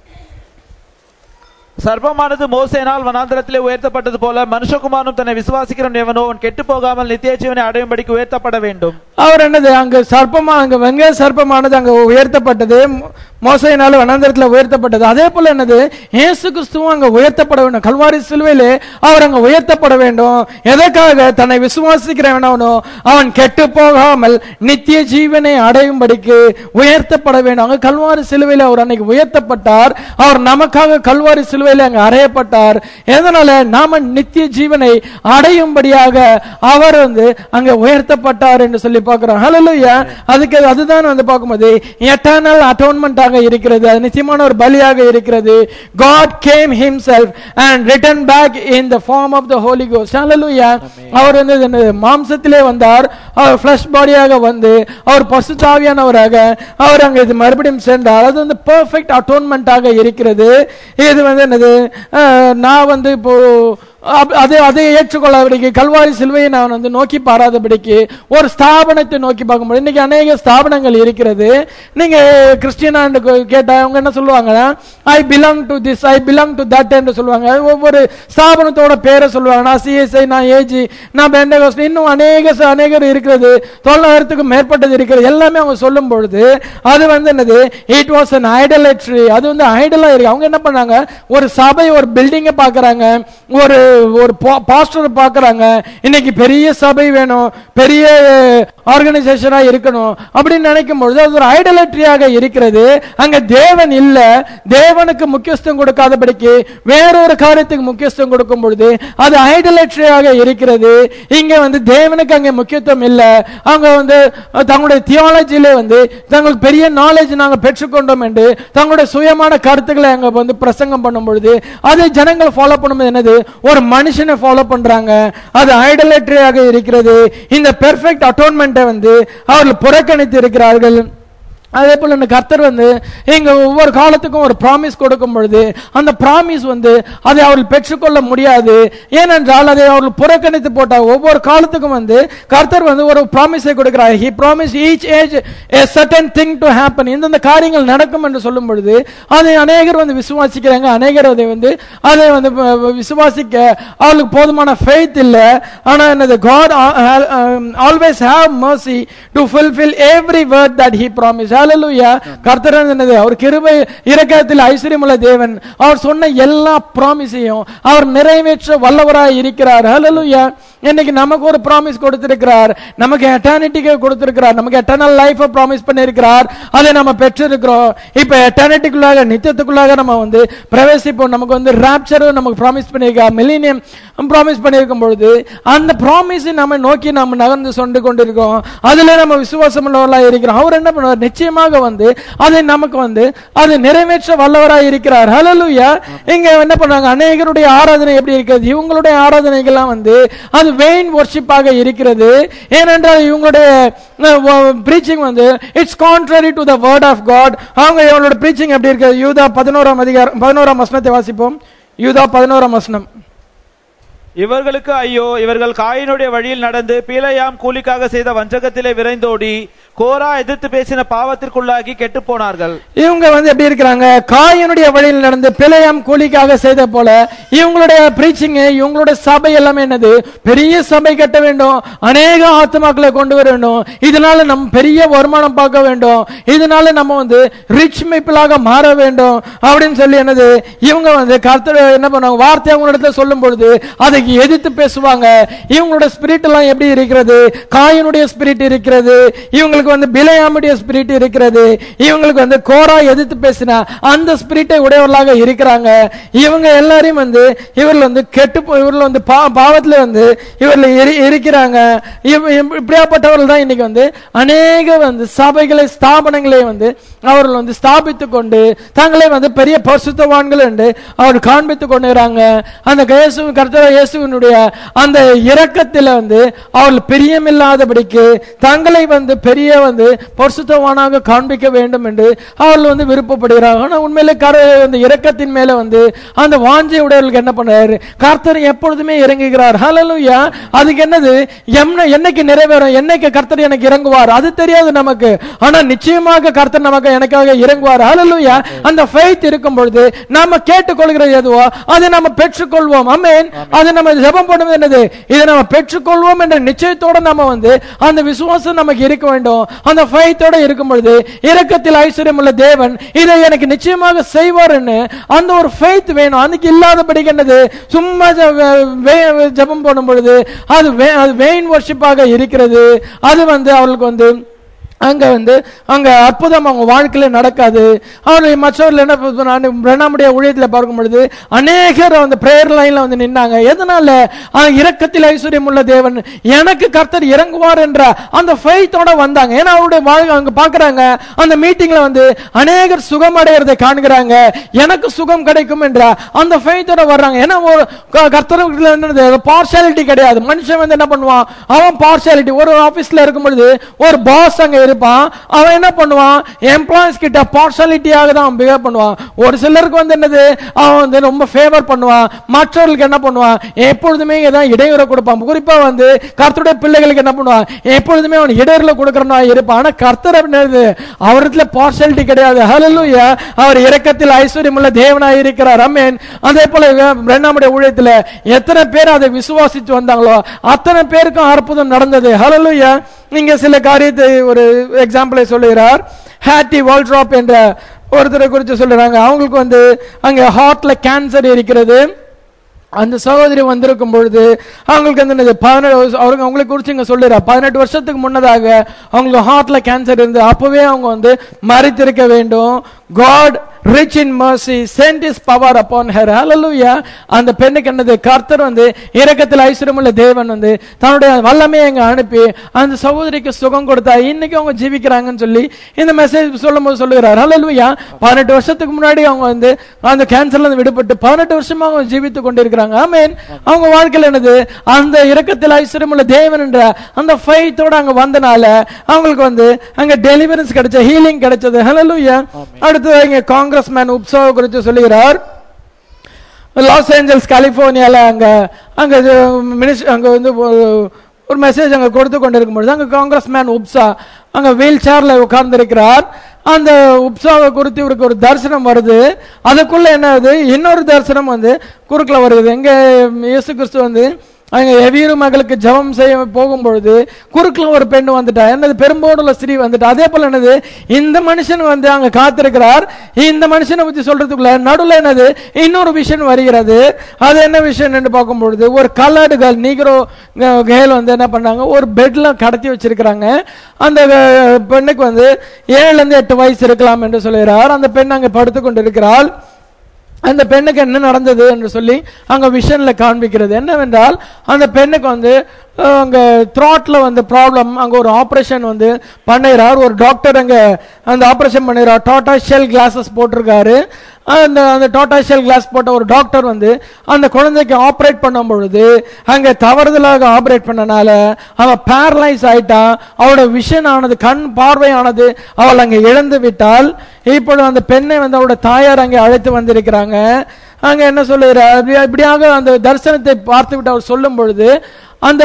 சர்ப்பமானது மோசேனால் வனாந்தரத்திலே உயர்த்தப்பட்டது போல மனுஷகுமாரனும் தன்னை விசுவாசிக்கிறவன் எவனோ அவன் கெட்டு போகாமல் நித்திய ஜீவனை அடையும்படிக்கு உயர்த்தப்பட வேண்டும் அவர் என்னது அங்க சர்ப்பமா அங்க வெங்கய சர்ப்பமானது அங்க உயர்த்தப்பட்டது மோ- மோசையினால வனாந்தரத்துல உயர்த்தப்பட்டது அதே போல என்னது இயேசு கிறிஸ்துவும் அங்க உயர்த்தப்பட வேண்டும் கல்வாரி சிலுவையிலே அவர் அங்க உயர்த்தப்பட வேண்டும் எதற்காக தன்னை விசுவாசிக்கிறவனவனோ அவன் கெட்டு போகாமல் நித்திய ஜீவனை அடையும்படிக்கு உயர்த்தப்பட வேண்டும் அங்க கல்வாரி சிலுவையில அவர் அன்னைக்கு உயர்த்தப்பட்டார் அவர் நமக்காக கல்வாரி சிலுவையில அங்க அறையப்பட்டார் எதனால நாம நித்திய ஜீவனை அடையும்படியாக அவர் வந்து அங்க உயர்த்தப்பட்டார் என்று சொல்லி பார்க்கிறோம் ஹalleluya அதுக்கு அதுதான் வந்து பார்க்கும்போது எட்டர்னல் அட்டோன்மெண்ட் ஆக இருக்கிறது அது நிச்சயமான ஒரு பலியாக இருக்கிறது God came himself and returned back in the form of the Holy Ghost hallelujah அவர் வந்து என்னது, மாம்சத்திலே வந்தார் அவர் ஃபிளஷ் பாடியாக வந்து அவர் பசுத்தாவியானவராக அவர் அங்க இது மறுபடியும் சேர்ந்தார் அது வந்து பெர்ஃபெக்ட் அட்டோன்மெண்டாக இருக்கிறது இது வந்து என்னது அஹ், நான் வந்து இப்போ அப்- அது அதை ஏற்றுக்கொள்ளாதபடிக்கு கல்வாரி சிலுவையை நான் வந்து நோக்கி பாராதபடிக்கு ஒரு ஸ்தாபனத்தை நோக்கி பார்க்கும்போது இன்னைக்கு அநேக ஸ்தாபனங்கள் இருக்கிறது நீங்க கிறிஸ்டியனா கேட்டா அவங்க என்ன சொல்லுவாங்கன்னா I belong to this I belong to that என்று சொல்லுவாங்க ஒவ்வொரு ஸ்தாபனத்தோட பேரை சொல்லுவாங்க நான் சிஎஸ்ஐ நான் ஏஜி நான் பெண்டகோஸ்ட் இன்னும் அநேக ச- அநேகர் இருக்கிறது தொள்ளாயிரத்துக்கும் மேற்பட்டது இருக்கிறது எல்லாமே அவங்க சொல்லும் பொழுது அது வந்து என்னது இட் வாஸ் an idolatry அது வந்து ஐடலா இருக்கு அவங்க என்ன பண்ணாங்க ஒரு சபை ஒரு பில்டிங்கை பார்க்கறாங்க ஒரு ஒரு பாஸ்டர் பார்க்கறாங்க இன்னைக்கு பெரிய சபை வேணும் பெரிய ஆர்கனைசேஷனா இருக்கணும் அப்படின்னு நினைக்கும் பொழுது அது ஒரு ஐடலட்ரியாக இருக்கிறது அங்க தேவன் இல்ல தேவனுக்கு முக்கியத்துவம் கொடுக்காதபடிக்கு வேறொரு காரியத்துக்கு முக்கியத்துவம் கொடுக்கும் பொழுது அது ஐடலட்ரியாக இருக்கிறது இங்க வந்து தேவனுக்கு அங்க முக்கியத்துவம் இல்ல அவங்க வந்து அஹ், தங்களுடைய தியாலஜியில வந்து தங்களுக்கு பெரிய நாலேஜ் நாங்க பெற்றுக்கொண்டோம் என்று தங்களுடைய சுயமான கருத்துக்களை அங்க வந்து பிரசங்கம் பண்ணும் பொழுது அதை ஜனங்கள் ஃபாலோ பண்ணும்போது என்னது ஒரு மனுஷனை ஃபாலோ பண்றாங்க அது ஐடலட்ரியாக இருக்கிறது இந்த பெர்ஃபெக்ட் அட்டோன்மெண்ட்டை வந்து அவர்கள் புறக்கணித்து இருக்கிறார்கள் அதே போல இந்த கர்த்தர் வந்து எங்க ஒவ்வொரு காலத்துக்கும் ஒரு ப்ராமிஸ் கொடுக்கும் பொழுது அந்த ப்ராமிஸ் வந்து அதை அவர்கள் பெற்றுக்கொள்ள முடியாது ஏனென்றால் அதை அவர்கள் புறக்கணித்து போட்டார் ஒவ்வொரு காலத்துக்கும் வந்து கர்த்தர் வந்து ஒரு ப்ராமிஸை கொடுக்கிறார் he promise each age a certain thing to happen இந்தந்த காரியங்கள் நடக்கும் என்று சொல்லும் பொழுது அதை அநேகர் வந்து விசுவாசிக்கிறாங்க அநேகர் அதை வந்து அதை வந்து வ- விசுவாசிக்க அவர்களுக்கு போதுமான ஃபெய்த் இல்ல ஆனா என்னது God always have mercy to fulfill every word that he promised hallelujah கர்த்தர் என்னது அவர் கிருபை இரக்கத்தில் ஐஸ்வர்யமுள்ள தேவன் அவர் சொன்ன எல்லா ப்ராமிஸையும் அவர் நிறைவேற்ற வல்லவராய் இருக்கிறார் hallelujah இன்னைக்கு நமக்கு ஒரு ப்ராமிஸ் கொடுத்திருக்கிறார் நமக்கு எட்டர்னிட்டிக்கு கொடுத்திருக்கிறார் நமக்கு எட்டர்னல் லைஃப் ப்ராமிஸ் பண்ணியிருக்கிறார் அதை நம்ம பெற்றிருக்கிறோம் இப்ப எட்டர்னிட்டிக்குள்ளாக நித்தியத்துக்குள்ளாக நம்ம வந்து பிரவேசிப்போம் நமக்கு வந்து ராப்சர் நமக்கு ப்ராமிஸ் பண்ணியிருக்கார் மில்லினியம் ப்ராமிஸ் பண்ணியிருக்கும் பொழுது அந்த ப்ராமிஸை நம்ம நோக்கி நம்ம நகர்ந்து சொண்டு கொண்டிருக்கோம் அதுல நம்ம விசுவாசம் உள்ளவர்களா இருக்கிறோம் அவர் என்ன பண்ணுவார் நிச்சயமாக வந்து அதை நமக்கு வந்து அதை நிறைவேற்ற வல்லவராய் இருக்கிறார் ஹalleluya இங்க என்ன பண்றாங்க அநேகருடைய ஆராதனை எப்படி இருக்கிறது இவங்களுடைய ஆராதனைகள்லாம் வந்து அது வெயின் worship-ஆக இருக்கிறது ஏனென்றால் இவங்களுடைய ப்ரீச்சிங் வந்து it's contrary to the word of God அவங்க இவங்களோட ப்ரீச்சிங் எப்படி இருக்குது யூதா பதினோராம் அதிகாரம் பதினோராம் வசனத்தை வாசிப்போம் யூதா பதினோராம் வசனம் இவர்களுக்கு ஐயோ இவர்கள் காயினுடைய வழியில் நடந்து பீலையாம் கூலிக்காக செய்த வஞ்சகத்திலே விரைந்தோடி கோரா எதிர்த்து பேசின பாவத்திற்குள்ளாகி கெட்டு போனார்கள் இவங்க வந்து எப்படி இருக்கிறாங்க காயனுடைய வழியில் நடந்து பிழையாம் கூலிக்காக செய்த போல இவங்களுடைய பிரீச்சிங் இவங்களுடைய சபை எல்லாமே என்னது பெரிய சபை கட்ட வேண்டும் அநேக ஆத்மாக்களை கொண்டு வர வேண்டும் இதனால நம்ம பெரிய வருமானம் பார்க்க வேண்டும் இதனால நம்ம வந்து ரிச் மைப்பிளாக மாற வேண்டும் அப்படின்னு சொல்லி என்னது இவங்க வந்து கர்த்தர் என்ன பண்ணுவாங்க வார்த்தை அவங்க இடத்துல சொல்லும் பொழுது அதுக்கு எதிர்த்து பேசுவாங்க இவங்களோட ஸ்பிரிட் எல்லாம் எப்படி இருக்கிறது காயனுடைய ஸ்பிரிட் இருக்கிறது இவங்களுக்கு வந்து பிலையாமுடைய ஸ்பிரிட் இருக்கிறது இவங்களுக்கு வந்து கோரா எதிர்த்து பேசினா அந்த ஸ்பிரிட்டை உடையவர்களாக இருக்கிறாங்க இவங்க எல்லாரையும் வந்து இவர்கள் வந்து கெட்டு போ- இவர்கள் வந்து பா- பாவத்துல வந்து இவர்கள் இரு- இருக்கிறாங்க இவ- இவ- இப்படியாப்பட்டவர்கள் தான் இன்னைக்கு வந்து அநேக வந்து சபைகளை ஸ்தாபனங்களை வந்து அவர்கள் வந்து ஸ்தாபித்துக் கொண்டு தங்களை வந்து பெரிய பரிசுத்தவான்கள் என்று அவர் காண்பித்துக் கொண்டுறாங்க அந்த இயேசு கர்த்தர் இயேசுவினுடைய அந்த இரக்கத்தில் வந்து அவர்கள் பிரியமில்லாதபடிக்கு தங்களை வந்து பெரிய வந்து பரிசுத்தவானாக காண்பிக்க வேண்டும் என்று அவர்கள் வந்து விருப்பப்படுகிறாங்க ஆனா உண்மையிலே கர அந்த இரக்கத்தின் மேல வந்து அந்த வாஞ்சை உடையவர்களுக்கு என்ன பண்றாரு கர்த்தர் எப்பொழுதுமே இறங்குகிறார் ஹalleluya அதுக்கு என்னது என்ன என்னைக்கு நிறைவேறும் என்னைக்கு கர்த்தர் எனக்கு இறங்குவார் அது தெரியாது நமக்கு ஆனா நிச்சயமாக கர்த்தர் நமக்கு எனக்காக இறங்குவார் ஹalleluya அந்த faith இருக்கும் பொழுது நாம கேட்டுக்கொள்கிறது எதுவோ அதை நம்ம பெற்றுக்கொள்வோம் ஆமென் அதை நம்ம ஜெபம் பண்ணுவது என்னது இதை நம்ம பெற்றுக்கொள்வோம் என்ற நிச்சயத்தோட நம்ம வந்து அந்த விசுவாசம் நமக்கு இருக்க வேண்டும் அந்த ஃபைத்தோட இருக்கும் பொழுது இரக்கத்தில் ஐஸ்வர்யம் உள்ள தேவன் இதை எனக்கு நிச்சயமாக செய்வார்னு அந்த ஒரு ஃபெய்த் வேணும் அதுக்கு இல்லாதபடிக்கு என்னது சும்மா ஜ- வே- ஜெபம் பண்ணும் பொழுது அது வே- அது வெயின் வர்ஷிப்பாக இருக்கிறது அது வந்து அவர்களுக்கு வந்து அங்க வந்து அங்க அற்புதம் அவங்க வாழ்க்கையில நடக்காது அவர்கள் மற்றவர்கள் என்ன பண்ணாங்க, பிரணாமுடைய ஊழியத்தில் பார்க்கும் பொழுது அநேகர் அந்த பிரேயர் லைன்ல வந்து நின்னாங்க எதனால அஹ், இரக்கத்தில் ஐஸ்வர்யம் உள்ள தேவன் எனக்கு கர்த்தர் இறங்குவார் என்ற அந்த ஃபெய்த்தோட வந்தாங்க ஏன்னா அவருடைய வாழ்க்கை அங்க பாக்குறாங்க அந்த மீட்டிங்ல வந்து அநேகர் சுகம் அடைகிறதை காண்கிறாங்க எனக்கு சுகம் கிடைக்கும் என்ற அந்த ஃபெய்த்தோட வர்றாங்க ஏன்னா ஒரு க- கர்த்தருக்குள்ள என்னது பார்ஷாலிட்டி கிடையாது மனுஷன் வந்து என்ன பண்ணுவான் அவன் பார்ஷாலிட்டி ஒரு ஆபீஸ்ல இருக்கும் பொழுது ஒரு பாஸ் அங்க இருப்பான் அவன் என்ன பண்ணுவான் எம்ப்ளாயிஸ் கிட்ட பார்ஷாலிட்டியாக தான் அவன் பிஹேவ் பண்ணுவான் ஒரு சிலருக்கு வந்து என்னது அவன் வந்து ரொம்ப ஃபேவர் பண்ணுவான் மற்றவர்களுக்கு என்ன பண்ணுவான் எப்பொழுதுமே ஏதாவது இடையூறு கொடுப்பான் குறிப்பா வந்து கர்த்தருடைய பிள்ளைகளுக்கு என்ன பண்ணுவான் எப்பொழுதுமே அவன் இடையூறுல கொடுக்கறனா இருப்பான் ஆனா கர்த்தர் அப்படின்றது அவரிடத்துல பார்ஷாலிட்டி கிடையாது ஹalleluya அவர் இரக்கத்தில் ஐஸ்வர்யம் உள்ள தேவனாய் இருக்கிறார் அமேன் அதே போல பிரண்ணாமுடைய ஊழியத்துல எத்தனை பேர் அதை விசுவாசித்து வந்தாங்களோ அத்தனை பேருக்கும் அற்புதம் நடந்தது ஹalleluya நீங்க சில காரியத்தை ஒரு எக்ஸாம்பிளை சொல்லுகிறார் ஹேட்டி வால்ட்ராப் என்ற ஒருத்தரை குறித்து சொல்லுறாங்க அவங்களுக்கு வந்து அங்க ஹார்ட்ல கேன்சர் இருக்கிறது அந்த சகோதரி வந்திருக்கும் பொழுது அவங்களுக்கு வந்து என்னது பதினெட்டு அவங்க அவங்களை குறிச்சு இங்க சொல்லுறா பதினெட்டு வருஷத்துக்கு முன்னதாக அவங்களுக்கு ஹார்ட்ல கேன்சர் இருந்து அப்பவே அவங்க வந்து மறித்திருக்க வேண்டும் God rich in mercy sent his power upon her hallelujah அந்த பெண்ணுக்கு என்னது கர்த்தர் வந்து இரக்கத்தில் ஐஸ்வர்யமுள்ள தேவன் வந்து தன்னுடைய வல்லமையை அங்க அனுப்பி அந்த சகோதரிக்கு சுகம் கொடுத்தா இன்னைக்கு அவங்க ஜீவிக்கிறாங்கன்னு சொல்லி இந்த மெசேஜ் சொல்லும்போது சொல்லுகிறார் hallelujah பதினெட்டு வருஷத்துக்கு முன்னாடி அவங்க வந்து அந்த கேன்சர்ல இருந்து விடுபட்டு பதினெட்டு வருஷமா அவங்க ஜீவித்து கொண்டிருக்கிறாங்க ஆமென் அவங்க வாழ்க்கையில் என்னது அந்த இரக்கத்தில் ஐஸ்வர்யமுள்ள தேவன் என்ற அந்த ஃபைத்தோட அங்க வந்தனால அவங்களுக்கு வந்து அங்க டெலிவரன்ஸ் கிடைச்ச ஹீலிங் கிடைச்சது ஹalleluya அடுத்து இங்க காங்கிரஸ் மேன் உப்சாவ குறித்து சொல்லுகிறார் லாஸ் ஏஞ்சல்ஸ் கலிபோர்னியால அங்க அங்க மினிஸ்டர் அங்க வந்து ஒரு- ஒரு மெசேஜ் அங்க கொடுத்து கொண்டிருக்கும் பொழுது அங்க காங்கிரஸ் மேன் உப்சா அங்க வீல் சேர்ல உட்கார்ந்திருக்கிறார் அந்த உப்சாவை குறித்து இவருக்கு ஒரு தரிசனம் வருது அதுக்குள்ள என்ன ஆகுது இன்னொரு தரிசனம் வந்து குறுக்குல வருது எங்க இயேசு கிறிஸ்து வந்து அங்க எவீரு மகளுக்கு ஜெபம் செய்ய போகும்பொழுது குறுக்குல ஒரு பெண் வந்துட்டா என்னது பெரும்போடுள்ள ஸ்திரீ வந்துட்டா அதே போல என்னது இந்த மனுஷன் வந்து அங்க காத்திருக்கிறார் இந்த மனுஷனை பத்தி சொல்றதுக்குள்ள நடுவுல என்னது இன்னொரு விஷயம் வருகிறது அது என்ன விஷயம் என்று பார்க்கும்பொழுது ஒரு கலர்டு கேர்ள் நீக்ரோ கேர்ள் வந்து என்ன பண்ணாங்க ஒரு பெட்ல கடத்தி வச்சிருக்கிறாங்க அந்த அஹ், பெண்ணுக்கு வந்து ஏழுல இருந்து எட்டு வயசு இருக்கலாம் என்று சொல்லுகிறார் அந்த பெண் அங்க படுத்து கொண்டிருக்கிறாள் அந்த பெண்ணுக்கு என்ன நடந்தது என்று சொல்லி அங்க விஷன்ல காண்பிக்கிறது என்னவென்றால் அந்த பெண்ணுக்கு வந்து அஹ், அங்க த்ராட்ல வந்து ப்ராப்ளம் அங்க ஒரு ஆபரேஷன் வந்து பண்ணுகிறார் ஒரு டாக்டர் அங்க அந்த ஆபரேஷன் பண்ணுகிறார் டாட்டா ஷெல் கிளாஸஸ் போட்டிருக்காரு அந்த அந்த டாட்டா ஷெல் கிளாஸ் போட்ட ஒரு டாக்டர் வந்து அந்த குழந்தைக்கு ஆப்ரேட் பண்ணும் பொழுது அங்க தவறுதலாக ஆப்ரேட் பண்ணனால அவ பேரலைஸ் ஆயிட்டா அவளோட விஷன் ஆனது கண் பார்வையானது அவள் அங்க இழந்து விட்டால் இப்பொழுது அந்த பெண்ணை வந்து அவளோட தாயார் அங்கே அழைத்து வந்திருக்கிறாங்க அங்க என்ன சொல்லுகிறார் இப்படி- இப்படியாக அந்த தரிசனத்தை பார்த்து விட்டு அவர் சொல்லும் பொழுது அந்த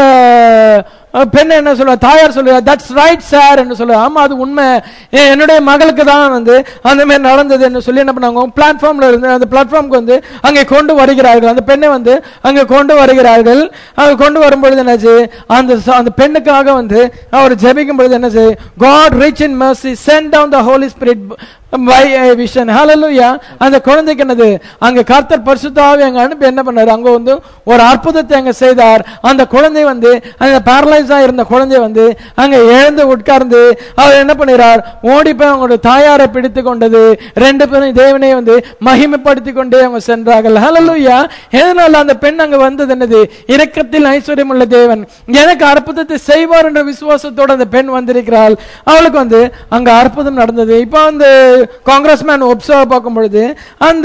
அஹ், பெண் என்ன சொல்லுவா தாயார் சொல்லுவா தட்ஸ் ரைட் சார் என்று சொல்லுவா ஆமா அது உண்மை எ- என்னுடைய மகளுக்கு தான் வந்து அந்த மாதிரி நடந்தது என்று சொல்லி என்ன பண்ணாங்க பிளாட்ஃபார்ம்ல இருந்து அந்த பிளாட்ஃபார்முக்கு வந்து அங்கே கொண்டு வருகிறார்கள் அந்த பெண்ணை வந்து அங்கே கொண்டு வருகிறார்கள் அங்கே கொண்டு வரும்பொழுது என்னாச்சு அந்த ச- அந்த பெண்ணுக்காக வந்து அவர் ஜெபிக்கும் பொழுது என்ன God rich in mercy send down the holy spirit by a vision hallelujah அந்த குழந்தைக்கு என்னது அங்க கர்த்தர் பரிசுத்தாவே அங்க அனுப்பி என்ன பண்ணாரு அங்க வந்து ஒரு அற்புதத்தை அங்க செய்தார் அந்த குழந்தை வந்து அந்த பேரலைஸா இருந்த குழந்தை வந்து அங்க எழுந்து உட்கார்ந்து அவர் என்ன பண்ணுகிறார் ஓடி போய் அவங்களோட தாயாரை பிடித்து கொண்டது ரெண்டு பேரும் தேவனை வந்து மகிமைப்படுத்தி கொண்டே அவங்க சென்றார்கள் ஹalleluya எதனால அந்த பெண் அங்க வந்தது என்னது இரக்கத்தில் ஐஸ்வர்யம் உள்ள தேவன் எனக்கு அற்புதத்தை செய்வார் என்ற விசுவாசத்தோட அந்த பெண் வந்திருக்கிறாள் அவளுக்கு வந்து அங்க அற்புதம் நடந்தது இப்போ அந்த காங்கிரஸ்மேன் ஒப்சா பார்க்கும் பொழுது அந்த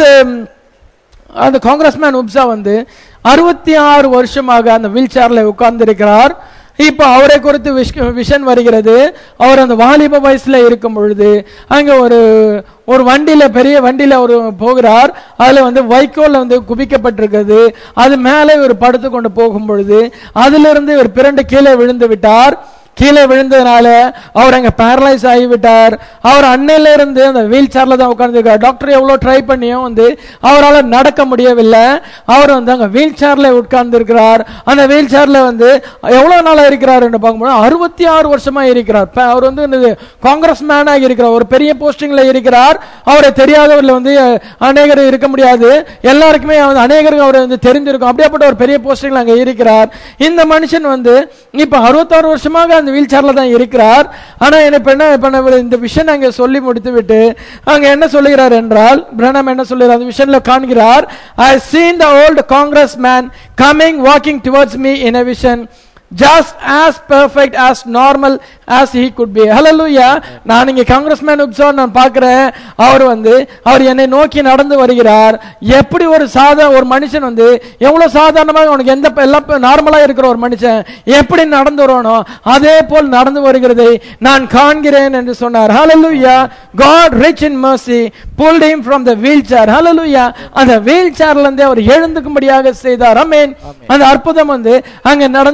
அந்த காங்கிரஸ்மேன் உப்சா வந்து அறுபத்தி ஆறு வருஷமாக அந்த வீல் சேர்ல உட்கார்ந்திருக்கிறார் இப்போ அவரை குறித்து விஷ்- விஷன் வருகிறது அவர் அந்த வாலிப வயசுல இருக்கும் பொழுது அங்க ஒரு ஒரு வண்டியில பெரிய வண்டியில ஒரு போகிறார் அதுல வந்து வைக்கோல்ல வந்து குவிக்கப்பட்டிருக்கிறது அது மேலே இவர் படுத்து கொண்டு போகும் பொழுது அதிலிருந்து இவர் பிறண்டு கீழே விழுந்து விட்டார் கீழே விழுந்ததுனால அவர் அங்க பேரலைஸ் ஆகிவிட்டார் அவர் அன்னையில இருந்து அந்த வீல் சேர்ல தான் உட்கார்ந்துருக்கார் டாக்டர் எவ்வளவு ட்ரை பண்ணியும் வந்து அவரால் நடக்க முடியவில்லை அவர் வந்து அங்க வீல் சேர்ல உட்கார்ந்து இருக்கிறார் அந்த வீல் சேர்ல வந்து எவ்வளவு நாளா இருக்கிறார் என்று பார்க்கும்போது அறுபத்தி ஆறு வருஷமா இருக்கிறார் ப- அவர் வந்து என்னது காங்கிரஸ் மேனாக இருக்கிறார் ஒரு பெரிய போஸ்டிங்ல இருக்கிறார் அவரை தெரியாதவர்ல வந்து அஹ், அநேகர் இருக்க முடியாது எல்லாருக்குமே வந்து அநேகருக்கு அவர் வந்து தெரிஞ்சிருக்கும் அப்படியாப்பட்ட ஒரு பெரிய போஸ்டிங்ல அங்க இருக்கிறார் இந்த மனுஷன் வந்து இப்ப அறுபத்தாறு வருஷமாக அந்த வீல் சேர்ல தான் இருக்கிறார் ஆனா என்ன இப்ப என்ன பண்ண இந்த விஷயம் அங்க சொல்லி முடித்து விட்டு அங்க என்ன சொல்லுகிறார் என்றால் பிரணம் என்ன சொல்லுகிறார் அந்த விஷயம்ல காண்கிறார் I seen the old Congress man coming walking towards me in a vision just as perfect as normal as he could be hallelujah நான் இங்க காங்கிரஸ்மேன் உப்சா நான் பார்க்கிறேன் அவர் வந்து அவர் என்னை நோக்கி நடந்து வருகிறார் எப்படி ஒரு சாதா ஒரு மனுஷன் வந்து எவ்வளவு சாதாரணமாக அவனுக்கு எந்த எல்லாம் நார்மலா இருக்கிற ஒரு மனுஷன் எப்படி நடந்து வரணும் அதே போல் நடந்து வருகிறதை நான் காண்கிறேன் என்று சொன்னார் hallelujah god rich in mercy pulled him from the wheelchair hallelujah அந்த வீல் சேர்ல இருந்து அவர் எழுந்துக்கும்படியாக செய்தார் அமேன் அந்த அற்புதம் வந்து அங்க நடந்தது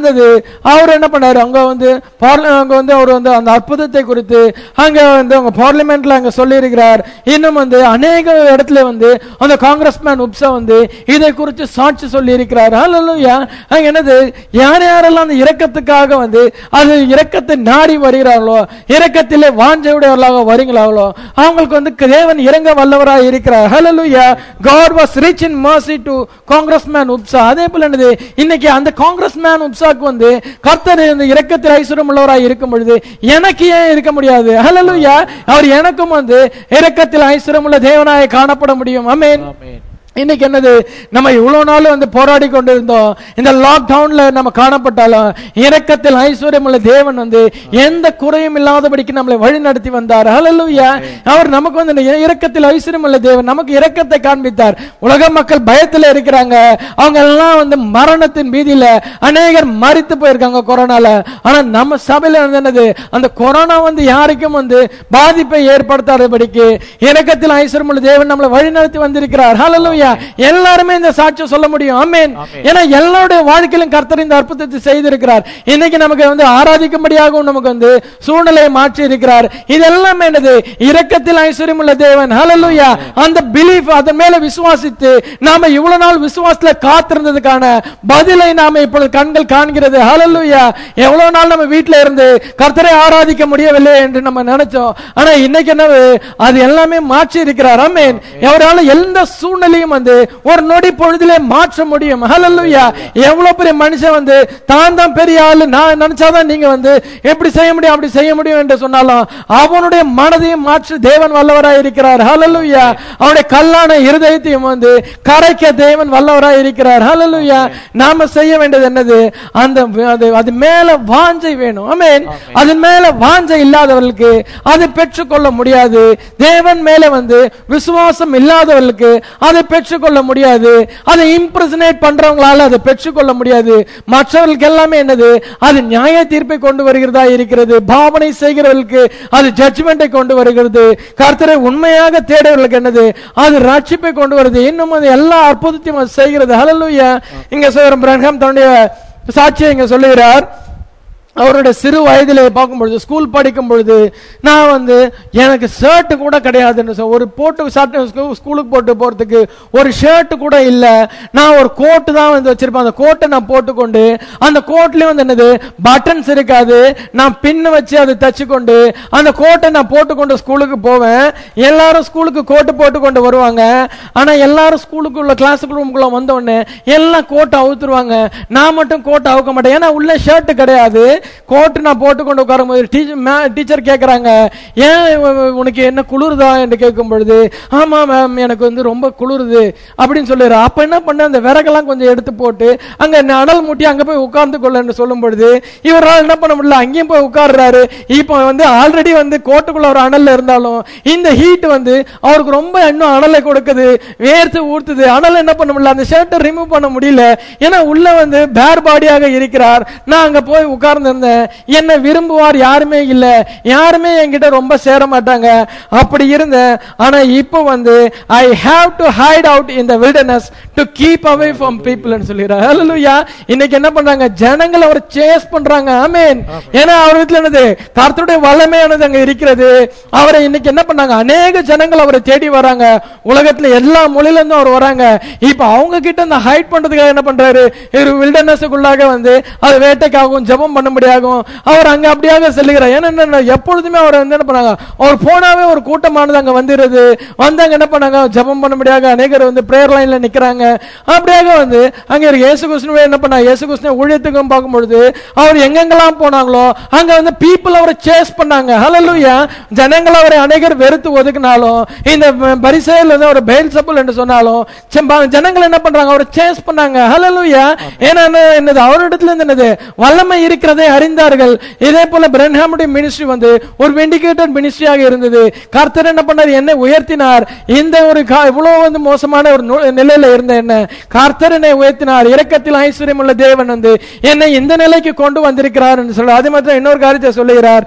அவர் என்ன பண்ணாரு அங்க வந்து பார்ல- அங்க வந்து அவர் வந்து அந்த அற்புதத்தை குறித்து அங்க வந்து அவங்க பார்லிமெண்ட்ல அங்க சொல்லி இருக்கிறார் இன்னும் வந்து அநேக இடத்துல வந்து அந்த காங்கிரஸ்மேன் உப்சா வந்து இதை குறித்து சாட்சி சொல்லி இருக்கிறார் ஹalleluya அங்க என்னது யார் யாரெல்லாம் அந்த இரக்கத்துக்காக வந்து அது இரக்கத்தை நாடி வருகிறார்களோ இரக்கத்திலே வாஞ்சையுடையவர்களாக வருகிறார்களோ அவங்களுக்கு வந்து தேவன் இறங்க வல்லவராய் இருக்கிறார் ஹalleluya God was rich in mercy to congressman உப்சா அதே போல என்னது இன்னைக்கு அந்த காங்கிரஸ்மேன் உப்சாக்கு வந்து கர்த்தர் இந்த இரக்கத்தில் ஐஸ்வரம் உள்ளவராய் இருக்கும் பொழுது எனக்கு ஏன் இருக்க முடியாது ஹalleluya அவர் எனக்கும் வந்து இரக்கத்தில் ஐஸ்வரம் உள்ள தேவனாய் காணப்பட முடியும் ஆமென் இன்னைக்கு என்னது நம்ம இவ்வளவு நாள் வந்து போராடி கொண்டிருந்தோம் இந்த லாக்டவுன்ல நம்ம காணப்பட்டாலும் இரக்கத்தில் ஐஸ்வர்யம் உள்ள தேவன் வந்து எந்த குறையும் இல்லாதபடிக்கு நம்மளை வழி நடத்தி வந்தார் ஹalleluya அவர் நமக்கு வந்து இந்த இரக்கத்தில் ஐஸ்வர்யம் உள்ள தேவன் நமக்கு இரக்கத்தை காண்பித்தார் உலக மக்கள் பயத்துல இருக்கிறாங்க அவங்க எல்லாம் வந்து மரணத்தின் பீதியில அநேகர் மரித்து போயிருக்காங்க கொரோனால ஆனா நம்ம சபையில வந்து என்னது அந்த கொரோனா வந்து யாருக்கும் வந்து பாதிப்பை ஏற்படுத்தாதபடிக்கு இரக்கத்தில் ஐஸ்வர்யம் உள்ள தேவன் நம்மளை வழிநடத்தி வந்திருக்கிறார் ஹalleluya எல்லாருமே இந்த சாட்சியம் சொல்ல முடியும் ஆமென் ஏன்னா எல்லாருடைய வாழ்க்கையிலும் கர்த்தர் இந்த அற்புதத்தை செய்திருக்கிறார் இன்னைக்கு நமக்கு வந்து ஆராதிக்கும்படியாகவும் நமக்கு வந்து சூழ்நிலையை மாற்றி இருக்கிறார் இதெல்லாம் என்னது இரக்கத்தில் ஐஸ்வர்யம் உள்ள தேவன் ஹalleluya அந்த பிலீஃப் அதன் மேல விசுவாசித்து நாம இவ்வளவு நாள் விசுவாசத்துல காத்திருந்ததுக்கான பதிலை நாம இப்பொழுது கண்கள் காண்கிறது ஹalleluya எவ்வளவு நாள் நம்ம வீட்ல இருந்து கர்த்தரை ஆராதிக்க முடியவில்லை என்று நம்ம நினைச்சோம் ஆனா இன்னைக்கு என்ன அது எல்லாமே மாற்றி இருக்கிறார் ஆமென் அவரால எந்த சூழ்நிலையும் வந்து ஒரு நொடி பொழுதிலே மாற்ற முடியும் ஹalleluya எவ்வளவு பெரிய மனுஷன் வந்து தான் தான் பெரிய ஆளு நான் நினைச்சாதான் நீங்க வந்து எப்படி செய்ய முடியும் அப்படி செய்ய முடியும் என்று சொன்னாலும் அவனுடைய மனதையும் மாற்ற தேவன் வல்லவராய் இருக்கிறார் ஹalleluya அவனுடைய கல்லான இருதயத்தையும் வந்து கரைக்க தேவன் வல்லவராய் இருக்கிறார் ஹalleluya நாம செய்ய வேண்டியது என்னது அந்த அது அது மேல வாஞ்சை வேணும் ஆமென் அதன் மேல வாஞ்சை இல்லாதவர்களுக்கு அதை பெற்றுக்கொள்ள முடியாது தேவன் மேல வந்து விசுவாசம் இல்லாதவர்களுக்கு அதை பெற்றுக்கொள்ள முடியாது அதை இம்ப்ரெசனேட் பண்றவங்களால அதை பெற்றுக்கொள்ள முடியாது மற்றவர்களுக்கு எல்லாமே என்னது அது நியாய தீர்ப்பை கொண்டு வருகிறதா இருக்கிறது பாவனை செய்கிறவர்களுக்கு அது ஜட்ஜ்மெண்டை கொண்டு வருகிறது கர்த்தரை உண்மையாக தேடுவர்களுக்கு என்னது அது ரட்சிப்பை கொண்டு வருது இன்னும் அது எல்லா அற்புதத்தையும் அது செய்கிறது ஹalleluya இங்க சோரம் பிரகம் தன்னுடைய சாட்சியை இங்க சொல்லுகிறார் அவருடைய சிறு வயதிலே பார்க்கும் பொழுது ஸ்கூல் படிக்கும் பொழுது நான் வந்து எனக்கு ஷர்ட் கூட கிடையாதுன்னு சொ- ஒரு போட்டு ஷர்ட் ஸ்கூலுக்கு போட்டு போறதுக்கு ஒரு ஷர்ட் கூட இல்ல நான் ஒரு கோட்டு தான் வந்து வச்சிருப்பேன் அந்த கோட்டை நான் போட்டுக்கொண்டு அந்த கோட்லயும் வந்து என்னது பட்டன்ஸ் இருக்காது நான் பின்னு வச்சு அதை தச்சு கொண்டு அந்த கோட்டை நான் போட்டுக்கொண்டு ஸ்கூலுக்கு போவேன் எல்லாரும் ஸ்கூலுக்கு கோட்டு போட்டுக்கொண்டு வருவாங்க ஆனா எல்லாரும் ஸ்கூலுக்குள்ள கிளாஸுக்கு ரூமுக்குள்ள வந்த உடனே எல்லாம் கோட்டை அவுத்துருவாங்க நான் மட்டும் கோட்டை அவுக்க மாட்டேன் ஏன்னா உள்ள ஷர்ட் கிடையாது கோட்டு நான் போட்டுக்கொண்டு உட்காரும் போது டீச்சர் கேட்கறாங்க ஏன் உ- உனக்கு என்ன குளிருதா என்று கேட்கும் பொழுது ஆமா மேம் எனக்கு வந்து ரொம்ப குளிருது அப்படின்னு சொல்லிடுற அப்ப என்ன பண்ண அந்த விறகெல்லாம் கொஞ்சம் எடுத்து போட்டு அங்க ந- அனல் மூட்டி அங்க போய் உட்கார்ந்து கொள்ளன்னு சொல்லும் பொழுது இவரால் என்ன பண்ண முடியல அங்கேயும் போய் உட்கார்றாரு இப்போ வந்து ஆல்ரெடி வந்து கோட்டுக்குள்ள ஒரு அனல்ல இருந்தாலும் இந்த ஹீட் வந்து அவருக்கு ரொம்ப இன்னும் அனலை கொடுக்குது வேர்த்து ஊத்துது அனல் என்ன பண்ண முடியல அந்த ஷர்ட்டை ரிமூவ் பண்ண முடியல ஏன்னா உள்ள வந்து பேர் பாடியாக இருக்கிறார் நான் அங்க போய் உட்கார்ந்து இருந்தேன் என்ன விரும்புவார் யாருமே இல்ல யாருமே என்கிட்ட ரொம்ப சேர மாட்டாங்க அப்படி இருந்தேன் ஆனா இப்போ வந்து I have to hide out in the wilderness to keep away from பீப்புள்னு சொல்லிடுறார் ஹalleluya இன்னைக்கு என்ன பண்றாங்க ஜனங்கள் அவர் சேஸ் பண்றாங்க ஆமென் ஏன்னா அவர் வீட்டுல என்னது கர்த்தருடைய வல்லமையானது அங்க இருக்கிறது அவரை இன்னைக்கு என்ன பண்ணாங்க அநேக ஜனங்கள் அவரை தேடி வராங்க உலகத்துல எல்லா மொழியில இருந்தும் அவர் வராங்க இப்ப அவங்க கிட்ட இந்த ஹைட் பண்றதுக்காக என்ன பண்றாரு இவர் வில்டர்னஸுக்குள்ளாக வந்து அது வேட்டைக்காகவும் ஜெபம் பண்ணும்படியாகவும் அவர் அங்க அப்படியாக செல்லுகிறார் ஏன்னா என்ன, எப்பொழுதுமே அவர் வந்து என்ன பண்ணாங்க அவர் போனாவே ஒரு கூட்டமானது அங்க வந்துருது வந்தாங்க என்ன பண்ணாங்க ஜெபம் பண்ணும்படியாக அநேகர் வந்து பிரேயர் லைன்ல நிக்கிறாங்க அப்படியாக வந்து அங்க இருக்க இயேசு கிறிஸ்துவே என்ன பண்ணாங்க இயேசு கிறிஸ்துவ ஊழியத்துக்கும் பார்க்கும்பொழுது அவர் எங்கெங்கெல்லாம் போனாங்களோ அங்க வந்து பீப்புள் அவரை சேஸ் பண்ணாங்க ஹalleluya ஜனங்கள் அவரை அநேகர் வெறுத்து ஒதுக்கினாலும் இந்த பரிசையில் வந்து அவர் பெயில் சப்பல் என்று சொன்னாலும் செம்ப- ஜனங்கள் என்ன பண்றாங்க அவரை சேஸ் பண்ணாங்க ஹalleluya ஏன்னா என்ன- என்னது அவரிடத்துல இருந்து என்னது வல்லமை இருக்கிறதை அறிந்தார்கள் இதே போல பிரன்ஹாமுடைய மினிஸ்ட்ரி வந்து ஒரு வெண்டிகேட்டட் மினிஸ்ட்ரியாக இருந்தது கர்த்தர் என்ன பண்ணார் என்னை உயர்த்தினார் இந்த ஒரு கா- இவ்வளவு வந்து மோசமான ஒரு நு- நிலையில இருந்த என்ன கர்த்தர் என்னை உயர்த்தினார் இரக்கத்தில் ஐஸ்வர்யம் உள்ள தேவன் வந்து என்னை இந்த நிலைக்கு கொண்டு வந்திருக்கிறார் என்று சொல்ல அதே மாதிரி இன்னொரு காரியத்தை சொல்லுகிறார்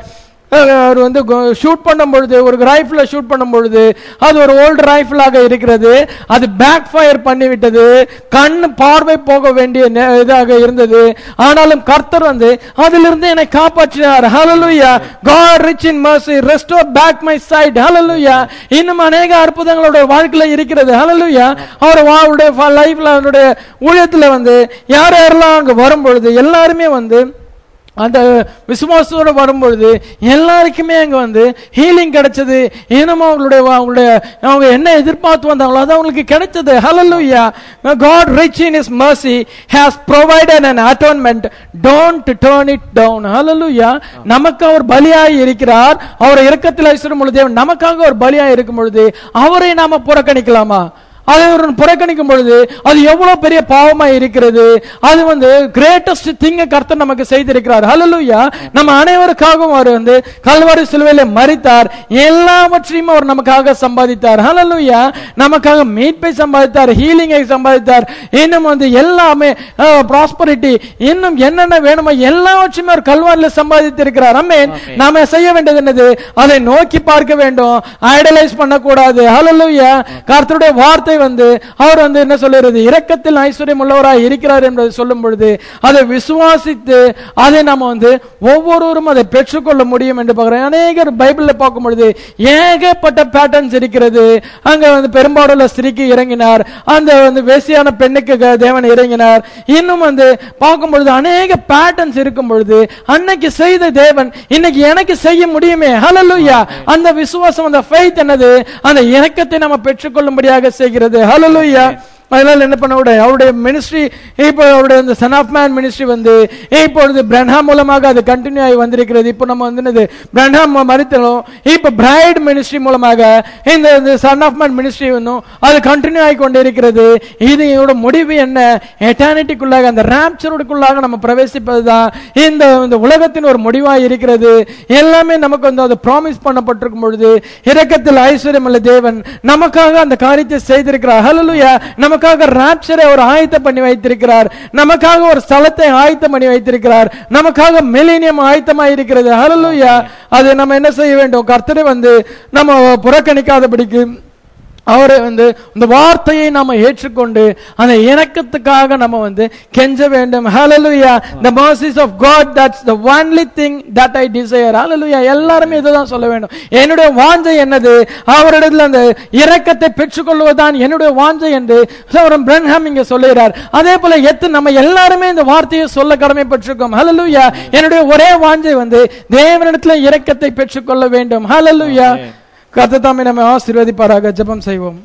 அஹ், அவர் வந்து ஷூட் பண்ணும் பொழுது ஒரு ரைஃபிள ஷூட் பண்ணும் பொழுது அது ஒரு ஓல்டு ரைஃபிளாக இருக்கிறது அது பேக் ஃபயர் பண்ணிவிட்டது கண் பார்வை போக வேண்டிய நே- இதாக இருந்தது ஆனாலும் கர்த்தர் வந்து அதிலிருந்து என்னை காப்பாற்றினார் ஹalleluya God rich in mercy restore back my sight hallelujah இன்னும் அநேக அற்புதங்களோட வாழ்க்கையில இருக்கிறது ஹalleluya அவர் அவருடைய லைஃப்ல அவருடைய ஊழியத்துல வந்து யார் யாரெல்லாம் அங்க வரும் பொழுது எல்லாருமே வந்து அந்த விசுவாசத்தோட வரும்பொழுது எல்லாருக்குமே அங்க வந்து ஹீலிங் கிடைச்சது இன்னும் அவங்களுடைய அவங்களுடைய அவங்க என்ன எதிர்பார்த்து வந்தாங்களோ அது அவங்களுக்கு கிடைச்சது ஹalleluya God rich in his mercy has provided an atonement don't turn it down hallelujah நமக்கு அவர் பலியாய் இருக்கிறார் அவர் இரக்கத்தில் ஐஸ்வரம் பொழுது தேவன் நமக்காக ஒரு பலியாய் இருக்கும் பொழுது அவரை நாம புறக்கணிக்கலாமா அதை ஒரு புறக்கணிக்கும் பொழுது அது எவ்வளவு பெரிய பாவமா இருக்கிறது அது வந்து கிரேட்டஸ்ட் திங்க கர்த்தர் நமக்கு செய்திருக்கிறார் ஹalleluya நம்ம அனைவருக்காகவும் அவர் வந்து கல்வாரி சிலுவையில மரித்தார் எல்லாவற்றையும் அவர் நமக்காக சம்பாதித்தார் ஹalleluya நமக்காக மீட்பை சம்பாதித்தார் ஹீலிங்கை சம்பாதித்தார் இன்னும் வந்து எல்லாமே ப்ராஸ்பரிட்டி இன்னும் என்னென்ன வேணுமோ எல்லாவற்றையும் அவர் கல்வாரில சம்பாதித்திருக்கிறார் அம்மேன் நாம செய்ய வேண்டியது என்னது அதை நோக்கி பார்க்க வேண்டும் ஐடலைஸ் பண்ணக்கூடாது ஹalleluya கர்த்தருடைய வார்த்தை வந்து அவர் வந்து என்ன சொல்லுறது இரக்கத்தில் ஐஸ்வர்யம் உள்ளவராய் இருக்கிறார் என்பதை சொல்லும் பொழுது அதை விசுவாசித்து அதை நாம வந்து ஒவ்வொருவரும் அதை பெற்றுக்கொள்ள முடியும் என்று பார்க்கிறோம் அநேகர் பைபிள்ல பார்க்கும் பொழுது ஏகப்பட்ட பேட்டர்ன்ஸ் இருக்கிறது அங்க வந்து பெரும்பாலுள்ள ஸ்திரீக்கு இறங்கினார் அந்த வந்து வேசியான பெண்ணுக்கு க- தேவன் இறங்கினார் இன்னும் வந்து பார்க்கும் பொழுது அநேக பேட்டர்ன்ஸ் இருக்கும் பொழுது அன்னைக்கு செய்த தேவன் இன்னைக்கு எனக்கு செய்ய முடியுமே ஹalleluya அந்த விசுவாசம் அந்த ஃபெய்த் என்னது அந்த இணக்கத்தை நம்ம பெற்றுக்கொள்ளும்படியாக செய்கிறது ஹalleluya அதனால என்ன பண்ண விட அவருடைய மினிஸ்ட்ரி இப்போ அவருடைய இந்த சன் ஆஃப் மேன் மினிஸ்ட்ரி வந்து இப்பொழுது பிரன்ஹாம் மூலமாக அது கண்டினியூ ஆகி வந்திருக்கிறது இப்போ நம்ம வந்து என்னது பிரன்ஹாம் மறித்தலும் இப்போ பிரைட் மினிஸ்ட்ரி மூலமாக இந்த சன் ஆஃப் மேன் மினிஸ்ட்ரி இன்னும் அது கண்டினியூ ஆகி கொண்டு இருக்கிறது இது இதோட முடிவு என்ன எட்டர்னிட்டிக்குள்ளாக அந்த ராப்சருக்குள்ளாக நம்ம பிரவேசிப்பது தான் இந்த இந்த உலகத்தின் ஒரு முடிவாக இருக்கிறது எல்லாமே நமக்கு வந்து அது ப்ராமிஸ் பண்ணப்பட்டிருக்கும் பொழுது இரக்கத்தில் ஐஸ்வர்யம் உள்ள தேவன் நமக்காக அந்த காரியத்தை செய்திருக்கிறார் ஹalleluya நமக்காக ராப்சரை அவர் ஆயத்தம் பண்ணி வைத்திருக்கிறார் நமக்காக ஒரு ஸ்தலத்தை ஆயத்தம் பண்ணி வைத்திருக்கிறார் நமக்காக மில்லேனியம் ஆயத்தமாக இருக்கிறது ஹalleluya அது நம்ம என்ன செய்ய வேண்டும் கர்த்தரை வந்து நம்ம புறக்கணிக்காதபடிக்கு அவரை வந்து இந்த வார்த்தையை நாம ஏற்றுக்கொண்டு அந்த இணக்கத்துக்காக நம்ம வந்து கெஞ்ச வேண்டும் hallelujah the mercies of god that's the only thing that i desire hallelujah எல்லாருமே இதுதான் சொல்ல வேண்டும் என்னுடைய வாஞ்சை என்னது அவரிடத்தில் அந்த இரக்கத்தை பெற்றுக்கொள்வதுதான் என்னுடைய வாஞ்சை என்று சௌரம் பிரன்ஹாம் இங்க சொல்லுகிறார் அதே போல எத்து நம்ம எல்லாருமே இந்த வார்த்தையை சொல்ல கடமைப்பட்டிருக்கோம் hallelujah என்னுடைய ஒரே வாஞ்சை வந்து தேவனிடத்தில் இரக்கத்தை பெற்றுக்கொள்ள வேண்டும் hallelujah கர்த்தர் தாமே நம்மை ஆசீர்வதிப்பாராக ஜெபம் செய்வோம்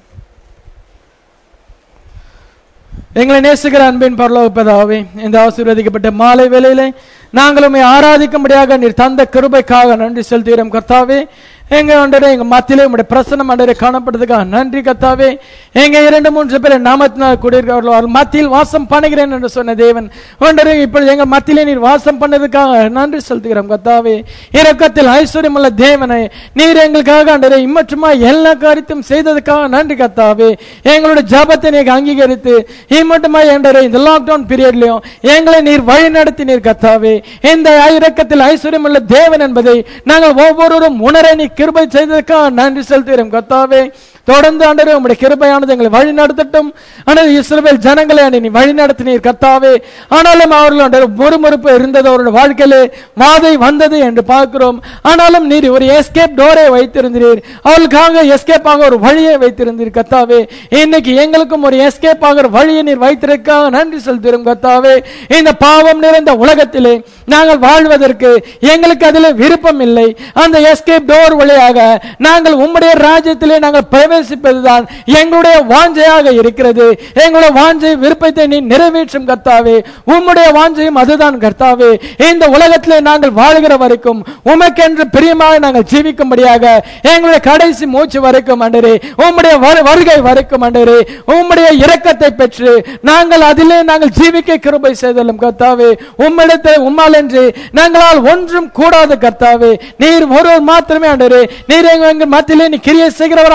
எங்களை நேசுகிற அன்பின் பரலோக பிதாவே இந்த ஆசீர்வதிக்கப்பட்ட மாலை வேளையிலே நாங்கள் உம்மை ஆராதிக்கும்படியாக நீர் தந்த கிருபைக்காக நன்றி செலுத்துகிறோம் கர்த்தாவே எங்க ஆண்டவரே எங்க மத்தியிலே உங்களுடைய பிரசனம் ஆண்டவரே காணப்படுறதுக்காக நன்றி கர்த்தாவே எங்க இரண்டு மூன்று பேர் நாமத்தினால் கூடியிருக்கார்களோ அவர் மத்தியில் வாசம் பண்ணுகிறேன் என்று சொன்ன தேவன் ஆண்டவரே இப்பொழுது எங்க மத்தியிலே நீர் வாசம் பண்ணதுக்காக நன்றி செலுத்துகிறோம் கர்த்தாவே இரக்கத்தில் ஐஸ்வர்யம் உள்ள தேவனை நீர் எங்களுக்காக ஆண்டவரே இம்மற்றுமா எல்லா காரியத்தையும் செய்ததுக்காக நன்றி கர்த்தாவே எங்களுடைய ஜபத்தை நீங்க அங்கீகரித்து இம்மட்டுமா ஆண்டவரே இந்த லாக்டவுன் பீரியட்லயும் எங்களை நீர் வழி நடத்தினீர் கர்த்தாவே இந்த இரக்கத்தில் ஐஸ்வர்யம் உள்ள தேவன் என்பதை நாங்கள் ஒவ்வொருவரும் உணர நீ கிருபை செய்ததற்காக நன்றி செலுத்துகிறோம் கர்த்தாவே தொடர்ந்து ஆண்டவரே உம்முடைய கிருபையானது எங்களை வழி நடத்தட்டும் ஆனால் இஸ்ரவேல் ஜனங்களை நீ வழி நடத்தினீர் கர்த்தாவே ஆனாலும் அவர்கள் ஆண்டவரே முறுமுறுப்பு இருந்தது அவருடைய வாழ்க்கையிலே வாதை வந்தது என்று பார்க்கிறோம் ஆனாலும் நீர் ஒரு எஸ்கேப் டோரை வைத்திருந்தீர் அவர்களுக்காக எஸ்கேப் ஆக ஒரு வழியை வைத்திருந்தீர் கர்த்தாவே இன்னைக்கு எங்களுக்கும் ஒரு எஸ்கேப் ஆகிற வழியை நீர் வைத்திருக்காக நன்றி செலுத்துகிறோம் கர்த்தாவே இந்த பாவம் நிறைந்த உலகத்திலே நாங்கள் வாழ்வதற்கு எங்களுக்கு அதில் விருப்பம் இல்லை அந்த எஸ்கேப் டோர் வழியாக நாங்கள் உம்முடைய ராஜ்யத்திலே நாங்கள் பிரவேசிப்பதுதான் எங்களுடைய வாஞ்சையாக இருக்கிறது எங்களுடைய வாஞ்சை விருப்பத்தை நீ நிறைவேற்றும் கர்த்தாவே உம்முடைய வாஞ்சையும் அதுதான் கர்த்தாவே இந்த உலகத்திலே நாங்கள் வாழ்கிற வரைக்கும் உமக்கென்று பிரியமாக நாங்கள் ஜீவிக்கும்படியாக எங்களுடைய கடைசி மூச்சு வரைக்கும் அண்டரே உம்முடைய வரு- வருகை வரைக்கும் அண்டரே உம்முடைய இரக்கத்தை பெற்று நாங்கள் அதிலே நாங்கள் ஜீவிக்க கிருபை செய்தலும் கர்த்தாவே உம்மிடத்தை உம்மால் என்று நாங்களால் ஒன்றும் கூடாது கர்த்தாவே நீர் ஒருவர் மாத்திரமே ஆண்டரே நீர் எங்க எங்கள் மத்தியிலே நீ கிரியை செய்கிறவராய் இருக்கிறீர்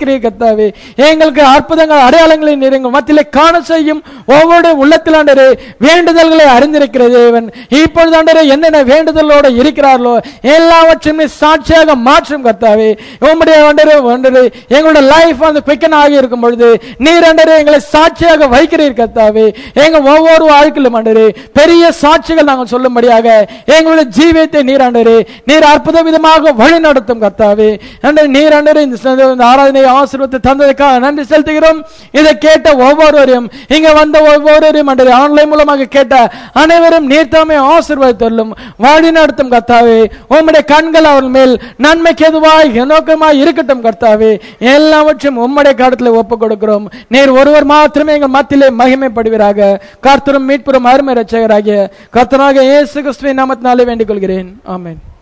இருக்கிறீர் கர்த்தாவே எங்களுக்கு அற்புதங்கள் அடையாளங்களை நீர் எங்கள் மத்தியிலே காண செய்யும் ஒவ்வொரு உள்ளத்தில் ஆண்டரே வேண்டுதல்களை அறிந்திருக்கிற தேவன் இப்பொழுது ஆண்டரே என்னென்ன வேண்டுதலோடு இருக்கிறார்களோ எல்லாவற்றையும் நீர் சாட்சியாக மாற்றும் கர்த்தாவே உம்முடைய ஆண்டரே ஆண்டரே எங்களுடைய லைஃப் வந்து குவிக்கன் ஆகி இருக்கும் பொழுது நீர் ஆண்டரே எங்களை சாட்சியாக வைக்கிறீர் கர்த்தாவே எங்க ஒவ்வொரு வாழ்க்கையிலும் ஆண்டரே பெரிய சாட்சிகள் நாங்கள் சொல்லும்படியாக எங்களுடைய ஜீவியத்தை நீர் ஆண்டரே நீர் அற்புத விதமாக வழி நடத்தும் கர்த்தாவே ஆண்டரே நீர் ஆண்டரே இந்த ச- இந்த ஆராதனை ஆசீர்வாதத்தை தந்ததுக்காக நன்றி செலுத்துகிறோம் இதை கேட்ட ஒவ்வொருவரையும் இங்க வந்த ஒவ்வொருவரையும் ஆண்டரே ஆன்லைன் மூலமாக கேட்ட அனைவரும் நீர் தாமே ஆசீர்வாதத்தள்ளும் வழி நடத்தும் கர்த்தாவே உம்முடைய கண்கள் அவர்கள் மேல் நன்மைக்கு எதுவாய் நோக்கமாய் இருக்கட்டும் கர்த்தாவே எல்லாவற்றையும் உம்முடைய காலத்தில் ஒப்புக் கொடுக்கிறோம் நீர் ஒருவர் மாத்திரமே எங்கள் மத்தியிலே மகிமைப்படுவீராக கர்த்தரும் மீட்புறம் அருமை ரட்சகராகிய கர்த்தராக இயேசு கிறிஸ்துவின் நாமத்தினாலே வேண்டிக் கொள்கிறேன் ஆமென்